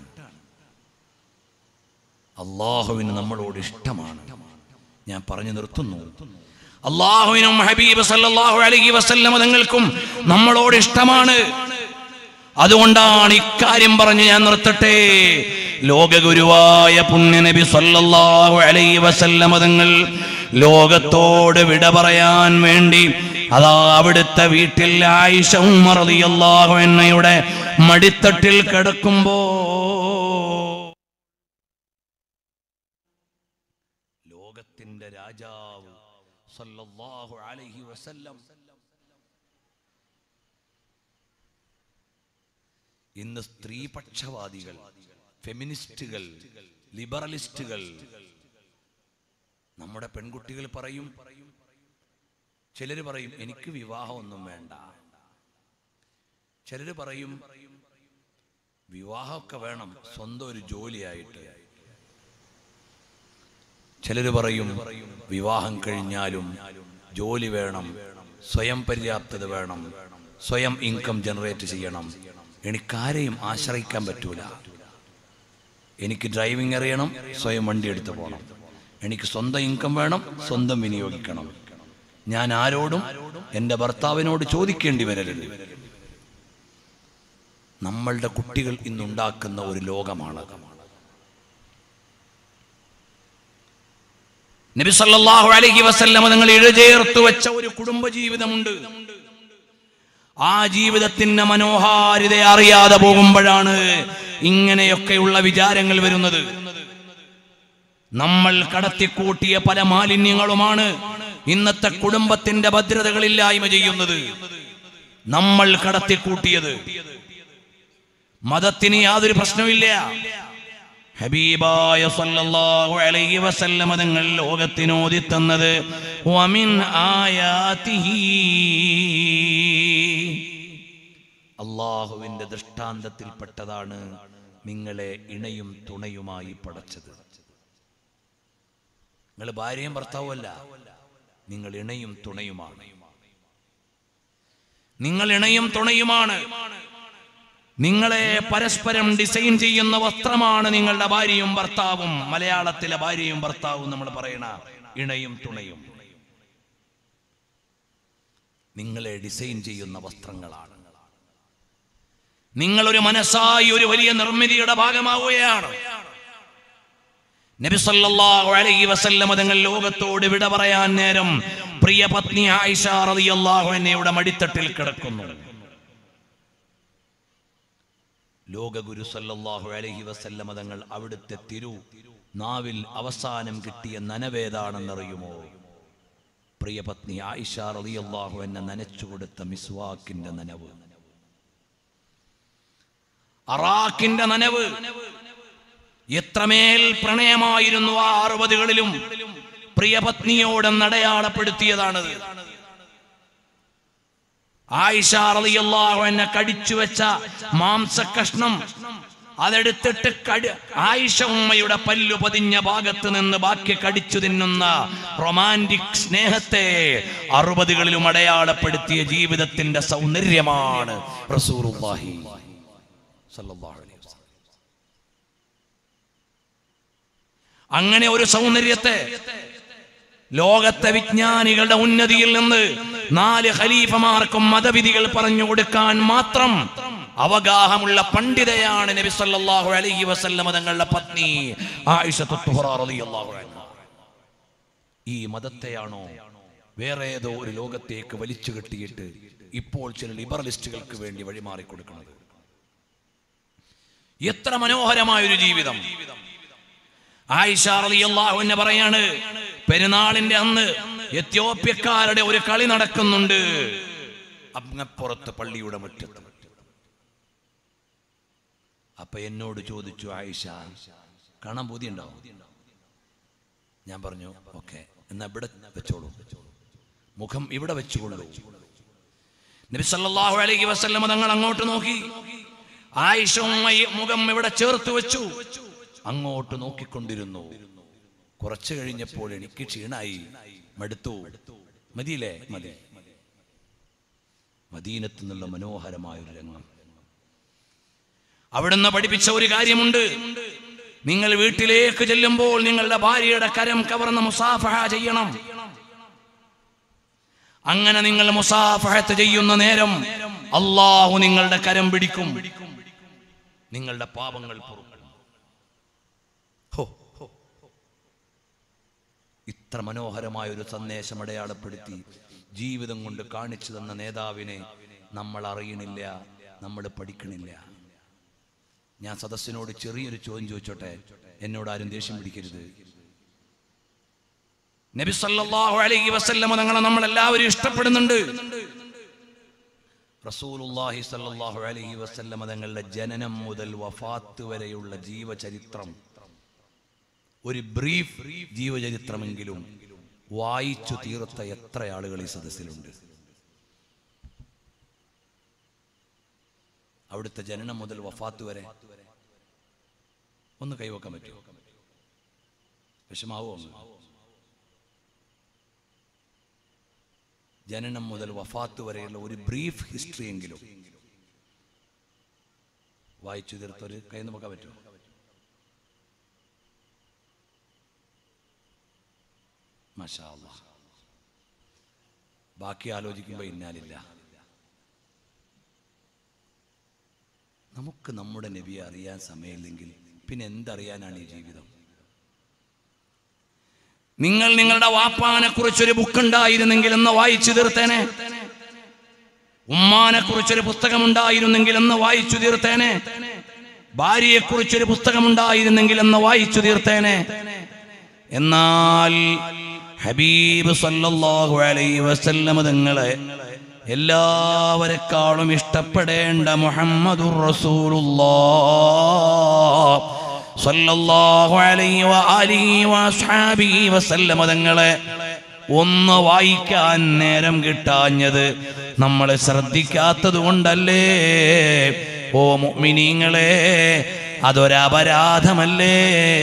അള്ളാഹുവിന് നമ്മളോട് ഇഷ്ടമാണ് ഞാൻ പറഞ്ഞു നിർത്തുന്നു അള്ളാഹുവിനും ഹബീബ് സല്ലല്ലാഹു അലൈഹി വസല്ലം തങ്ങൾക്കും നമ്മളോട് ഇഷ്ടമാണ് അതുകൊണ്ടാണ് ഇക്കാര്യം പറഞ്ഞ് ഞാൻ നിർത്തട്ടെ ലോകഗുരുവായ പുണ്യനബി സല്ലല്ലാഹു അലൈഹി വസല്ലം തങ്ങൾ ലോകത്തോട് വിട പറയാൻ വേണ്ടി അതാ അവിടുത്തെ വീട്ടിൽ ആയിഷ ഉമ്മർ റളിയല്ലാഹു അൻഹയുടെ മടിത്തട്ടിൽ കിടക്കുമ്പോ ലോകത്തിന്റെ രാജാവ് സല്ലല്ലാഹു അലൈഹി വസല്ലം ഇന്ന് സ്ത്രീപക്ഷവാദികൾ ഫെമിനിസ്റ്റുകൾ ലിബറലിസ്റ്റുകൾ നമ്മുടെ പെൺകുട്ടികൾ പറയും ചിലര് പറയും എനിക്ക് വിവാഹമൊന്നും വേണ്ട ചിലര് പറയും വിവാഹമൊക്കെ വേണം സ്വന്തം ഒരു ജോലിയായിട്ട് ചിലര് പറയും വിവാഹം കഴിഞ്ഞാലും ജോലി വേണം സ്വയം പര്യാപ്തത വേണം സ്വയം ഇൻകം ജനറേറ്റ് ചെയ്യണം എനിക്കാരെയും ആശ്രയിക്കാൻ പറ്റൂല എനിക്ക് ഡ്രൈവിംഗ് അറിയണം സ്വയം വണ്ടി എടുത്ത് പോകണം എനിക്ക് സ്വന്തം ഇൻകം വേണം സ്വന്തം വിനിയോഗിക്കണം ഞാൻ ആരോടും എൻ്റെ ഭർത്താവിനോട് ചോദിക്കേണ്ടി വരരുത് നമ്മളുടെ കുട്ടികൾ ഇന്നുണ്ടാക്കുന്ന ഒരു ലോകമാണ് നബി സല്ലല്ലാഹു അലൈഹി വസല്ലം നിങ്ങൾ ഇഴചേർത്ത് വെച്ച ഒരു കുടുംബ ജീവിതമുണ്ട് ആ ജീവിതത്തിന്റെ മനോഹാരിത അറിയാതെ പോകുമ്പോഴാണ് ഇങ്ങനെയൊക്കെയുള്ള വിചാരങ്ങൾ വരുന്നത് നമ്മൾ കടത്തിക്കൂട്ടിയ പല മാലിന്യങ്ങളുമാണ് ഇന്നത്തെ കുടുംബത്തിന്റെ ഭദ്രതകളില്ലായ്മ ചെയ്യുന്നത് നമ്മൾ കടത്തിക്കൂട്ടിയത് മതത്തിന് യാതൊരു പ്രശ്നമില്ല ഹബീബായ സല്ലല്ലാഹു അലൈഹി വസല്ലമ തങ്ങൾ ലോകത്തിനോതി തന്നത് വമിൻ ആയാതിഹി അള്ളാഹുവിന്റെ ദൃഷ്ടാന്തത്തിൽപ്പെട്ടതാണ് നിങ്ങളെ ഇണയും തുണയുമായി പടച്ചത് നിങ്ങൾ ഭാര്യയും ഭർത്താവുമല്ല നിങ്ങൾ ഇണയും തുണയുമാണ് നിങ്ങൾ ഇണയും തുണയുമാണ് നിങ്ങളെ പരസ്പരം ഡിസൈൻ ചെയ്യുന്ന വസ്ത്രമാണ് നിങ്ങളുടെ ഭാര്യയും ഭർത്താവും മലയാളത്തിലെ ഭാര്യയും ഭർത്താവും നമ്മൾ പറയണ ഇണയും തുണയും നിങ്ങളെ ഡിസൈൻ ചെയ്യുന്ന വസ്ത്രങ്ങളാണ് നിങ്ങളൊരു മനസ്സായി ഒരു വലിയ നിർമ്മിതിയുടെ ഭാഗമാവുകയാണ് നബി സല്ലല്ലാഹു അലൈഹി വസല്ലം തങ്ങൾ ലോകത്തോട് വിട പറയാൻ നേരം പ്രിയ പത്നി ആയിഷ റളിയല്ലാഹു അൻഹയുടെ മടിത്തട്ടിൽ കിടക്കുന്നു ലോകഗുരു സല്ലല്ലാഹു അലൈഹി വസല്ലം തങ്ങൾ അവിടുത്തെ തിരു നാവിൽ അവസാനം കിട്ടിയ നനവേതാണെന്നറിയുമോ പ്രിയ പത്നി ആയിഷ റളിയല്ലാഹു എന്നെ നനച്ചു കൊടുത്ത മിസ്വാക്കിന്റെ നനവ് അറാഖിന്റെ നനവ് എത്രമേൽ പ്രണയമായിരുന്നു ആ അറുപതുകളിലും പ്രിയപത്നിയോട് അടയാളപ്പെടുത്തിയതാണത് ആയിഷ റളിയല്ലാഹു എന്നെ കടിച്ചു വെച്ച മാംസകഷ്ണം അതെടുത്തിട്ട് കടി ആയിഷ ഉമ്മയുടെ പല്ലു പതിഞ്ഞ ഭാഗത്ത് നിന്ന് ബാക്കി കടിച്ചു തിന്നുന്ന റൊമാൻറ്റിക് സ്നേഹത്തെ അറുപതുകളിലും അടയാളപ്പെടുത്തിയ ജീവിതത്തിന്റെ സൗന്ദര്യമാണ് റസൂറുല്ലാഹി സല്ലല്ലാഹു അലൈഹി വസല്ലം അങ്ങനെ ഒരു സൗന്ദര്യത്തെ ലോകത്തെ വിജ്ഞാനികളുടെ ഉന്നതിയിൽ നിന്ന് നാല് ഖലീഫമാർക്കും മതവിധികൾ പറഞ്ഞു കൊടുക്കാൻ മാത്രം അവഗാഹമുള്ള പണ്ഡിതയാണ് നബി സല്ലല്ലാഹു അലൈഹി വസല്ലമ തങ്ങളുടെ പത്നി ആയിഷ തുഹ്റ റളിയല്ലാഹു അൻഹ ഈ മതത്തെയാണോ വേറെ ഏതോ ഒരു ലോകത്തേക്ക് വലിച്ചു കെട്ടിയിട്ട് ഇപ്പോൾ ചില ലിബറലിസ്റ്റുകൾക്ക് വേണ്ടി വഴിമാറി കൊടുക്കുന്നത് എത്ര മനോഹരമായ ഒരു ജീവിതം ആയിഷ റളിയല്ലാഹു അൻഹ പറയാണ് പെരുന്നാളിന്റെ അന്ന് എത്യോപ്യക്കാരുടെ ഒരു കളി നടക്കുന്നുണ്ട് അങ്ങപ്പുറത്ത് പള്ളിയുടെ മുറ്റത്ത് അപ്പൊ എന്നോട് ചോദിച്ചു ആയിഷ കാണാൻ ബോധ്യമുണ്ടാവും ഞാൻ പറഞ്ഞു ഓക്കെ എന്നാ ഇവിടെ വെച്ചോളൂ മുഖം ഇവിടെ വെച്ചുകൊള്ളൂ നബി സല്ലല്ലാഹു അലൈഹി വസല്ലമ തങ്ങൾ അങ്ങോട്ട് നോക്കി ആയിഷ ഉമ്മയെ മുഖം ഇവിടെ ചേർത്ത് വെച്ചു അങ്ങോട്ട് നോക്കിക്കൊണ്ടിരുന്നു കുറച്ചു കഴിഞ്ഞപ്പോൾ എനിക്ക് ക്ഷീണായി മടുത്തു മതിയില്ലേ മതി മദീനത്ത് നിന്നുള്ള മനോഹരമായ ഒരു രംഗം അവിടുന്ന് പഠിപ്പിച്ച ഒരു കാര്യമുണ്ട് നിങ്ങൾ വീട്ടിലേക്ക് ചെല്ലുമ്പോൾ നിങ്ങളുടെ ഭാര്യയുടെ കരം കവർന്ന് മുസാഫഹ ചെയ്യണം അങ്ങനെ നിങ്ങൾ മുസാഫഹത്ത് ചെയ്യുന്ന നേരം അള്ളാഹു നിങ്ങളുടെ കരം പിടിക്കും നിങ്ങളുടെ പാപങ്ങൾ പൊറുക്കും ഹോ, ഹോ, ഹോ. ഇത്ര മനോഹരമായ ഒരു സന്ദേശം അടയാളപ്പെടുത്തി ജീവിതം കൊണ്ട് കാണിച്ചു തന്ന നേതാവിനെ നമ്മൾ അറിയണില്ല നമ്മൾ പഠിക്കണില്ല ഞാൻ സദസ്സിനോട് ചെറിയൊരു ചോദ്യം ചോദിച്ചോട്ടെ എന്നോട് ആരും ദേഷ്യം പിടിക്കരുത് നബി സല്ലല്ലാഹു അലൈഹി വസല്ലമ തങ്ങളെ നമ്മൾ എല്ലാവരും ഇഷ്ടപ്പെടുന്നുണ്ട് റസൂലുള്ളാഹി സല്ലല്ലാഹു അലൈഹി വസല്ലമ തങ്ങളുടെ ജനനം മുതൽ വഫാത്ത് വരെയുള്ള ജീവചരിത്രം ഒരു ബ്രീഫ് ജീവചരിത്രമെങ്കിലും വായിച്ചു തീർത്ത എത്ര ആളുകൾ ഈ സദസ്സിലുണ്ട് അവിടുത്തെ ജനനം മുതൽ വഫാത്ത് വരെ ഒന്ന് കൈവക്കാൻ പറ്റുമോ വിഷമാവോ ഒന്ന് ജനനം മുതൽ വഫാത്ത് വരെയുള്ള ഒരു ബ്രീഫ് ഹിസ്റ്ററി എങ്കിലും വായിച്ചു തീർത്തൊരു കൈ നോക്കാൻ പറ്റുമോ മാഷാ അല്ലാഹ്. ബാക്കി ആലോചിക്കുമ്പോൾ ഇന്നാലില്ല നമുക്ക് നമ്മുടെ നബിയെ അറിയാൻ സമയമില്ലെങ്കിൽ പിന്നെ എന്തറിയാനാണ് ഈ ജീവിതം നിങ്ങൾ നിങ്ങളുടെ വാപ്പാനെ കുറിച്ചൊരു ബുക്ക് ഉണ്ടായിരുന്നെങ്കിൽ എന്ന് വായിച്ചു തീർത്തേനെ ഉമ്മാനെ കുറിച്ചൊരു പുസ്തകം ഉണ്ടായിരുന്നെങ്കിൽ എന്ന് വായിച്ചു തീർത്തേനെ ഭാര്യയെ കുറിച്ചൊരു പുസ്തകം ഉണ്ടായിരുന്നെങ്കിൽ എന്ന് വായിച്ചു തീർത്തേനെ എന്നാൽ ഹബീബ് സല്ലല്ലാഹു അലൈഹി വസല്ലമ തങ്ങളെ എല്ലാവരെക്കാളും ഇഷ്ടപ്പെടേണ്ട മുഹമ്മദുർ റസൂലുള്ളാഹ് സല്ലല്ലാഹു അലൈഹി വആലിഹി വഅസ്ഹാബിഹി വസല്ലമ തങ്ങളെ ഒന്ന് വായിക്കാൻ നേരം കിട്ടാഞ്ഞത് നമ്മൾ ശ്രദ്ധിക്കാത്തത് കൊണ്ടല്ലേ ഓ മുഅ്മിനീങ്ങളെ അതൊരപരാധമല്ലേ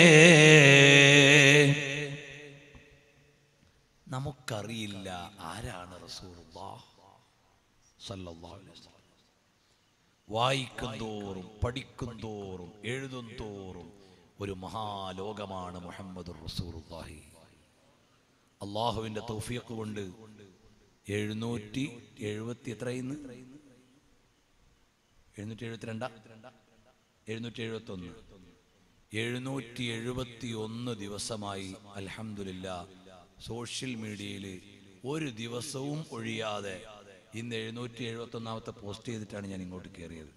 നമുക്കറിയില്ല ആരാണ് റസൂലുള്ളാഹ് സല്ലല്ലാഹു അലൈഹി വസല്ലം വായിക്കും തോറും പഠിക്കും തോറും എഴുതും തോറും ഒരു മഹാലോകമാണ് മുഹമ്മദ് റസൂലുള്ളാഹി അള്ളാഹുവിന്റെ തൗഫീഖ് കൊണ്ട് എഴുന്നൂറ്റി എഴുപത്തി എത്രയിന്ന് എഴുന്നൂറ്റി എഴുപത്തിരണ്ടാ എഴുന്നൂറ്റി എഴുപത്തി ഒന്ന് എഴുന്നൂറ്റി എഴുപത്തി ഒന്ന് ദിവസമായി അൽഹംദുലില്ല സോഷ്യൽ മീഡിയയിൽ ഒരു ദിവസവും ഒഴിയാതെ ഇന്ന് എഴുന്നൂറ്റി എഴുപത്തി ഒന്നാമത്തെ പോസ്റ്റ് ചെയ്തിട്ടാണ് ഞാൻ ഇങ്ങോട്ട് കയറിയത്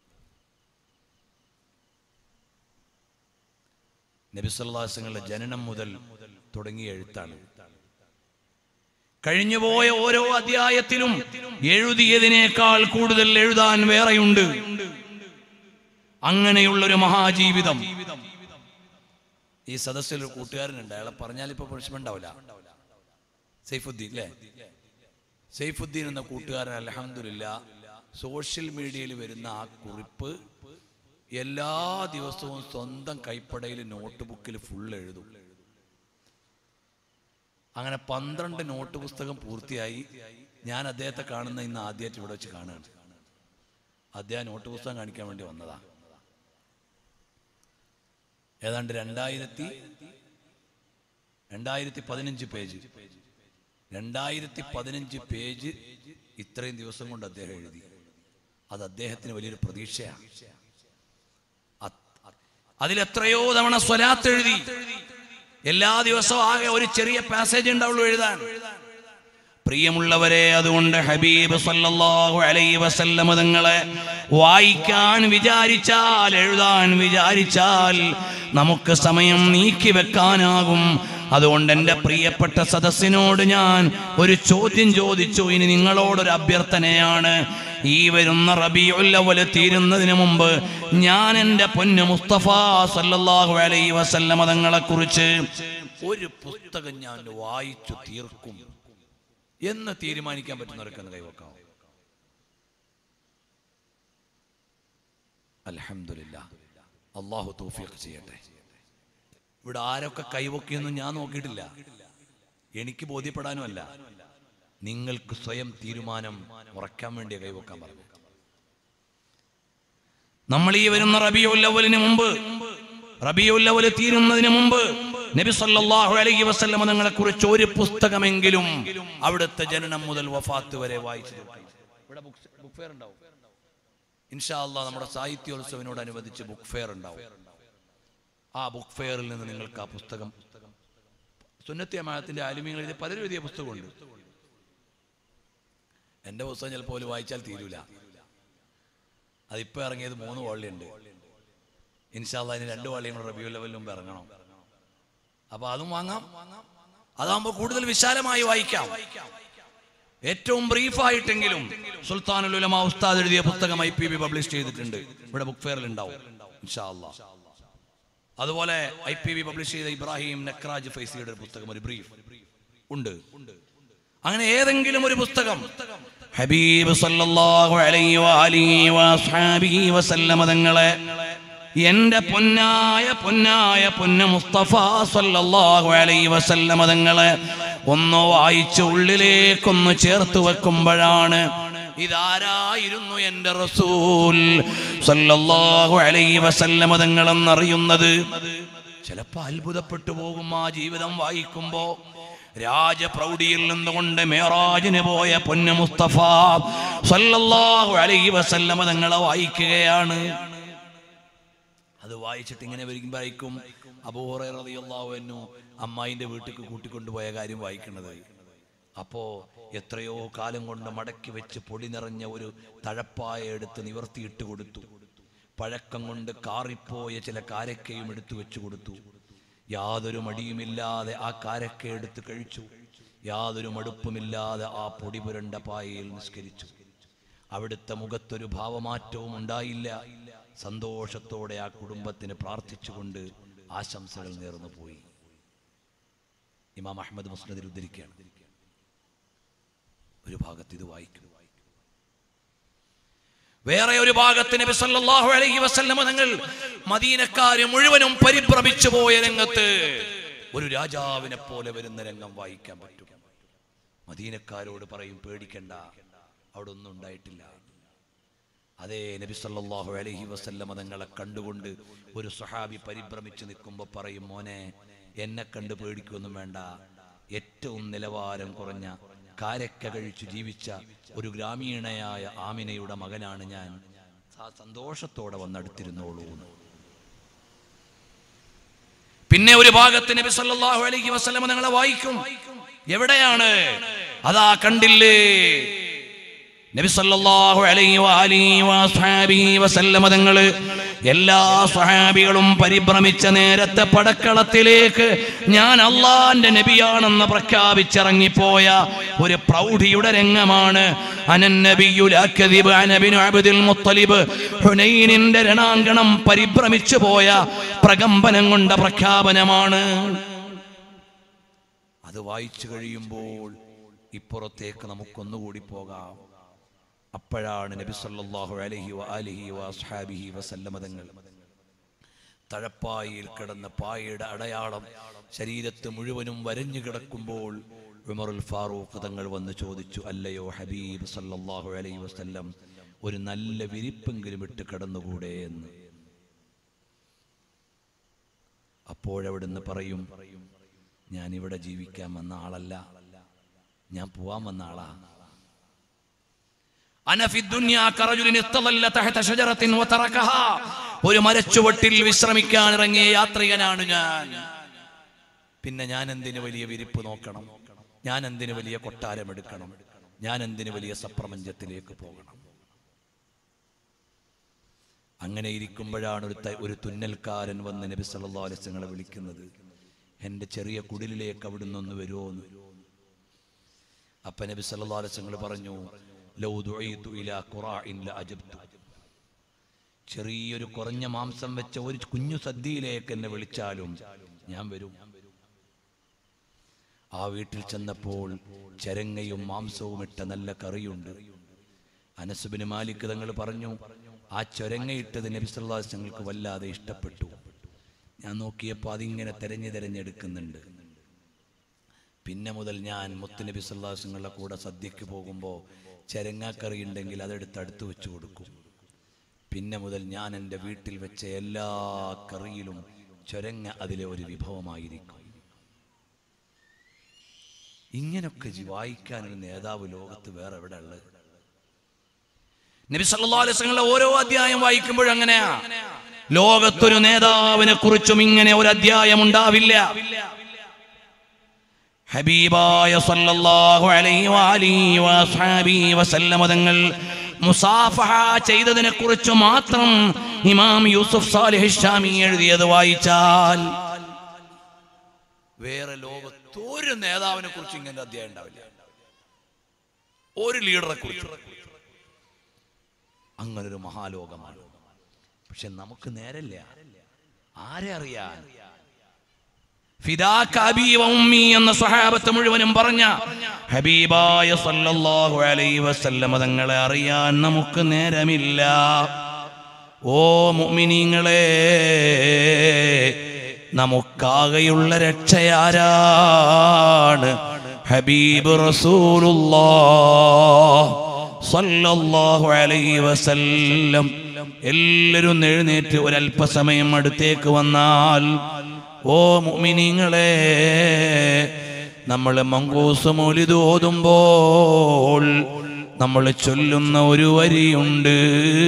നബിസല്ലാസങ്ങളുടെ ജനനം മുതൽ തുടങ്ങിയ എഴുത്താണ് കഴിഞ്ഞുപോയ ഓരോ അധ്യായത്തിലും എഴുതിയതിനേക്കാൾ കൂടുതൽ എഴുതാൻ വേറെയുണ്ട് അങ്ങനെയുള്ളൊരു മഹാജീവിതം ഈ സദസ്സിൽ ഒരു കൂട്ടുകാരനുണ്ട് അയാളെ പറഞ്ഞാൽ ഇപ്പൊ പ്രശ്നം ഉണ്ടാവില്ല സൈഫുദ്ദീൻ അല്ലേ സൈഫുദ്ദീൻ എന്ന കൂട്ടുകാരൻ അലഹമില്ല സോഷ്യൽ മീഡിയയിൽ വരുന്ന ആ കുറിപ്പ് എല്ലാ ദിവസവും സ്വന്തം കൈപ്പടയിൽ നോട്ട് ബുക്കിൽ ഫുൾ എഴുതും അങ്ങനെ പന്ത്രണ്ട് നോട്ട് പുസ്തകം പൂർത്തിയായി ഞാൻ അദ്ദേഹത്തെ കാണുന്ന ഇന്ന് ആദ്യമായിട്ട് ഇവിടെ വെച്ച് കാണുകയാണ് അദ്ദേഹം നോട്ട് പുസ്തകം കാണിക്കാൻ വേണ്ടി വന്നതാ ഏതാണ്ട് രണ്ടായിരത്തി രണ്ടായിരത്തി പതിനഞ്ച് പേജ് രണ്ടായിരത്തി പതിനഞ്ച് പേജ് ഇത്രയും ദിവസം കൊണ്ട് അദ്ദേഹം എഴുതി അത് അദ്ദേഹത്തിന് വലിയൊരു പ്രതീക്ഷയാണ് അത്- അതിലെത്രയോ തവണ സ്വലാത്ത് എഴുതി എല്ലാ ദിവസവും ആകെ ഒരു ചെറിയ പാസേജ് ഉണ്ടാവുള്ളൂ എഴുതാൻ പ്രിയമുള്ളവരെ അതുകൊണ്ട് ഹബീബ് സല്ലല്ലാഹു അലൈഹി വസല്ലമ തങ്ങളെ വായിക്കാൻ വിചാരിച്ചാൽ എഴുതാൻ വിചാരിച്ചാൽ നമുക്ക് സമയം നീക്കി വെക്കാനാകും അതുകൊണ്ട് എൻ്റെ പ്രിയപ്പെട്ട സദസ്സിനോട് ഞാൻ ഒരു ചോദ്യം ചോദിച്ചു ഇനി നിങ്ങളോടൊരു അഭ്യർത്ഥനയാണ് ഈ വരുന്ന റബിയുല്ലവല് തീരുന്നതിന് മുമ്പ് ഞാൻ എൻ്റെ പൊന്നു മുസ്തഫ സല്ലല്ലാഹു അലൈഹി വസല്ലമ തങ്ങളെ കുറിച്ച് ഒരു പുസ്തകം ഞാൻ വായിച്ചു തീർക്കും എന്ന് തീരുമാനിക്കാൻ പറ്റുന്നവർക്ക് എന്ന് കൈവക്കാം അലഹമില്ല അള്ളാഹു തൗഫീഖ് ചെയ്യട്ടെ ഇവിടെ ആരൊക്കെ കൈവക്കിയെന്നും ഞാൻ നോക്കിയിട്ടില്ല എനിക്ക് ബോധ്യപ്പെടാനുമല്ല നിങ്ങൾക്ക് സ്വയം തീരുമാനം ഉറക്കാൻ വേണ്ടി കൈവക്കാൻ പറഞ്ഞു നമ്മൾ ഈ വരുന്ന റബിയുല്ലവലിന് മുമ്പ് റബിയുല്ലവല് തീരുന്നതിന് മുമ്പ് നബി സല്ലല്ലാഹു അലൈഹി വസല്ലമ തങ്ങളെ കുറിച്ച് ഒരു പുസ്തകമെങ്കിലും അവിടുത്തെ ജനനം മുതൽ വഫാത്ത് വരെ വായിച്ചു തീർക്കണം. ഇവിടെ ബുക്ക് ബുക്ക് ഫെയർ ഉണ്ടാവും ഇൻഷാ അല്ലാ നമ്മുടെ സാഹിത്യോത്സവനോടനുബന്ധിച്ച് ബുക്ക് ഫെയർ ഉണ്ടാവും ആ ബുക്ക് ഫെയറിൽ നിന്ന് നിങ്ങൾക്ക് ആ പുസ്തകം സുന്നത്തി അമാനത്തിന്റെ ആലിമ്യങ്ങൾ എഴുതിയ പലരും എഴുതിയ പുസ്തകമുണ്ട് എന്റെ പുസ്തകം ചിലപ്പോൾ ഒരു വായിച്ചാൽ തീരൂല അതിപ്പോ ഇറങ്ങിയത് മൂന്ന് വള്ളിയുണ്ട് ഇൻഷാല്ല അതിന് രണ്ട് വള്ളിയും കൂടെ റബിയു ലെവലിന് മുമ്പ് ഇറങ്ങണം അപ്പൊ അതും വാങ്ങാം അതാകുമ്പോൾ കൂടുതൽ വിശാലമായി വായിക്കാം ഏറ്റവും ബ്രീഫായിട്ടെങ്കിലും സുൽത്താനുൽ ഉലമ ഉസ്താദ് എഴുതിയ പുസ്തകം ഐ പി ബി പബ്ലിഷ് ചെയ്തിട്ടുണ്ട് ഇവിടെ ബുക്ക് ഫെയറിൽ ഉണ്ടാവും ഇൻഷാ അല്ലാ അതുപോലെ ഐ പി ബി പബ്ലിഷ് ചെയ്ത ഇബ്രാഹിം നക്രാജ് ഫൈസിയുടെ ഒരു പുസ്തകം ഒരു ബ്രീഫ് ഉണ്ട് അങ്ങനെ ഏതെങ്കിലും ഒരു പുസ്തകം ഹബീബ് സല്ലല്ലാഹു അലൈഹി വഅലിഹി വഅസ്ഹാബിഹി വസല്ലമ തങ്ങളെ എന്റെ പൊന്നായ പൊന്നായ പൊന്ന മുസ്തഫ സല്ലല്ലാഹു അലൈഹി വസല്ലമ തങ്ങളെ ഒന്ന് വായിച്ച് ഉള്ളിലേക്കൊന്ന് ചേർത്ത് വെക്കുമ്പോഴാണ് ഇതാരായിരുന്നു എന്റെ റസൂൽ സല്ലല്ലാഹു അലൈഹി വസല്ലമ തങ്ങളെന്നറിയുന്നത് ചിലപ്പോ അത്ഭുതപ്പെട്ടു പോകും ആ ജീവിതം വായിക്കുമ്പോ രാജപ്രൗഢിയിൽ നിന്നുകൊണ്ട് മേറാജിന് പോയ പൊന്ന മുസ്തഫ സല്ലല്ലാഹു അലൈഹി വസല്ലമ തങ്ങളെ വായിക്കുകയാണ് അത് വായിച്ചിട്ട് ഇങ്ങനെ വരുമ്പോഴേക്കും അബൂഹുറു അമ്മായിന്റെ വീട്ടിൽ കൂട്ടിക്കൊണ്ടുപോയ കാര്യം വായിക്കുന്നത് അപ്പോ എത്രയോ കാലം കൊണ്ട് മടക്കി വെച്ച് പൊടി നിറഞ്ഞ ഒരു തഴപ്പായ എടുത്ത് നിവർത്തിയിട്ട് കൊടുത്തു പഴക്കം കൊണ്ട് കാറിപ്പോയ ചില കാരക്കയും എടുത്തു വെച്ചു കൊടുത്തു യാതൊരു മടിയുമില്ലാതെ ആ കാരക്ക എടുത്ത് കഴിച്ചു യാതൊരു മടുപ്പുമില്ലാതെ ആ പൊടി പുരണ്ട പായയിൽ നിസ്കരിച്ചു അവിടുത്തെ മുഖത്തൊരു ഭാവമാറ്റവും ഉണ്ടായില്ല സന്തോഷത്തോടെ ആ കുടുംബത്തിന് പ്രാർത്ഥിച്ചുകൊണ്ട് ആശംസകൾ നേർന്നു പോയി ഇമാം അഹമ്മദ് മുസ്നദിൽ ഉദ്ധരിക്കുകയാണ് ഒരു ഭാഗത്ത് ഇത് വായിക്കും വേറെ ഒരു ഭാഗത്ത് നബി സല്ലല്ലാഹു അലൈഹി വസല്ലമ തങ്ങൾ മദീനക്കാര് മുഴുവനും പരിഭ്രമിച്ചു പോയ രംഗത്ത് ഒരു രാജാവിനെ പോലെ വരുന്ന രംഗം വായിക്കാൻ പറ്റും മദീനക്കാരോട് പറയും പേടിക്കണ്ട അവിടെ ഒന്നും ഉണ്ടായിട്ടില്ല അതേ നബി സല്ലല്ലാഹു അലൈഹി വസല്ലമ തങ്ങളെ കണ്ടുകൊണ്ട് ഒരു സഹാബി പരിഭ്രമിച്ച് നിൽക്കുമ്പോൾ പറയും മോനെ എന്നെ കണ്ട് പേടിക്കൊന്നും വേണ്ട ഏറ്റവും നിലവാരം കുറഞ്ഞ കാരക്ക കഴിച്ചു ജീവിച്ച ഒരു ഗ്രാമീണയായ ആമിനയുടെ മകനാണ് ഞാൻ ആ സന്തോഷത്തോടെ വന്നടുത്തിരുന്നോളൂ എന്ന്. പിന്നെ ഒരു ഭാഗത്ത് നബി സല്ലല്ലാഹു അലൈഹി വസല്ലമ നിങ്ങളെ വായിക്കും എവിടെയാണ് അതാ കണ്ടില്ലേ നബി സല്ലല്ലാഹു അലൈഹി വആലിഹി വസ്ഹാബിഹി വസല്ലമ തങ്ങള് എല്ലാ സ്വഹാബികളും പരിഭ്രമിച്ച നേരത്തെ പടക്കളത്തിലേക്ക് ഞാൻ അള്ളാന്റെ നബിയാണെന്ന് പ്രഖ്യാപിച്ചിറങ്ങിപ്പോയ ഒരു പ്രൗഢിയുടെ രംഗമാണ് അനന്നബിയുൽ അക്ദിബ് അനബിനു അബ്ദുൽ മുത്തലിബ് ഹുനൈനിന്റെ രണാങ്കണം പരിഭ്രമിച്ചു പോയ പ്രകമ്പനം കൊണ്ട പ്രഖ്യാപനമാണ് അത് വായിച്ചു കഴിയുമ്പോൾ ഇപ്പുറത്തേക്ക് നമുക്കൊന്നുകൂടി പോകാം അപ്പോഴാണ് നബി സല്ലല്ലാഹു അലൈഹി വആലിഹി വഅസ്ഹാബിഹി വസല്ലമ തങ്ങൾ തഴപ്പായിൽ കിടന്ന പായയുടെ അടയാളം ശരീരത്ത് മുഴുവനും വരഞ്ഞു കിടക്കുമ്പോൾ ഉമറുൽ ഫാറൂഖ് തങ്ങൾ വന്ന് ചോദിച്ചു അല്ലയോ ഹബീബ് സല്ലല്ലാഹു അലൈഹി വസല്ലം ഒരു നല്ല വിരിപ്പെങ്കിലും ഇട്ട് കിടന്നുകൂടെ എന്ന് അപ്പോഴവിടുന്ന് പറയും ഞാൻ ഇവിടെ ജീവിക്കാൻ വന്ന ആളല്ല ഞാൻ പോവാൻ വന്ന ആളാ അന ഫി ദുനിയാ കറജുലിൻ ഇസ്തളല്ല തഹത ഷജറത്തിൻ വതറകഹാ ഒരു മരച്ചുവട്ടിൽ വിശ്രമിക്കാൻ ഇറങ്ങിയ യാത്രികനാണ് ഞാൻ പിന്നെ ഞാൻ എന്തിന് വലിയ വിരിപ്പ് നോക്കണം ഞാൻ എന്തിന് വലിയ കൊട്ടാരം എടുക്കണം ഞാൻ എന്തിന് വലിയ സപ്രപഞ്ചത്തിലേക്ക് പോകണം അങ്ങനെ ഇരിക്കുമ്പോഴാണ് ഒരു ത- ഒരു തുന്നൽക്കാരൻ വന്ന് നബി സല്ലല്ലാഹു അലൈഹി വസല്ലമയെ വിളിക്കുന്നത് എൻ്റെ ചെറിയ കുടിലിലേക്ക് അവിടുന്ന് ഒന്ന് വരുമോ എന്ന് അപ്പൊ നബി സല്ലല്ലാഹു അലൈഹി വസല്ലം പറഞ്ഞു ലൗ ദുഈതു ഇലാ ഖുറാഇൻ ലഅജബ്തു ചെറിയൊരു കുറഞ്ഞ മാംസം വെച്ച ഒരു കുഞ്ഞു സദ്യയിലേക്ക് എന്നെ വിളിച്ചാലും ഞാൻ വരും ആ വീട്ടിൽ ചെന്നപ്പോൾ ചരങ്ങയും മാംസവും ഇട്ട നല്ല കറിയുണ്ട് അനസുബിന് മാലിക് തങ്ങൾ പറഞ്ഞു ആ ചൊരങ്ങയിട്ടത് നബി സല്ലല്ലാഹു അലൈഹി വസല്ലമക്ക് വല്ലാതെ ഇഷ്ടപ്പെട്ടു ഞാൻ നോക്കിയപ്പോൾ അതിങ്ങനെ തെരഞ്ഞു തെരഞ്ഞെടുക്കുന്നുണ്ട് പിന്നെ മുതൽ ഞാൻ മുത്തുനബി സല്ലാസങ്ങളുടെ കൂടെ സദ്യക്ക് പോകുമ്പോൾ ചരങ്ങാക്കറി ഉണ്ടെങ്കിൽ അതെടുത്ത് അടുത്ത് വെച്ച് കൊടുക്കും പിന്നെ മുതൽ ഞാൻ എൻ്റെ വീട്ടിൽ വെച്ച എല്ലാ കറിയിലും ചൊരങ്ങ അതിലെ ഒരു വിഭവമായിരിക്കും ഇങ്ങനൊക്കെ ജി- വായിക്കാൻ ഒരു നേതാവ് ലോകത്ത് വേറെ എവിടെ ഉള്ളത് നബി സല്ലല്ലാഹു അലൈഹി വസല്ലമയുടെ ഓരോ അധ്യായം വായിക്കുമ്പോഴും അങ്ങനെയാ ലോകത്തൊരു നേതാവിനെ കുറിച്ചും ഇങ്ങനെ ഒരു അധ്യായം ഉണ്ടാവില്ല ഹബീബായ സല്ലല്ലാഹു അലൈഹി വഅലിഹി വഅസ്ഹാബിഹി വസല്ലമ തങ്ങൾ മുസാഫഹ ചെയ്തതിനെ കുറിച്ച് മാത്രം ഇമാം യൂസുഫ് സാലിഹ് ഷാമി എഴുതിയത് വായിച്ചാൽ വേറെ ലോകത്ത് ഒരു നേതാവിനെ കുറിച്ച് ഇങ്ങനെ അധ്യായം ഉണ്ടാവില്ല ഒരു ലീഡറെ കുറിച്ച് അങ്ങനെ ഒരു മഹാലോകമാണ് പക്ഷെ നമുക്ക് നേരല്ല ആരെ അറിയാൻ ഫിദാക അബീ വ ഉമ്മി എന്ന സ്വഹാബത്ത് മുഴുവനും പറഞ്ഞ ഹബീബായ സല്ലല്ലാഹു അലൈഹി വസല്ലമ തങ്ങളെ അറിയാൻ നമുക്ക് നേരമില്ല ഓ മുഅ്മിനീങ്ങളെ നമുക്കാകെയുള്ള രക്ഷയാരാണ് ഹബീബ് റസൂലുള്ളാഹ് സല്ലല്ലാഹു അലൈഹി വസല്ലം എല്ലാവരും എഴുന്നേറ്റ് ഒരല്പസമയം അടുത്തേക്ക് വന്നാൽ ഓ മുഅ്മിനീങ്ങളെ നമ്മൾ മങ്കൂസ് മൗലിദ് ഓതുമ്പോൾ നമ്മൾ ചൊല്ലുന്ന ഒരു വരിയുണ്ട്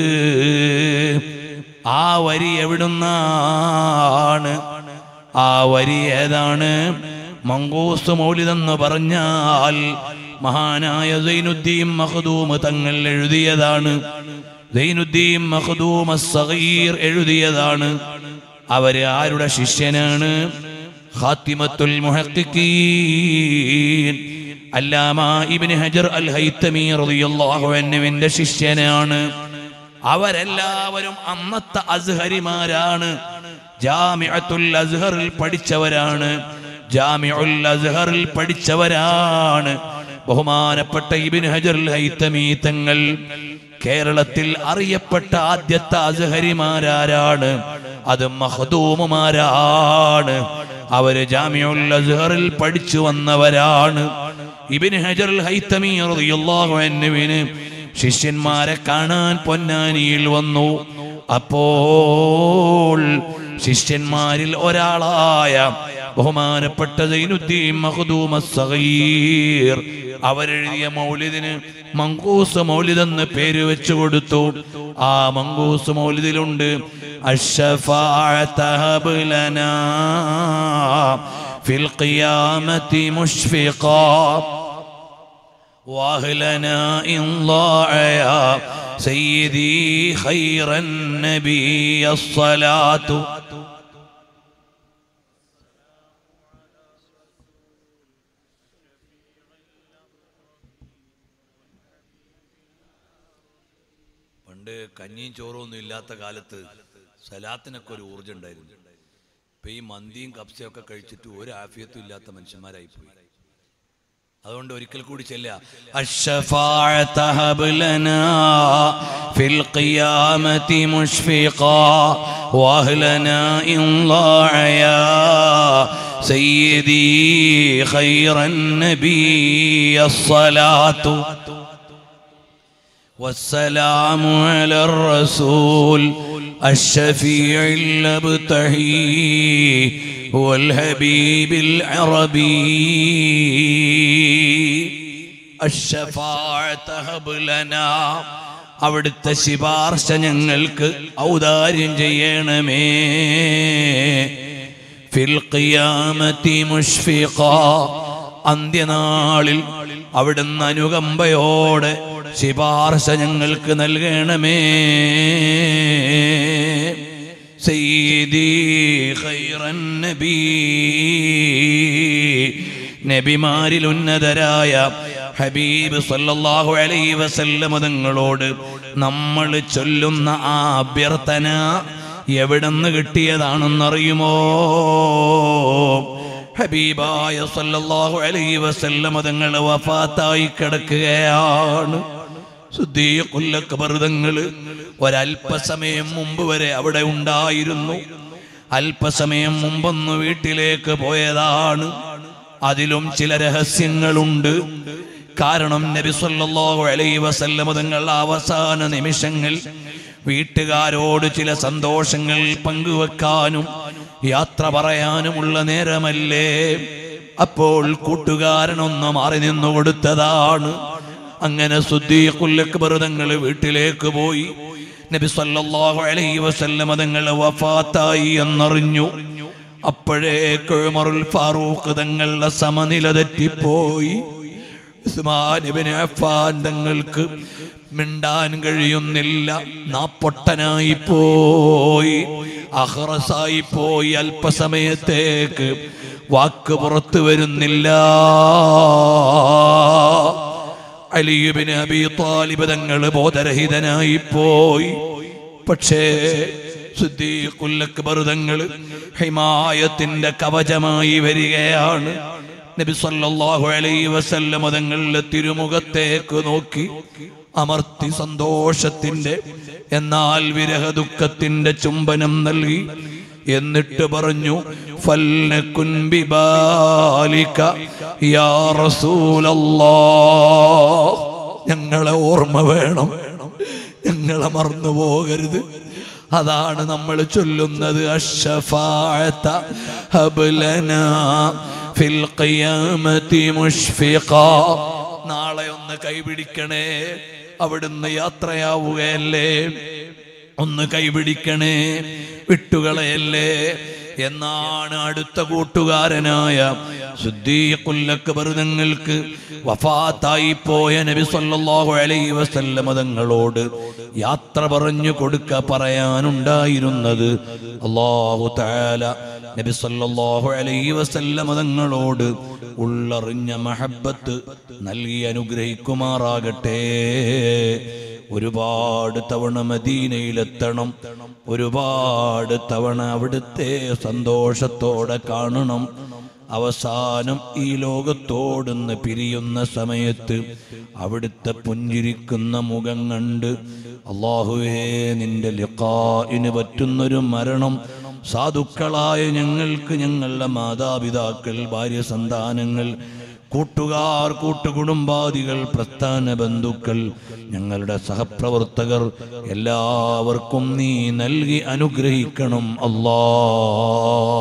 ആ വരി എവിടുന്നാണ് ആ വരി ഏതാണ് മങ്കൂസ് മൗലിദെന്ന് പറഞ്ഞാൽ മഹാനായ സൈനുദ്ദീൻ മഖദൂം തങ്ങൾ എഴുതിയതാണ് സൈനുദ്ദീൻ മഖദൂം സഗീർ എഴുതിയതാണ് അവര് ആരുടെ ശിഷ്യനാണ് ഖാത്തിമത്തുൽ മുഹഖിഖീൻ അല്ലാമ ഇബ്നു ഹജർ അൽ ഹൈത്തമി റളിയല്ലാഹു അൻഹുവിന്റെ ശിഷ്യനാണ് അവരെല്ലാവരും അന്നത്തെ അസ്ഹരിമാരാണ് ജാമിഅത്തുൽ അസ്ഹറിൽ പഠിച്ചവരാണ് ജാമിഉൽ അസ്ഹറിൽ പഠിച്ചവരാണ് ബഹുമാനപ്പെട്ട ഇബ്നു ഹജർ അൽ ഹൈത്തമി തങ്ങൾ കേരളത്തിൽ അറിയപ്പെട്ട ആദ്യത്തെ അസ്ഹരിമാരാരാണ് അത് മഹദൂമുമാരാണ് അവര് ജാമിഉൽ അസ്ഹറിൽ പഠിച്ചു വന്നവരാണ് ഇബ്നു ഹജർ അൽ ഹൈത്തമി റളിയല്ലാഹു അൻഹുവിന് ശിഷ്യന്മാരെ കാണാൻ പൊന്നാനിയിൽ വന്നു അപ്പോൾ ശിഷ്യന്മാരിൽ ഒരാളായ ബഹുമാനപ്പെട്ട സൈനുദ്ദീൻ മഖ്ദൂം അസ്സഗീർ അവരെഴുതിയ മൗലിദിന് മങ്കൂസ് മൗലിദ് എന്ന് പേര് വെച്ചു കൊടുത്തു ആ മങ്കൂസ് മൗലിദിലുണ്ട് അഷ്ഫാഅത ഹബ് ലനാ ഫിൽ ഖിയാമത്തി മുഷ്ഫിഖാ واهلنا إن ضاع يا سيدي خير النبي الصلاة പണ്ട് കഞ്ഞിയും ചോറും ഒന്നും ഇല്ലാത്ത കാലത്ത് സലാത്തിനൊക്കെ ഒരു ഊർജ്ജം ഉണ്ടായിരുന്നു ഇപ്പൊ ഈ മന്തിയും കപ്സയും ഒക്കെ കഴിച്ചിട്ട് ഒരു ആഫിയത്തും ഇല്ലാത്ത മനുഷ്യന്മാരായി പോയി അതുകൊണ്ട് ഒരിക്കൽ കൂടി ചെല്ലുക الشفاعة هب لنا في القيامة مشفقا واهلنا إن ضاع يا سيدي خير النبي الصلاة والسلام على الرسول الشفيع الابتهي والحبيب العربي الشفاعة هب لنا അവിടുത്തെ ശിപാർശ ഞങ്ങൾക്ക് ഔദാര്യം ചെയ്യണമേ ഫിൽ ഖിയാമത്തി മുഷ്ഫിഖ അന്ത്യനാളിൽ അവിടുന്ന് അനുകമ്പയോടെ ശിപാർശ ഞങ്ങൾക്ക് നൽകണമേ സയ്യിദി ഖൈറൻ നബി നബിമാരിൽ ഉന്നതരായ ഹബീബ് സല്ലല്ലാഹു അലൈഹി വസല്ലമ തങ്ങളോട് നമ്മൾ ചൊല്ലുന്ന ആ അഭ്യർത്ഥന എവിടെന്ന് കിട്ടിയതാണെന്നറിയുമോ ഹബീബായ സല്ലല്ലാഹു അലൈഹി വസല്ലമ തങ്ങൾ വഫാത്തായി കിടക്കുകയാണ് ശുദ്ധീകുല്ലക്ബർതങ്ങള് ഒരല്പസമയം മുമ്പ് വരെ അവിടെ ഉണ്ടായിരുന്നു അല്പസമയം മുമ്പൊന്ന് വീട്ടിലേക്ക് പോയതാണ് അതിലും ചില രഹസ്യങ്ങളുണ്ട് കാരണം നബി സല്ലല്ലാഹു അലൈഹി വസല്ലമ തങ്ങൾ അവസാന നിമിഷങ്ങൾ വീട്ടുകാരോട് ചില സന്തോഷങ്ങൾ പങ്കുവെക്കാനും യാത്ര പറയാനുമുള്ള നേരമല്ലേ അപ്പോൾ കൂട്ടുകാരനൊന്ന് മാറി നിന്നു കൊടുത്തതാണ് അങ്ങനെ സുദ്ദീഖുൽ തങ്ങൾ വീട്ടിലേക്ക് പോയി നബി സല്ലല്ലാഹു അലൈഹി വസല്ലമ തങ്ങൾ വഫാത്തായി എന്നറിഞ്ഞു അപ്പോഴേക്ക് ഉമറുൽ ഫാറൂഖ് തങ്ങളുടെ സമനില തെറ്റിപ്പോയി ഉസ്മാൻ ഇബ്നു അഫ്ഫാൻ തങ്ങൾക്ക് മിണ്ടാൻ കഴിയുന്നില്ല നാപ്പൊട്ടനായി പോയി അഹ്റസായി പോയി അല്പസമയത്തേക്ക് വാക്ക് പുറത്തു വരുന്നില്ല അലിയുബിന് അബി താലിബ് തങ്ങൾ ബോധരഹിതനായി പോയി പക്ഷേ തങ്ങൾ ഹിമായത്തിന്റെ കവചമായി വരികയാണ് നബി സല്ലല്ലാഹു അലൈഹി വസല്ലം തങ്ങളുടെ തിരുമുഖത്തേക്ക് നോക്കി അമർത്തി സന്തോഷത്തിന്റെ എന്നാൽ വിരഹ ദുഃഖത്തിന്റെ ചുംബനം നൽകി എന്നിട്ട് പറഞ്ഞു ഫൽനകുൻ ബിബാലിക യാ റസൂലല്ലാഹ് ഞങ്ങളെ ഓർമ്മ വേണം ഞങ്ങളെ മറന്നു പോകരുത് അതാണ് നമ്മൾ ചൊല്ലുന്നത് അഷ്ഫാഅത ഹബ്ലനാ ഫിൽ ഖിയാമത്തി മുഷ്ഫിഖ നാളെ ഒന്ന് കൈപിടിക്കണേ അവിടുന്ന് യാത്രയാവുകയല്ലേ ഒന്ന് കൈപിടിക്കണേ വിട്ടുകളയല്ലേ എന്നാണ് അടുത്ത കൂട്ടുകാരനായ ശുദ്ധീകുല്ലക്കബറുതങ്ങൾക്ക് വഫാത്തായി പോയ നബി സല്ലല്ലാഹു അലൈഹി വസല്ലമ തങ്ങളോട് യാത്ര പറഞ്ഞു കൊടുക്ക പറയാനുണ്ടായിരുന്നത് അല്ലാഹു തആല നബി സല്ലല്ലാഹു അലൈഹി വസല്ലമ തങ്ങളോട് ഉള്ളറിഞ്ഞ മഹബത്ത് നൽകി അനുഗ്രഹിക്കുമാറാകട്ടെ ഒരുപാട് തവണ മദീനയിലെത്തണം ഒരുപാട് തവണ അവിടുത്തെ സന്തോഷത്തോടെ കാണണം അവസാനം ഈ ലോകത്തോടുന്ന് പിരിയുന്ന സമയത്ത് അവിടുത്തെ പുഞ്ചിരിക്കുന്ന മുഖം കണ്ട് അള്ളാഹുവേ നിന്റെ ലിഖായിന് പറ്റുന്നൊരു മരണം സാധുക്കളായ ഞങ്ങൾക്ക് ഞങ്ങളുടെ മാതാപിതാക്കൾ ഭാര്യ സന്താനങ്ങൾ കൂട്ടുകാർ കൂട്ടുകുടുംബാദികൾ പ്രസ്ഥാന ബന്ധുക്കൾ ഞങ്ങളുടെ സഹപ്രവർത്തകർ എല്ലാവർക്കും നീ നൽകി അനുഗ്രഹിക്കണം അല്ലാ